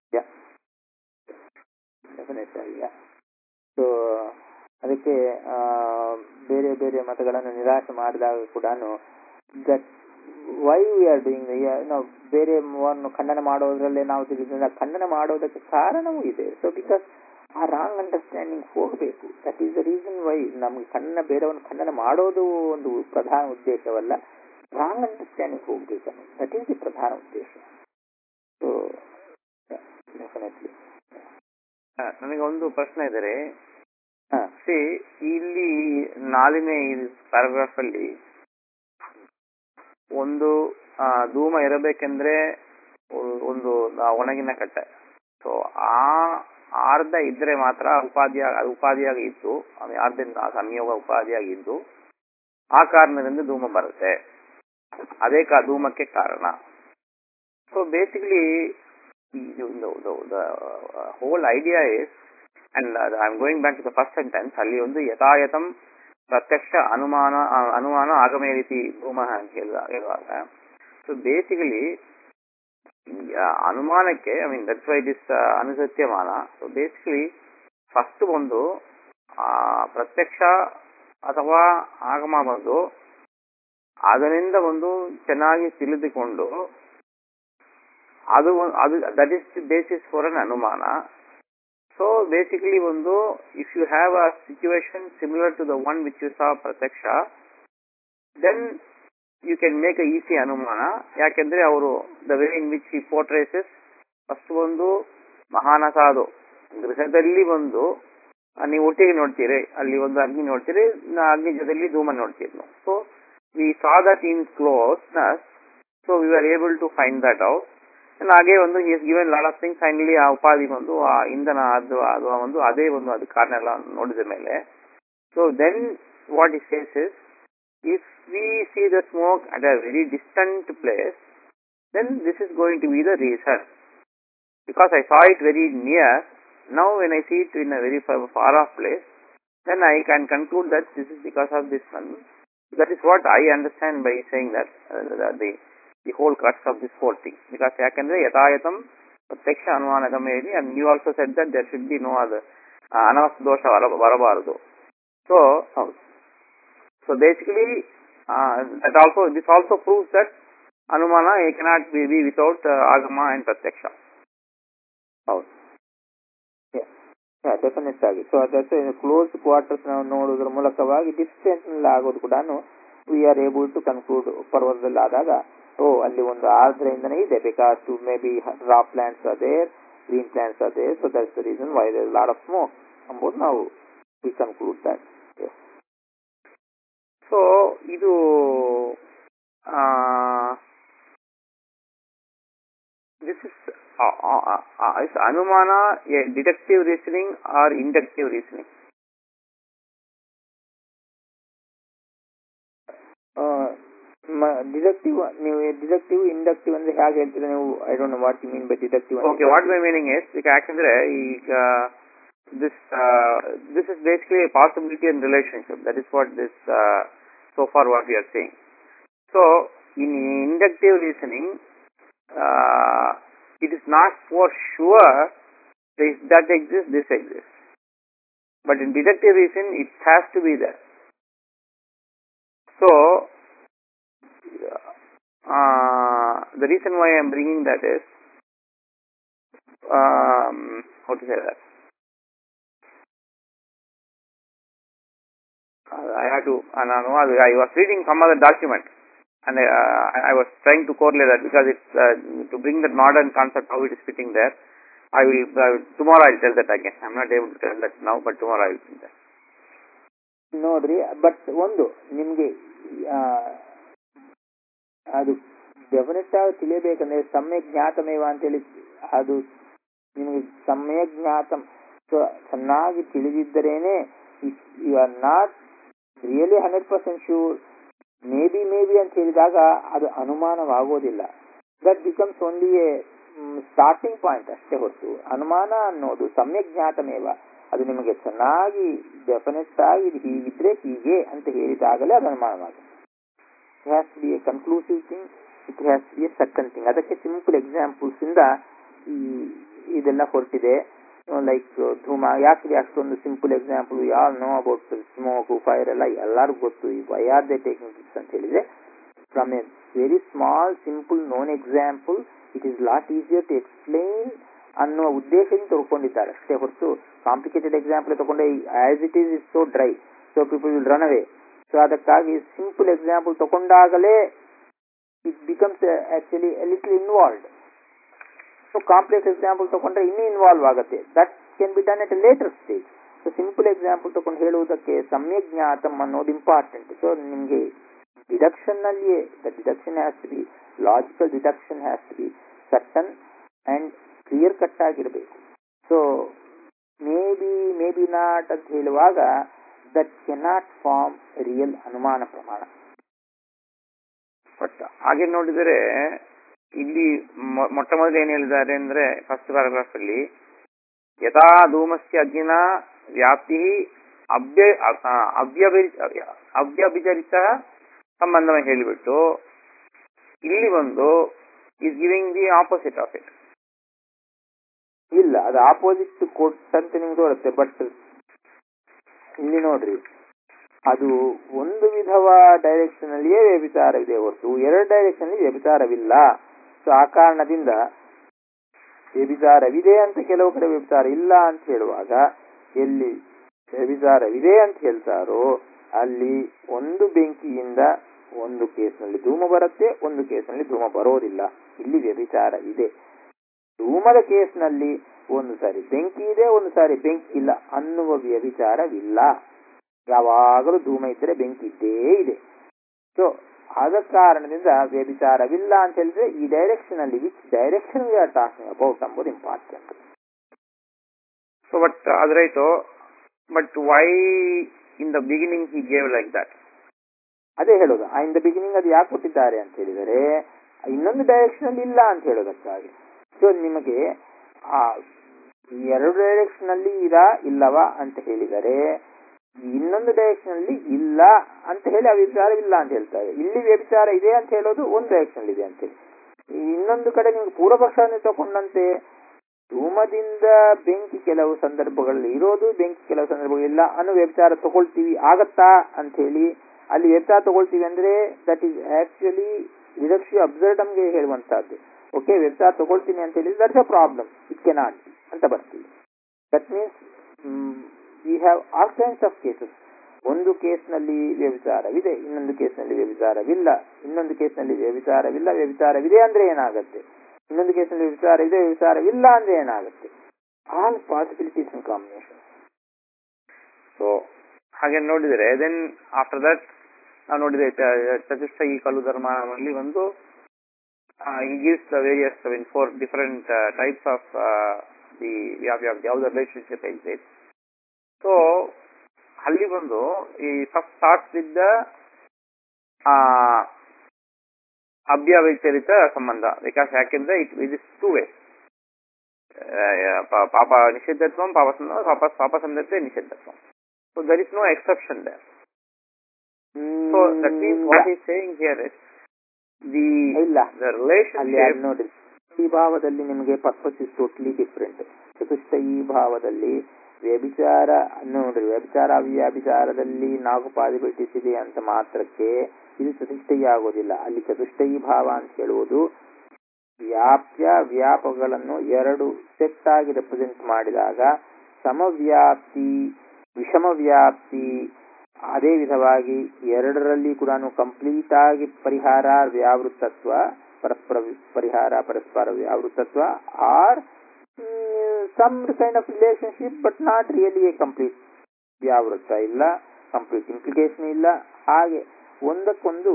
ಡೆಫಿನೆಟ್ ಆಗಿ ಸೊ ಅದಕ್ಕೆ ಆ, ಬೇರೆ ಬೇರೆ ಮತಗಳನ್ನು ನಿರಾಶೆ ಮಾಡಿದಾಗ ಕೂಡ that why we are doing ನಾವು ಬೇರೆ ವನ್ನು ಖಂಡನ ಮಾಡೋದ್ರಲ್ಲೇ ನಾವು ತಿಳಿದ್ರಿಂದ ಖಂಡನ ಮಾಡೋದಕ್ಕೆ ಕಾರಣವೂ ಇದೆ ಸೊ ಬಿಕಾಸ್ ಆ ರಾಂಗ್ ಅಂಡರ್ಸ್ಟ್ಯಾಂಡಿಂಗ್ ಹೋಗಬೇಕು that is the reason why ನಮ್ಗೆ ಖಂಡನ ಬೇರೆಯವನ್ನು ಖಂಡನ ಮಾಡೋದು ಒಂದು ಪ್ರಧಾನ ಉದ್ದೇಶವಲ್ಲ ರಾಂಗ್ ಅಂಡರ್ಸ್ಟ್ಯಾಂಡಿಂಗ್ ಹೋಗ್ಬೇಕು ದಟ್ ಈಸ್ ದಿ ಪ್ರಧಾನ ಉದ್ದೇಶ ಸೊ ಡೆಫಿನೆಟ್ಲಿ ಆ, ನನಗೆ ಒಂದು ಪ್ರಶ್ನೆ ಇದ್ದಾರೆ ಹಾ ಸಿ ಇಲ್ಲಿ ನಾಲಿನೇ ಪ್ಯಾರಾಗ್ರಾಫ್ ಅಲ್ಲಿ ಒಂದು ಆ, ಧೂಮ ಇರಬೇಕೆಂದ್ರೆ ಒ- ಒಂದು ಆ ಒಣಗಿನ ಕಟ್ಟೆ ಸೊ ಆ ಆರ್ಧ ಇದ್ರೆ ಮಾತ್ರ ಉಪಾಧಿಯಾಗಿ ಅದು ಉಪಾಧಿಯಾಗಿ ಇದ್ದು ಅದು ಆರ್ಧದಿಂದ ಸಂಯೋಗ ಉಪಾಧಿಯಾಗಿ ಇದ್ದು ಆ ಕಾರಣದಿಂದ ಧೂಮ ಬರುತ್ತೆ ಅದೇ ಕಾ ಧೂಮಕ್ಕೆ ಕಾರಣ so basically the whole idea is and uh, I'm going back to the first sentence ಅಲ್ಲಿ ಒಂದು ಯಥಾಯಥಂ ಪ್ರತ್ಯಕ್ಷ ಅನುಮಾನ ಆ, ಅನುಮಾನ ಆಗಮೇ ರೀತಿ ಧೂಮ ಅಂತ ಹೇಳಿದ- ಹೇಳುವಾಗ ಸೊ ಬೇಸಿಕಲಿ ಅನುಮಾನಕ್ಕೆ I mean that's why this ಅನುಸತ್ಯಮಾನ ಸೊ ಬೇಸಿಕಲಿ ಫಸ್ಟ್ ಒಂದು ಆ, ಪ್ರತ್ಯಕ್ಷ ಅಥವಾ ಆಗಮ ಬಂದು ಅದರಿಂದ ಒಂದು ಚೆನ್ನಾಗಿ ತಿಳಿದುಕೊಂಡು ಅದು ಒಂದ್- ಅದು that is the basis for an ಅನುಮಾನ ಸೊ ಬೇಸಿಕಲಿ ಒಂದು if you have a situation similar to the one which you saw ಪ್ರತ್ಯಕ್ಷ then you can make a easy ಅನುಮಾನ ಯಾಕೆಂದ್ರೆ ಅವರು ದ ವೇ ಇನ್ ವಿಚ್ ಈ ಪೋರ್ಟ್ರೇಸಸ್ ಫಸ್ಟ್ ಒಂದು ಮಹಾನಸ ಅದು ಗೃಹದಲ್ಲಿ ಒಂದು ಆ, ನೀವು ಒಟ್ಟಿಗೆ ನೋಡ್ತೀರಿ ಅಲ್ಲಿ ಒಂದು ಅಗ್ನಿ ನೋಡ್ತೀರಿ ನಾ ಅಗ್ನಿ ಜೊತೆಲಿ ಧೂಮ ನೋಡ್ತೀರಿ ನಾವು so we saw that in closeness so we are able to find that out ಹಾಗೆ ಒಂದು given lot of things finally ಆ ಉಪಾಧಿ ಒಂದು ಆ ಇಂಧನ ಅದು ಅದು ಒಂದು ಅದೇ ಒಂದು ಅದು ಕಾರಣ ಎಲ್ಲ ನೋಡಿದ ಮೇಲೆ so then what is says is if we see the smoke at a very distant place then this is going to be the reason because I saw it very near. Now when I see it in a very far, far off place, then I can conclude that this is because of this one. That is what I understand by saying that uh, the, the the whole crux of this whole thing. Because ಯಾಕಂದ್ರೆ ಯಥಾಯಥಂ ಪ್ರತ್ಯಕ್ಷ ಅನುಮಾನಗಮೇ ಇದೆ and you also said that there should be no other uh, ಅನವಸ್ಥ ದೋಷ ಬರ- ಬರಬಾರದು so so basically that also this also proves that ಅನುಮಾನ cannot be, be without uh, ಆಗಮ and ಪ್ರತ್ಯಕ್ಷ ಹೌದು ಡೆಫಿನೆಟ್ ಆಗಿ ಸೊ ಅದಕ್ಕೆ ಕ್ಲೋಸ್ ಕ್ವಾರ್ಟರ್ಸ್ ನಾವು ನೋಡುವುದರ ಮೂಲಕವಾಗಿ ಡಿಸ್ಟೆನ್ಸ್ ನಲ್ಲಿ ಆಗೋದು ಕೂಡ we are able to conclude ಪರ್ವತದಲ್ಲಿ ಆದಾಗ ಓ ಅಲ್ಲಿ ಒಂದು ಆರ್ದ್ರಯಿಂದನೇ ಇದೆ because to maybe raw plants other green plants other so that's the reason why there lot of smoke ಎಂಬುದು ನಾವು ವಿ ಕನ್ಕ್ಲೂಡ್ ದಟ್ ಸೊ ಇದು ದಿಸ್ ಇಸ್ ಇಸ್ ಅನುಮಾನ deductive reasoning or inductive reasoning deductive ನೀವು deductive inductive ಅಂದ್ರೆ ಹೇಗೆ ಹೇಳ್ತೀರಾ ನೀವು I don't know what you mean by deductive okay what my meaning is ಈಗ ಯಾಕಂದ್ರೆ ಈಗ this this is basically possibility and relationship that is what this so far what we are saying. So, in inductive reasoning, uh, it is not for sure this, that exists, this exists. but in deductive reason it has to be there. So, uh, the reason why I am bringing that is, um, how to say that? Uh, I had to, uh, no, no, I was reading some other document and I, uh, I was trying to correlate that because it's uh, to bring that modern concept how it is fitting there. I will uh, tomorrow I'll tell that again. I'm not able to tell that now, but tomorrow I will tell that. ನೋಡ್ರಿ but ಒಂದು ನಿಮ್ಗೆ ಆ, ಅದು definite ಆಗಿ ತಿಳಿಯಬೇಕಂದ್ರೆ ಸಮ್ಯಕ್ ಜ್ಞಾತಮೇವ ಅಂತೇಳಿ ಅದು ನಿಮಗೆ ಸಮ್ಯಕ್ ಜ್ಞಾತಂ ಸೊ ಚೆನ್ನಾಗಿ ತಿಳಿದಿದ್ದರೇನೆ you are not really hundred percent sure may be May maybe ಅಂತ ಹೇಳಿದಾಗ ಅದು ಅನುಮಾನವಾಗೋದಿಲ್ಲ that becomes only a starting point ಅಷ್ಟೇ ಹೊರತು ಅನುಮಾನ ಅನ್ನೋದು ಸಮ್ಯಕ್ ಜ್ಞಾತಮೇವ ಅದು ನಿಮಗೆ ಚೆನ್ನಾಗಿ ಡೆಫಿನೆಟ್ ಆಗಿ ಇದು ಹೀಗಿದ್ರೆ ಹೀಗೆ ಅಂತ ಹೇಳಿದಾಗಲೇ ಅದು ಅನುಮಾನವಾಗುತ್ತೆ it has be a conclusive thing it has be a second thing ಅದಕ್ಕೆ ಸಿಂಪಲ್ ಎಕ್ಸಾಂಪಲ್ಸ್ ಇಂದ ಈ ಇದೆಲ್ಲ ಹೊರಟಿದೆ ಲೈಕ್ ಧೂಮ ಯಾಕೆ ಅಷ್ಟೊಂದು ಸಿಂಪಲ್ ಎಕ್ಸಾಂಪಲ್ ಯಾರು ನೋ ಅಬೌಟ್ ಸ್ಮೋಕ್ ಫೈರ್ ಎಲ್ಲ ಎಲ್ಲರಿಗೂ ಗೊತ್ತು ಈ why are they taking tips ಅಂತ ಹೇಳಿದ್ರೆ from a very small simple known example it is lot easier to explain ಅನ್ನುವ ಉದ್ದೇಶದಿಂದ ತಗೊಂಡಿದ್ದಾರೆ ಅಷ್ಟೇ ಹೊರತು ಕಾಂಪ್ಲಿಕೇಟೆಡ್ ಎಕ್ಸಾಂಪಲ್ ತಗೊಂಡೆ as it is is so dry so people will run away so ಅದಕ್ಕಾಗಿ simple example ತಗೊಂಡಾಗಲೇ it becomes actually little involved so complex example ತಗೊಂಡ್ರೆ ಇನ್ನೂ ಇನ್ವಾಲ್ವ್ ಆಗುತ್ತೆ that can be done at a later stage so simple example ತಗೊಂಡು ಹೇಳುವುದಕ್ಕೆ ಸಮ್ಯಕ್ ಜ್ಞಾತಂ ಅನ್ನೋದು ಇಂಪಾರ್ಟೆಂಟ್ ಸೊ ನಿಮಗೆ ಡಿಡಕ್ಷನ್ ನಲ್ಲಿಯೇ the deduction has to be logical deduction has to be certain and clear cut ಆಗಿರಬೇಕು so may B May be not ಅಂತ ಹೇಳುವಾಗ ದಟ್ ಕೆನಾಟ್ ಫಾರ್ಮ್ ರಿಯಲ್ ಅನುಮಾನ ಪ್ರಮಾಣ ಬಟ್ ಹಾಗೆ ನೋಡಿದರೆ ಇಲ್ಲಿ ಮೊ- ಮೊಟ್ಟ ಮೊದಲು ಏನ್ ಹೇಳಿದ್ದಾರೆ ಅಂದ್ರೆ ಫಸ್ಟ್ ಪ್ಯಾರಾಗ್ರಾಫ್ ಅಲ್ಲಿ ಯಥಾ ಧೂಮಸ್ಯ ಅಗ್ನಿನ ವ್ಯಾಪ್ತಿ ಅಭ್ಯ ಆ, ಅವ್ಯವರಿ- ಅವ್ಯಭಿಚರಿತ ಸಂಬಂಧ ಹೇಳಿಬಿಟ್ಟು ಇಲ್ಲಿ ಒಂದು is giving the opposite of it ಇಲ್ಲ ಅದು ಆಪೋಸಿಟ್ ಕೊಟ್ಟಂತೆ ನಿಮ್ಗೆ ತೋರುತ್ತೆ ಬಟ್ ಇಲ್ಲಿ ನೋಡ್ರಿ ಅದು ಒಂದು ವಿಧವ ಡೈರೆಕ್ಷನ್ ಅಲ್ಲಿಯೇ ವ್ಯಭಿಚಾರವಿದೆ ಹೊರತು ಎರಡು ಡೈರೆಕ್ಷನ್ ಅಲ್ಲಿ ವ್ಯಭಿಚಾರವಿಲ್ಲ ಸೊ ಆ ಕಾರಣದಿಂದ ವ್ಯಭಿಚಾರವಿದೆ ಅಂತ ಕೆಲವು ಕಡೆ ವ್ಯಭಿಚಾರ ಇಲ್ಲ ಅಂತ ಹೇಳುವಾಗ ಎಲ್ಲಿ ವ್ಯಭಿಚಾರವಿದೆ ಅಂತ ಹೇಳ್ತಾರೋ ಅಲ್ಲಿ ಒಂದು ಬೆಂಕಿಯಿಂದ ಒಂದು ಕೇಸ್ನಲ್ಲಿ ಧೂಮ ಬರುತ್ತೆ ಒಂದು ಕೇಸ್ನಲ್ಲಿ ಧೂಮ ಬರೋದಿಲ್ಲ ಇಲ್ಲಿ ವ್ಯಭಿಚಾರ ಇದೆ ಧೂಮದ ಕೇಸ್ನಲ್ಲಿ ಒಂದು ಸಾರಿ ಬೆಂಕಿ ಇದೆ ಒಂದು ಸಾರಿ ಬೆಂಕಿ ಇಲ್ಲ ಅನ್ನುವ ವ್ಯಭಿಚಾರವಿಲ್ಲ ಯಾವಾಗಲೂ ಧೂಮ ಇದ್ದರೆ ಬೆಂಕಿ ಇದ್ದೇ ಇದೆ ಸೊ ಆದ ಕಾರಣದಿಂದ ವ್ಯಭಿಚಾರವಿಲ್ಲ ಅಂತ ಹೇಳಿದ್ರೆ ಈ ಡೈರೆಕ್ಷನ್ ಅಲ್ಲಿ which direction we are talking about ಎಂಬುದು ಇಂಪಾರ್ಟೆಂಟ್ ಸೊ ಬಟ್ ಅದ್ರಾಯ್ತು but why in the beginning he gave like that ಅದೇ ಹೇಳೋದು ಇನ್ ದ ಬಿಗಿನಿಂಗ್ ಅದು ಯಾಕೆ ಕೊಟ್ಟಿದ್ದಾರೆ ಅಂತ ಹೇಳಿದರೆ ಇನ್ನೊಂದು ಡೈರೆಕ್ಷನ್ ಅಲ್ಲಿ ಇಲ್ಲ ಅಂತ ಹೇಳೋದಕ್ಕಾಗಿ ಸೊ ನಿಮಗೆ ಆ ಎರಡು ಡೈರೆಕ್ಷನ್ ಅಲ್ಲಿ ಇರಾ ಇಲ್ಲವಾ ಅಂತ ಹೇಳಿದರೆ ಇನ್ನೊಂದು ಡೈರೆಕ್ಷನ್ ಅಲ್ಲಿ ಇಲ್ಲ ಅಂತ ಹೇಳಿ ಆ ವ್ಯಭಿಚಾರವಿಲ್ಲ ಅಂತ ಹೇಳ್ತಾರೆ ಇಲ್ಲಿ ವ್ಯಭಿಚಾರ ಇದೆ ಅಂತ ಹೇಳೋದು ಒಂದು ಡೈರೆಕ್ಷನ್ ಇದೆ ಅಂತ ಹೇಳಿ ಇನ್ನೊಂದು ಕಡೆ ನಿಮ್ಗೆ ಪೂರ್ವಪಕ್ಷವನ್ನು ತಗೊಂಡಂತೆ ಧೂಮದಿಂದ ಬೆಂಕಿ ಕೆಲವು ಸಂದರ್ಭಗಳಲ್ಲಿ ಇರೋದು ಬೆಂಕಿ ಕೆಲವು ಸಂದರ್ಭಗಳಿಲ್ಲ ಅನ್ನೋ ವ್ಯಭಿಚಾರ ತಗೊಳ್ತೀವಿ ಆಗತ್ತಾ ಅಂತ ಹೇಳಿ ಅಲ್ಲಿ ವ್ಯಭಿಚಾರ ತಗೊಳ್ತೀವಿ ಅಂದ್ರೆ ದಟ್ ಈಸ್ ಆಕ್ಚುಲಿ ವಿದಕ್ಷಿ ಅಬ್ಸರ್ಡಮ್ಗೆ ಹೇಳುವಂತಹದ್ದು ಓಕೆ ವ್ಯಭಿಚಾರ ತಗೊಳ್ತೀನಿ ಅಂತ ಹೇಳಿದ್ರೆ that's a problem it cannot ಅಂತ ಬರ್ತೀವಿ that means we have all kinds of cases ಒಂದು ಕೇಸ್ನಲ್ಲಿ ವ್ಯಭಿಚಾರವಿದೆ ಇನ್ನೊಂದು ಕೇಸ್ನಲ್ಲಿ ವ್ಯಭಿಚಾರವಿಲ್ಲ ಇನ್ನೊಂದು ಕೇಸ್ನಲ್ಲಿ ವ್ಯಭಿಚಾರವಿಲ್ಲ ವ್ಯಭಿಚಾರವಿದೆ ಅಂದ್ರೆ ಏನಾಗುತ್ತೆ ಇನ್ನೊಂದು ಕೇಸ್ನಲ್ಲಿ ವ್ಯಭಿಚಾರ ಇದೆ ವ್ಯಭಿಚಾರವಿಲ್ಲ ಅಂದ್ರೆ ಏನಾಗುತ್ತೆ all possibilities in combination so ಹಾಗೆ ನೋಡಿದರೆ ದೆನ್ ಆಫ್ಟರ್ ದಟ್ ನಾವು ನೋಡಿದ್ರೆ ಚ- ಚತುಷ್ಟ ಈ ಕಲು ಧರ್ಮದಲ್ಲಿ ಒಂದು ಈ gives the various in four different types of the ಯಾವ್ದು ರಿಲೇಶನ್ಶಿಪ್ ಎಕ್ಸಿಸ್ಟ್ ಸೊ ಅಲ್ಲಿ ಬಂದು ಈ ಫಸ್ಟ್ ಸ್ಟಾರ್ಟ್ ವಿತ್ ದ ಅಭ್ಯವಿಚರಿತ ಸಂಬಂಧ ಬಿಕಾಸ್ ಯಾಕೆಂದ್ರೆ it it is two way ಪಾಪ ನಿಷಿದ್ಧತ್ವ ಪಾಪ ಸಂದ- ಪಾಪ ಪಾಪ ಸಂದತೆ ನಿಷಿದ್ಧತ್ವ so there is no exception there so that means what is saying here is the ಇಲ್ಲ ದ ಅಲ್ಲಿ ರಿಲೇಶನ್ಶಿಪ್ ಅದು ನೋಡಿ ಈ ಭಾವದಲ್ಲಿ ನಿಮಗೆ ಪರ್ಪಸ್ ಇಸ್ ಟೋಟ್ಲಿ ಡಿಫ್ರೆಂಟ್ ಚತುಷ್ಟ ಈ ಭಾವದಲ್ಲಿ ವ್ಯಭಿಚಾರ ನೋಡ್ರಿ ವ್ಯಭಿಚಾರ ಅವ್ಯಾಭಿಚಾರದಲ್ಲಿ ನಾಲ್ಕು ಪಾದಿ ಬಿಟ್ಟಿಸಿದೆ ಅಂತ ಮಾತ್ರಕ್ಕೆ ಇದು ಚತುಷ್ಟಯಿ ಆಗೋದಿಲ್ಲ ಅಲ್ಲಿ ಚತುಷ್ಟಯಿ ಭಾವ ಅಂತ ಹೇಳುವುದು ವ್ಯಾಪ್ಯ ವ್ಯಾಪಗಳನ್ನು ಎರಡು ಸೆಟ್ ಆಗಿ ರೆಪ್ರೆಸೆಂಟ್ ಮಾಡಿದಾಗ ಸಮವ್ಯಾಪ್ತಿ ವಿಷಮ ವ್ಯಾಪ್ತಿ ಅದೇ ವಿಧವಾಗಿ ಎರಡರಲ್ಲಿ ಕೂಡ ಕಂಪ್ಲೀಟ್ ಆಗಿ ಪರಿಹಾರ ವ್ಯಾವೃತ್ತತ್ವ ಪರಸ್ಪರ ವಿ- ಪರಿಹಾರ ಪರಸ್ಪರ ವ್ಯಾವೃತ್ತತ್ವ are some kind of relationship but not really a complete ವ್ಯಾವೃತ್ತ ಇಲ್ಲ ಕಂಪ್ಲೀಟ್ ಇಂಪ್ಲಿಕೇಶನ್ ಇಲ್ಲ ಹಾಗೆ ಒಂದಕ್ಕೊಂದು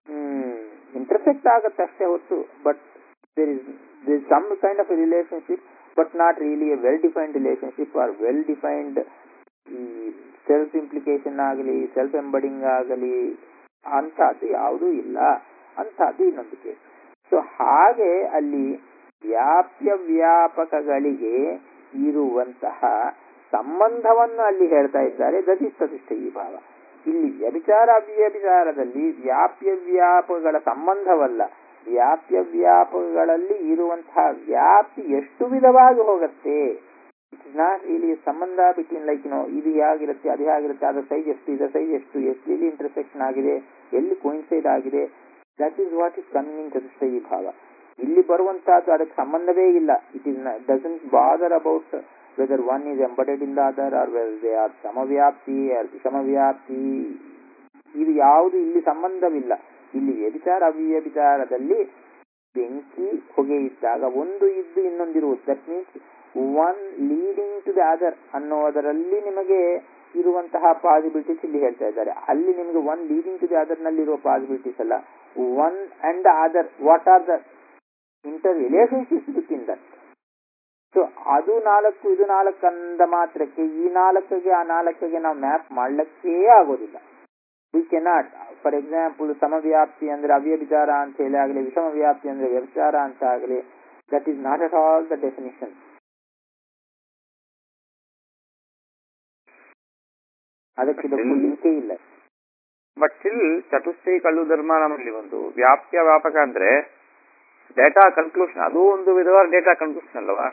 ಇಂಟರ್ಸೆಕ್ಟ್ ಆಗತ್ತೆ ಅಷ್ಟೇ ಹೊತ್ತು but there is there some kind of relationship but not really a well defined relationship or well defined ಈ self implication ಆಗಲಿ ಸೆಲ್ಫ್ ಎಂಬಡಿಂಗ್ ಆಗಲಿ ಅಂಥದ್ದು ಯಾವುದೂ ಇಲ್ಲ ಅಂಥದ್ದು ಇನ್ನೊಂದು ಕೇಸ್ ಸೊ ಹಾಗೆ ಅಲ್ಲಿ ವ್ಯಾಪ್ಯ ವ್ಯಾಪಕಗಳಿಗೆ ಇರುವಂತಹ ಸಂಬಂಧವನ್ನು ಅಲ್ಲಿ ಹೇಳ್ತಾ ಇದ್ದಾರೆ ದಟ್ ಇಸ್ ಚತುಷ್ಟಯಿ ಭಾವ ಇಲ್ಲಿ ವ್ಯಭಿಚಾರ ಅವ್ಯಭಿಚಾರದಲ್ಲಿ ವ್ಯಾಪ್ಯ ವ್ಯಾಪಕಗಳ ಸಂಬಂಧವಲ್ಲ ವ್ಯಾಪ್ಯ ವ್ಯಾಪಕಗಳಲ್ಲಿ ಇರುವಂತಹ ವ್ಯಾಪ್ತಿ ಎಷ್ಟು ವಿಧವಾಗಿ ಹೋಗುತ್ತೆ ಇಟ್ಸ್ ನಾಟ್ ಇಲ್ಲಿ ಸಂಬಂಧ ಬಿಟ್ವೀನ್ ಲೈಕ್ ನೋ ಇದು ಹೇಗಿರುತ್ತೆ ಅದು ಹೇಗಿರುತ್ತೆ ಅದರ ಸೈಜ್ ಎಷ್ಟು ಇದರ ಸೈಜ್ ಎಷ್ಟು ಎಲ್ಲಿ ಇಂಟರ್ಸೆಕ್ಷನ್ ಆಗಿದೆ ಎಲ್ಲಿ ಕೋಯಿನ್ಸೈಡ್ ಆಗಿದೆ that is what is coming in ಚತುಷ್ಟಯಿ ಭಾವ ಇಲ್ಲಿ ಬರುವಂತಹದ್ದು ಅದಕ್ಕೆ ಸಂಬಂಧವೇ ಇಲ್ಲ it is doesn't bother about whether one is embedded in the other or well they are ಸಮವ್ಯಾಪ್ತಿ ಆರ್ ವಿಷಮವ್ಯಾಪ್ತಿ ಇದು ಯಾವುದು ಇಲ್ಲಿ ಸಂಬಂಧವಿಲ್ಲ ಇಲ್ಲಿ ವ್ಯಭಿಚಾರ ಅವ್ಯಭಿಚಾರದಲ್ಲಿ ಬೆಂಕಿ ಹೊಗೆ ಇದ್ದಾಗ ಒಂದು ಇದ್ದು ಇನ್ನೊಂದಿರುವುದು that means one leading to the other ಅನ್ನೋದರಲ್ಲಿ ನಿಮಗೆ ಇರುವಂತಹ ಪಾಸಿಬಿಲಿಟೀಸ್ ಇಲ್ಲಿ ಹೇಳ್ತಾ ಇದ್ದಾರೆ ಅಲ್ಲಿ ನಿಮಗೆ one leading to the other ನಲ್ಲಿರುವ ಪಾಸಿಬಿಲಿಟೀಸ್ ಅಲ್ಲ one and other what are the inter relationships between that so ಅದು ನಾಲ್ಕು ಇದು ನಾಲ್ಕು ಅಂದ ಮಾತ್ರಕ್ಕೆ ಈ ನಾಲ್ಕಿಗೆ ಆ ನಾಲ್ಕಿಗೆ ನಾವು ಮ್ಯಾಪ್ ಮಾಡ್ಲಿಕ್ಕೇ ಆಗೋದಿಲ್ಲ ವಿ ಕೆನಾಟ್ ಫಾರ್ ಎಕ್ಸಾಂಪಲ್ ಸಮವ್ಯಾಪ್ತಿ ಅಂದ್ರೆ ಅವ್ಯಭಿಚಾರ ಅಂತ ಹೇಳಿ ಆಗಲಿ ವಿಷಮ ವ್ಯಾಪ್ತಿ ಅಂದ್ರೆ ವ್ಯಭಿಚಾರ ಅಂತ ಆಗಲಿ that is not at all the definition ಅದಕ್ಕೆ ಇದಕ್ಕೂ ಲಿಂಕೇ ಇಲ್ಲ ಬಟ್ ಸ್ಟಿಲ್ ಚತುಷ್ಟಯಿ ಕಳ್ಳು ಧರ್ಮ ನಮ್ಮಲ್ಲಿ ಒಂದು ವ್ಯಾಪ್ಯ ವ್ಯಾಪಕ ಅಂದ್ರೆ ಡೇಟಾ ಕನ್ಕ್ಲೂಷನ್ ಅದು ಒಂದು ವಿಧವಾದ ಡೇಟಾ ಕನ್ಕ್ಲೂಷನ್ ಅಲ್ವಾ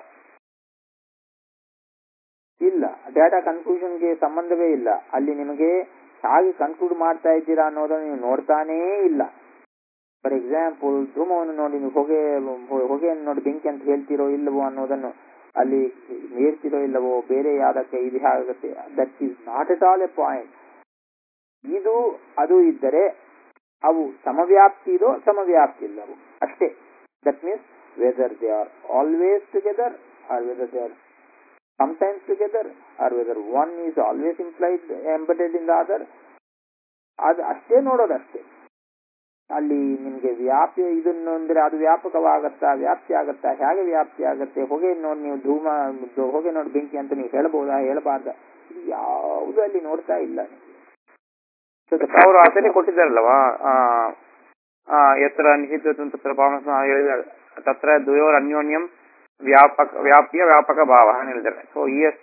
ಇಲ್ಲ ಡೇಟಾ ಕನ್ಕ್ಲೂಷನ್ಗೆ ಸಂಬಂಧವೇ ಇಲ್ಲ ಅಲ್ಲಿ ನಿಮಗೆ ಹೇಗೆ ಕನ್ಕ್ಲೂಡ್ ಮಾಡ್ತಾ ಇದ್ದೀರಾ ಅನ್ನೋದನ್ನು ನೀವು ನೋಡ್ತಾನೇ ಇಲ್ಲ ಫಾರ್ ಎಕ್ಸಾಂಪಲ್ ಧೂಮವನ್ನು ನೋಡಿ ನೀವು ಹೊಗೆ ಹೊಗೆಯನ್ನು ನೋಡಿ ಬೆಂಕಿ ಅಂತ ಹೇಳ್ತಿರೋ ಇಲ್ಲವೋ ಅನ್ನೋದನ್ನು ಅಲ್ಲಿ ಏರ್ತಿರೋ ಇಲ್ಲವೋ ಬೇರೆ ಯಾವ್ದಕ್ಕೆ ಇದು ಹೇಗಾಗುತ್ತೆ that is not at all a point ಇದು ಅದು ಇದ್ದರೆ ಅವು ಸಮವ್ಯಾಪ್ತಿ ಇದೋ ಸಮವ್ಯಾಪ್ತಿ ಇಲ್ಲವು ಅಷ್ಟೇ that means whether they are always together or whether they are sometimes together or whether one is always implied embedded in the other ಅದು ಅಷ್ಟೇ ನೋಡೋದು ಅಷ್ಟೇ ಅಲ್ಲಿ ನಿಮ್ಗೆ ವ್ಯಾಪ್ತಿ ಇದನ್ನು ಅಂದ್ರೆ ಅದು ವ್ಯಾಪಕವಾಗತ್ತಾ ವ್ಯಾಪ್ತಿ ಆಗತ್ತಾ ಹೇಗೆ ವ್ಯಾಪ್ತಿ ಆಗತ್ತೆ ಹೊಗೆ ನೋಡಿ ನೀವು ಧೂಮ ದು- ಹೊಗೆ ನೋಡಿ ಬೆಂಕಿ ಅಂತ ನೀವು ಹೇಳ್ಬಹುದಾ ಹೇಳಬಾರ್ದ ಇದು ಯಾವುದು ಅಲ್ಲಿ ನೋಡ್ತಾ ಇಲ್ಲ ಅವರು ಆಚರಣೆ ಕೊಟ್ಟಿದ್ದಾರಲ್ವಾ ಆ, ಆ, ಯತ್ರ ನಿಷಿದ್ಧ ತತ್ರ ಪಾವನ ಹೇಳಿದ್ದಾರೆ ತತ್ರ ದ್ವಯೋರ್ ಅನ್ಯೋನ್ಯಂ ವ್ಯಾಪಕ ವ್ಯಾಪ್ಯ ವ್ಯಾಪಕ ಭಾವ ಅಂತ ಹೇಳಿದ್ದಾರೆ ಸೊ ಈ ಎಸ್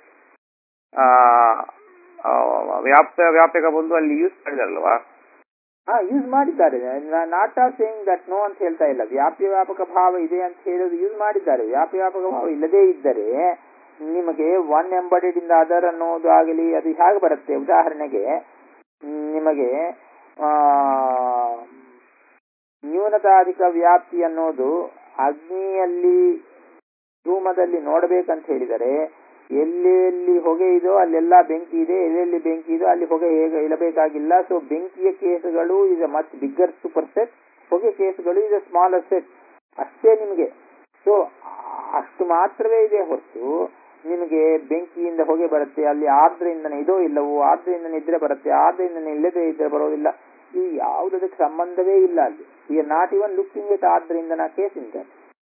ವ್ಯಾಪ್ತ ವ್ಯಾಪಕ ಬಂದು ಅಲ್ಲಿ ಯೂಸ್ ಮಾಡಿದಾರಲ್ವಾ ಹಾ ಯೂಸ್ ಮಾಡಿದ್ದಾರೆ not are saying that no ಅಂತ ಹೇಳ್ತಾ ಇಲ್ಲ ವ್ಯಾಪ್ಯ ವ್ಯಾಪಕ ಭಾವ ಇದೆ ಅಂತ ಹೇಳೋದು ಯೂಸ್ ಮಾಡಿದ್ದಾರೆ ವ್ಯಾಪ್ಯ ವ್ಯಾಪಕ ಭಾವ ಇಲ್ಲದೇ ಇದ್ದರೆ ನಿಮಗೆ ಒನ್ ಎಂಬಡೆಡ್ ಇಂದ ಅದರ್ ಅನ್ನೋದು ಆಗಲಿ ಅದು ಹೇಗೆ ಬರುತ್ತೆ ಉದಾಹರಣೆಗೆ ನಿಮಗೆ ಆ ನ್ಯೂನತಾಧಿಕ ವ್ಯಾಪ್ತಿ ಅನ್ನೋದು ಅಗ್ನಿಯಲ್ಲಿ ಧೂಮದಲ್ಲಿ ನೋಡಬೇಕಂತ ಹೇಳಿದರೆ ಎಲ್ಲೆಲ್ಲಿ ಹೊಗೆ ಇದೋ ಅಲ್ಲೆಲ್ಲ ಬೆಂಕಿ ಇದೆ ಎಲ್ಲೆಲ್ಲಿ ಬೆಂಕಿ ಇದೋ ಅಲ್ಲಿ ಹೊಗೆ ಹೇಗೆ ಇರಬೇಕಾಗಿಲ್ಲ ಸೊ ಬೆಂಕಿಯ ಕೇಸುಗಳು is a much bigger super set ಹೊಗೆ ಕೇಸುಗಳು ಇಸ್ ಅ ಸ್ಮಾಲರ್ ಸೆಟ್ ಅಷ್ಟೇ ನಿಮಗೆ ಸೊ ಅಷ್ಟು ಮಾತ್ರವೇ ಇದೆ ಹೊರತು ನಿಮಗೆ ಬೆಂಕಿಯಿಂದ ಹೊಗೆ ಬರುತ್ತೆ ಅಲ್ಲಿ ಆರ್ದ್ರದಿಂದನೇ ಇದೋ ಇಲ್ಲವೋ ಆರ್ದ್ರದಿಂದ ಇದ್ರೆ ಬರುತ್ತೆ ಆರ್ದ್ರದಿಂದ ಇಲ್ಲದೆ ಇದ್ರೆ ಬರೋದಿಲ್ಲ ಈ ಯಾವುದಕ್ಕೆ ಸಂಬಂಧವೇ ಇಲ್ಲ ಅಲ್ಲಿ we are not even looking it ಆರ್ದ್ರಿಂದ ನಾ ಕೇಸ್ ಇಂದ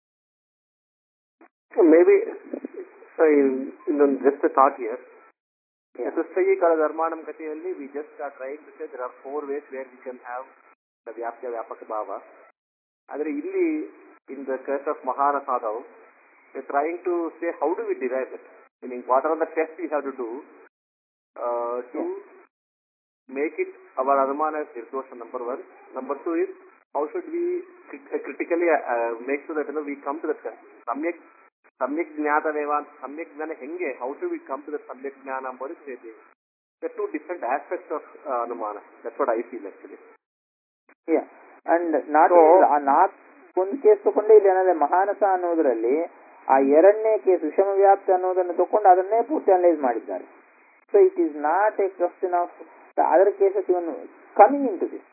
maybe so in, in the, just a thought here ಚತುಷ್ಟಯಿ ಕಾಲ ಧರ್ಮಾಣಂ ಕಥೆಯಲ್ಲಿ we just are trying to say there are four ways where we can have the ವ್ಯಾಪ್ಯ ವ್ಯಾಪಕ ಭಾವ ಆದ್ರೆ ಇಲ್ಲಿ ಇನ್ ದ ಕೇಸ್ ಆಫ್ ಮಹಾನ ಸಾಧವ್ trying to say how do we derive it meaning what are the test we have to do to make it our Adamana as Nirdosha number one. Number two is how should we crit- uh, critically uh, uh, make sure that you know we come to that con- Samyak ಸಮ್ಯಕ್ ಜ್ಞಾತವೇವ ಅಂತ ಸಮ್ಯಕ್ ಜ್ಞಾನ ಹೆಂಗೆ how to we come to the ಸಮ್ಯಕ್ ಜ್ಞಾನ ಅಂಬೋದು two different aspects of ಅನುಮಾನ that's what I feel actually and not ಆ ನಾಲ್ಕು ಒಂದು ಕೇಸ್ ತಗೊಂಡೆ ಇಲ್ಲಿ ಏನಂದ್ರೆ ಮಹಾನಸ ಅನ್ನೋದ್ರಲ್ಲಿ ಆ ಎರಡನೇ ಕೇಸ್ ವಿಷಮ ವ್ಯಾಪ್ತಿ ಅನ್ನೋದನ್ನು ತಕೊಂಡು ಅದನ್ನೇ ಪೂರ್ತಿ ಅನಲೈಸ್ ಮಾಡಿದ್ದಾರೆ so it is not a question of other cases even coming into this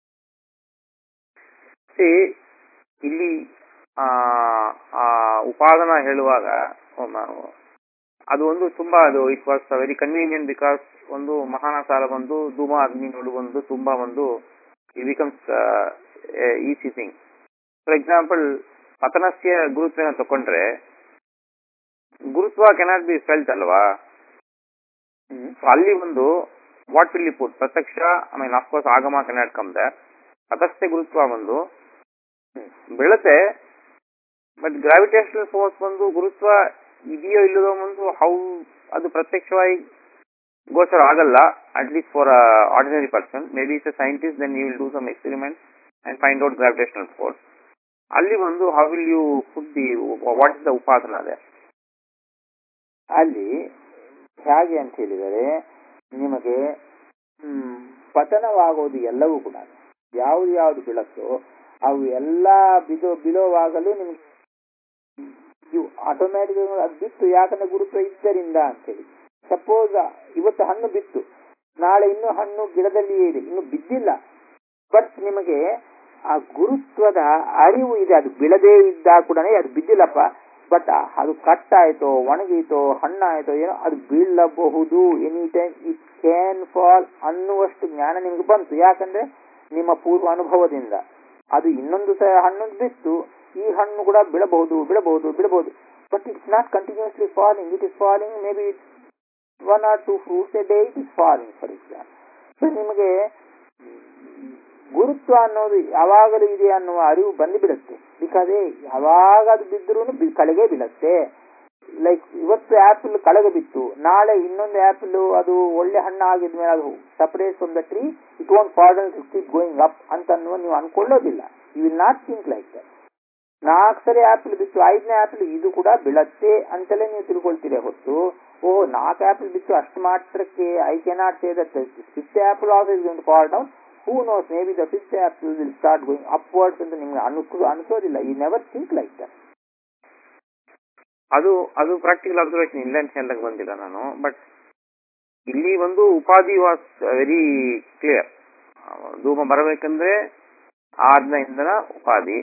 See, ಇಲ್ಲಿ ಆ ಆ ಉಪಾದನ ಹೇಳುವಾಗ ನಾವು ಅದು ಒಂದು ತುಂಬಾ ಅದು it was very convenient because ಒಂದು ಮಹಾನ ಸಾಲ ಬಂದು ಧೂಮ ಅಗ್ನಿ ನೋಡು ಒಂದು ತುಂಬಾ ಒಂದು it becomes easy thing for example ಪತನಸ್ಯ ಗುರುತ್ವನ ತಕೊಂಡ್ರೆ ಗುರುತ್ವ ಕೆನಾಟ್ ಬಿ ಫೆಲ್ಟ್ ಅಲ್ವಾ So ಅಲ್ಲಿ ಒಂದು ವಾಟ್ ವಿಲ್ ಪುಟ್ ಪ್ರತ್ಯಕ್ಷ ಐ ಮೀನ್ ಅಫ್ಕೋರ್ಸ್ ಆಗಮ ಕೆನಾಟ್ ಕಮ್ ದರ್ ತಟಸ್ಥೆ ಗುರುತ್ವ ಒಂದು ಬೀಳುತ್ತೆ ಬಟ್ ಗ್ರಾವಿಟೇಷನಲ್ ಫೋರ್ಸ್ ಬಂದು ಗುರುತ್ವ ಇದೆಯೋ ಇಲ್ಲದೋ ಒಂದು ಹೌ ಅದು ಪ್ರತ್ಯಕ್ಷವಾಗಿ ಗೋಚರ ಆಗಲ್ಲ at least for ordinary person may be is a scientist then you will do some experiment and find out gravitational force ಅಲ್ಲಿ ಒಂದು how will you food the what is the ಉಪಾಸನ ಅದೇ ಅಲ್ಲಿ ಹೇಗೆ ಅಂತ ಹೇಳಿದರೆ ನಿಮಗೆ ಹ್ಮ್, ಪತನವಾಗೋದು ಎಲ್ಲವೂ ಕೂಡ ಯಾವ್ದು ಯಾವ್ದು ಬೀಳತ್ತೋ ಅವು ಎಲ್ಲ ಬಿದೋ ಬೀಳೋವಾಗಲೂ ನಿಮ್ಗೆ ಇವು ಆಟೋಮ್ಯಾಟಿಕ್ ಅದು ಬಿತ್ತು ಯಾಕಂದ್ರೆ ಗುರುತ್ವ ಇದ್ದರಿಂದ ಅಂತೇಳಿ ಸಪೋಸ್ ಇವತ್ತು ಹಣ್ಣು ಬಿತ್ತು ನಾಳೆ ಇನ್ನೂ ಹಣ್ಣು ಗಿಡದಲ್ಲಿಯೇ ಇದೆ ಇನ್ನು ಬಿದ್ದಿಲ್ಲ ಬಟ್ ನಿಮಗೆ ಆ ಗುರುತ್ವದ ಅರಿವು ಇದೆ ಅದು ಬೀಳದೇ ಇದ್ದಾಗ ಕೂಡ ಅದು ಬಿದ್ದಿಲ್ಲಪ್ಪ ಬಟ್ ಅದು ಕಟ್ಟಾಯ್ತೋ ಒಣಗೀತೋ ಹಣ್ಣಾಯ್ತೋ ಏನೋ ಅದು ಬೀಳಬಹುದು any time it can fall ಅನ್ನುವಷ್ಟು ಜ್ಞಾನ ನಿಮ್ಗೆ ಬಂತು ಯಾಕಂದ್ರೆ ನಿಮ್ಮ ಪೂರ್ವ ಅನುಭವದಿಂದ ಅದು ಇನ್ನೊಂದು ಸಹ ಹಣ್ಣು ಬಿತ್ತು ಈ ಹಣ್ಣು ಕೂಡ ಬಿಡಬಹುದು ಬಿಡಬಹುದು ಬಿಡಬಹುದು but it's not continuously falling it is falling may be one or two fruits a day it is falling for example so ನಿಮಗೆ ಗುರುತ್ವ ಅನ್ನೋದು ಯಾವಾಗಲೂ ಇದೆ ಅನ್ನುವ ಅರಿವು ಬಂದು ಬಿಡುತ್ತೆ ಬಿಕಾಸ್ ಯಾವಾಗ ಅದು ಬಿದ್ದರೂ ಕಳೆಗೆ ಬೀಳುತ್ತೆ ಲೈಕ್ ಇವತ್ತು ಆಪಲ್ ಕಳೆಗೆ ಬಿತ್ತು ನಾಳೆ ಇನ್ನೊಂದು ಆಪಲ್ ಅದು ಒಳ್ಳೆ ಹಣ್ಣು ಆಗಿದ್ಮೇಲೆ ಅದು separate from the tree it on ಫಾರ್ಡನ್ ಕೀಪ್ ಗೋಯಿಂಗ್ ಅಪ್ ಅಂತ ಅನ್ನುವ ನೀವು ಅನ್ಕೊಳ್ಳೋದಿಲ್ಲ you will not think like that ನಾಲ್ಕು ಸರಿ ಆಪಲ್ ಬಿತ್ತು ಐದನೇ ಆಪಲ್ ಇದು ಕೂಡ ಬೀಳತ್ತೆ ಅಂತಲೇ ನೀವು ತಿಳ್ಕೊಳ್ತೀರಿ ಹೊತ್ತು ಓ ನಾಲ್ಕು ಆಪಲ್ ಬಿತ್ತು ಅಷ್ಟು ಮಾತ್ರಕ್ಕೆ I cannot say that fifth apple also is going fall down who knows may be the fifth apple will start going upwards ಅಂತ ನಿಮ್ಗೆ ಅನ್ಕೋ ಅನ್ಸೋದಿಲ್ಲ you never think like that ಅದು ಅದು ಪ್ರಾಕ್ಟಿಕಲ್ ಅಬ್ಸರ್ವೇಷನ್ ಇಲ್ಲ ಅಂತ ಹೇಳಕ್ ಬಂದಿಲ್ಲ ನಾನು ಬಟ್ ಇಲ್ಲಿ ಒಂದು ಉಪಾಧಿ ವಾಸ್ ವೆರಿ ಕ್ಲಿಯರ್ ಧೂಮ ಬರಬೇಕಂದ್ರೆ ಆಜ್ಞ ಇಂಧನ ಉಪಾಧಿ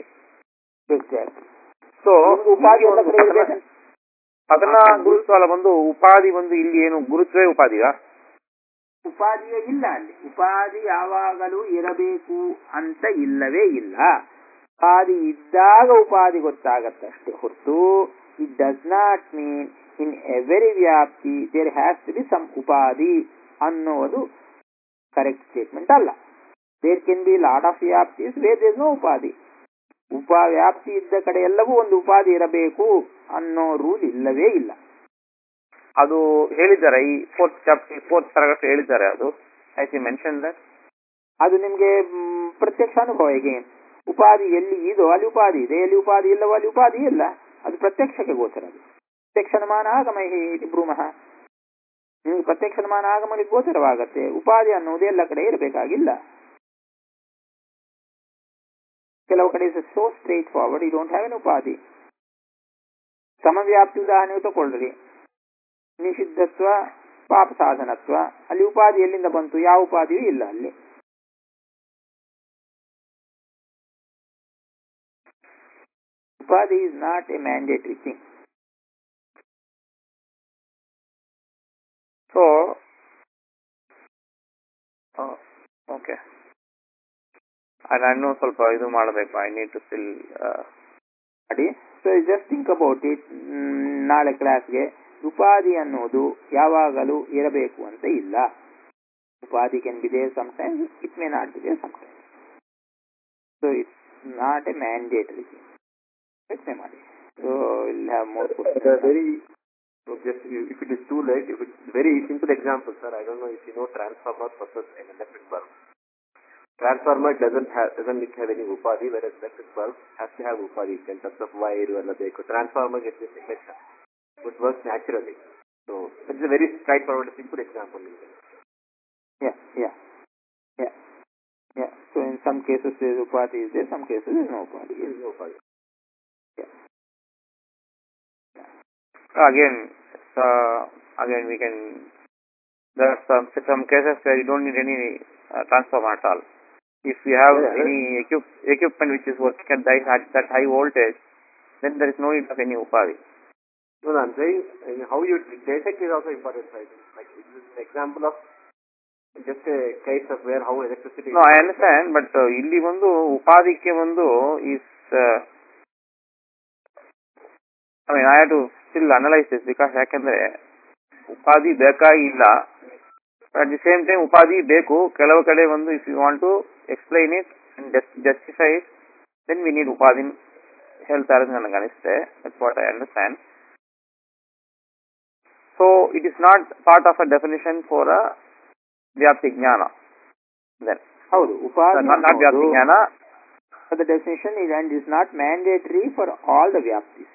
ಸೊ ಉಪಾಧಿ ಎಲ್ಲ ಕಡೆ ಇರ್ಬೇಕಂತ ಅದನ್ನ ಗುರುತ್ವ ಬಂದು ಉಪಾಧಿ ಬಂದು ಇಲ್ಲಿ ಏನು ಗುರುತ್ವೇ ಉಪಾಧಿಗ ಉಪಾಧಿಯೇ ಇಲ್ಲ ಅಲ್ಲಿ ಉಪಾಧಿ ಯಾವಾಗಲೂ ಇರಬೇಕು ಅಂತ ಇಲ್ಲವೇ ಇಲ್ಲ ಉಪಾಧಿ ಇದ್ದಾಗ ಉಪಾಧಿ ಗೊತ್ತಾಗತ್ತಷ್ಟೇ ಹೊರತು it does not mean in every ವ್ಯಾಪ್ತಿ there has to be some ಉಪಾಧಿ ಅನ್ನೋದು ಕರೆಕ್ಟ್ ಸ್ಟೇಟ್ಮೆಂಟ್ ಅಲ್ಲ there can be lot of ವ್ಯಾಪ್ತೀಸ್ ವೇ ದೇರ್ ನೋ ಉಪಾಧಿ ಉಪ ವ್ಯಾಪ್ತಿ ಇದ್ದ ಕಡೆ ಎಲ್ಲವೂ ಒಂದು ಉಪಾಧಿ ಇರಬೇಕು ಅನ್ನೋ ರೂಲ್ ಇಲ್ಲವೇ ಇಲ್ಲ ಅದು ಹೇಳಿದ್ದಾರೆ ಈ ಫೋರ್ತ್ ಚಾಪ್ಟರ್ ಫೋರ್ತ್ ಪ್ಯಾರಾಗ್ರಾಫ್ ಹೇಳಿದ್ದಾರೆ ಅದು ಐ ಸಿ ಮೆನ್ಷನ್ ದಟ್ ಅದು ನಿಮ್ಗೆ ಮ್, ಪ್ರತ್ಯಕ್ಷ ಅನುಭವ ಹೇಗೆ ಉಪಾಧಿ ಎಲ್ಲಿ ಇದೋ ಅಲ್ಲಿ ಉಪಾಧಿ ಇದೆ ಎಲ್ಲಿ ಉಪಾಧಿ ಇಲ್ಲವೋ ಅಲ್ಲಿ ಉಪಾಧಿ ಇಲ್ಲ ಅದು ಪ್ರತ್ಯಕ್ಷಕ್ಕೆ ಗೋಚರ ಅದು ಪ್ರತ್ಯಕ್ಷನಮಾನ ಆಗಮ ಹಿ ಬ್ರೂಮಃ ನಿಮ್ಗೆ ಪ್ರತ್ಯಕ್ಷನಮಾನ ಆಗಮನಿಗೆ ಗೋಚರವಾಗತ್ತೆ ಉಪಾಧಿ ಅನ್ನುವುದು ಎಲ್ಲ ಕಡೆ ಇರಬೇಕಾಗಿಲ್ಲ ಕೆಲವು ಕಡೆ so straightforward you don't have an ಉಪಾಧಿ ಸಮವ್ಯಾಪ್ತಿ ಉದಾಹರಣೆ ತಗೊಳ್ರಿ ನಿಷಿದ್ಧತ್ವ ಪಾಪ ಸಾಧನತ್ವ ಅಲ್ಲಿ ಉಪಾಧಿ ಎಲ್ಲಿಂದ ಬಂತು ಯಾವ ಉಪಾಧಿಯೂ ಇಲ್ಲ ಅಲ್ಲಿ ಉಪಾಧಿ is not a mandatory thing so okay ನಾನು ಸ್ವಲ್ಪ ಇದು ಮಾಡಬೇಕು ಐ ನೀಡ್ ಟು ಸ್ಟಿಲ್ ಮಾಡಿ so just think about it ನಾಳೆ ಕ್ಲಾಸ್ಗೆ ಉಪಾಧಿ ಅನ್ನೋದು ಯಾವಾಗಲೂ ಇರಬೇಕು ಅಂತ ಇಲ್ಲ ಉಪಾಧಿ can be there sometimes it may not be there sometimes so it's not a mandatory thing ಯೋಚನೆ ಮಾಡಿ so will have more very so just if if it is too late, if it's very simple example, sir. I don't know if you know transformer process in electric bulb. Transformer doesn't have doesn't have any upadi, whereas electric bulb has to have upadi in terms of wire ಎಲ್ಲ ಬೇಕು. Transformer gets this signature, which works naturally. So it's a very straightforward, simple example. Yeah, yeah, yeah, yeah. So in some cases there is upadi is there, some cases there is no upadi. There is no upadi. Again, uh, again we can, there are some, some cases where you don't need any uh, transformer at all. If you have Yeah, yeah. any equip, equipment which is working at that, at that high voltage, then there is no need of any upadi. No, no, I'm saying uh, how you detect is also important. Right? Like this is an example of just a case of where how electricity. No, I understand, but uh, ಇಲ್ಲಿ ಒಂದು ಉಪಾದಿಕ್ಕೆ ಒಂದು is uh, I mean, I have to still analyze this because ಯಾಕಂದ್ರೆ ಉಪಾಧಿ ಬೇಕಾಗಿಲ್ಲ at the same time ಉಪಾಧಿ ಬೇಕು ಕೆಲವು ಕಡೆ ಒಂದು if you want to explain it and justify it then we need ಉಪಾಧಿ ಹೇಳ್ತಾರೆ ಅಂತ ನನಗೆ ಅನಿಸುತ್ತೆ that's what I understand so it is not part of a definition for a ವ್ಯಾಪ್ತಿ ಜ್ಞಾನ ದೆನ್ ಹೌದು ಉಪಾದಿ not, not ವ್ಯಾಪ್ತಿ ಅನ್ನೋದು ಜ್ಞಾನ the definition is and is not mandatory for all the vyaptis.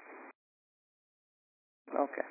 Okay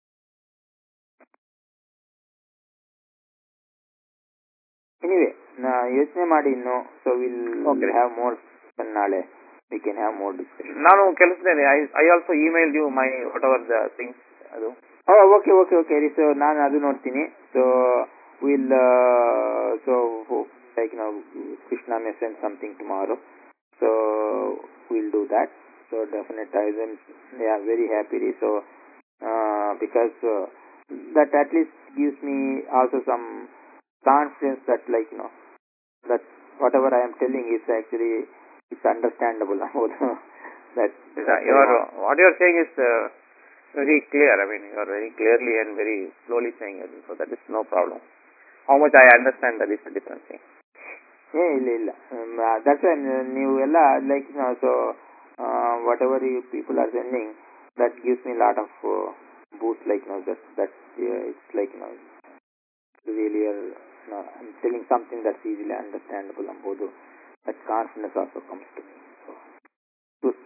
Anyway, ನಾ ಯೋಚನೆ ಮಾಡಿ ಇನ್ನು so will Okay. Have more ನಾಳೆ we can have more discussion ನಾನು ಕೆಲಸದಲ್ಲಿ I I also email you my what our the things ಅದು okay okay okay ರೀ so ನಾನು ಅದು ನೋಡ್ತೀನಿ ಸೊ ವಿಲ್ ಸೊ ಲೈಕ್ ನಾವು Krishna may send something tomorrow so will do that so definite I will yeah very happy ರೀ so because that at least gives me also some confidence that like you know that whatever I am telling is actually it's understandable that you are what you are saying is uh, very clear I mean you are very clearly and very slowly saying it so that is no problem how much I understand that is a different thing ಏ ಇಲ್ಲ ಇಲ್ಲ that's ನೀವು ಎಲ್ಲ like so whatever you people are sending that gives me lot of boost like no that that it's like no really are no, I'm telling something that's easily understandable ಅಂಬೋದು that confidence also comes to me. So, good.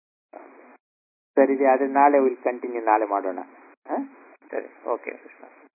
ಸರಿ ರೀ ಅದೇ ನಾಳೆ will continue ನಾಳೆ ಮಾಡೋಣ ಹಾಂ ಸರಿ okay Krishna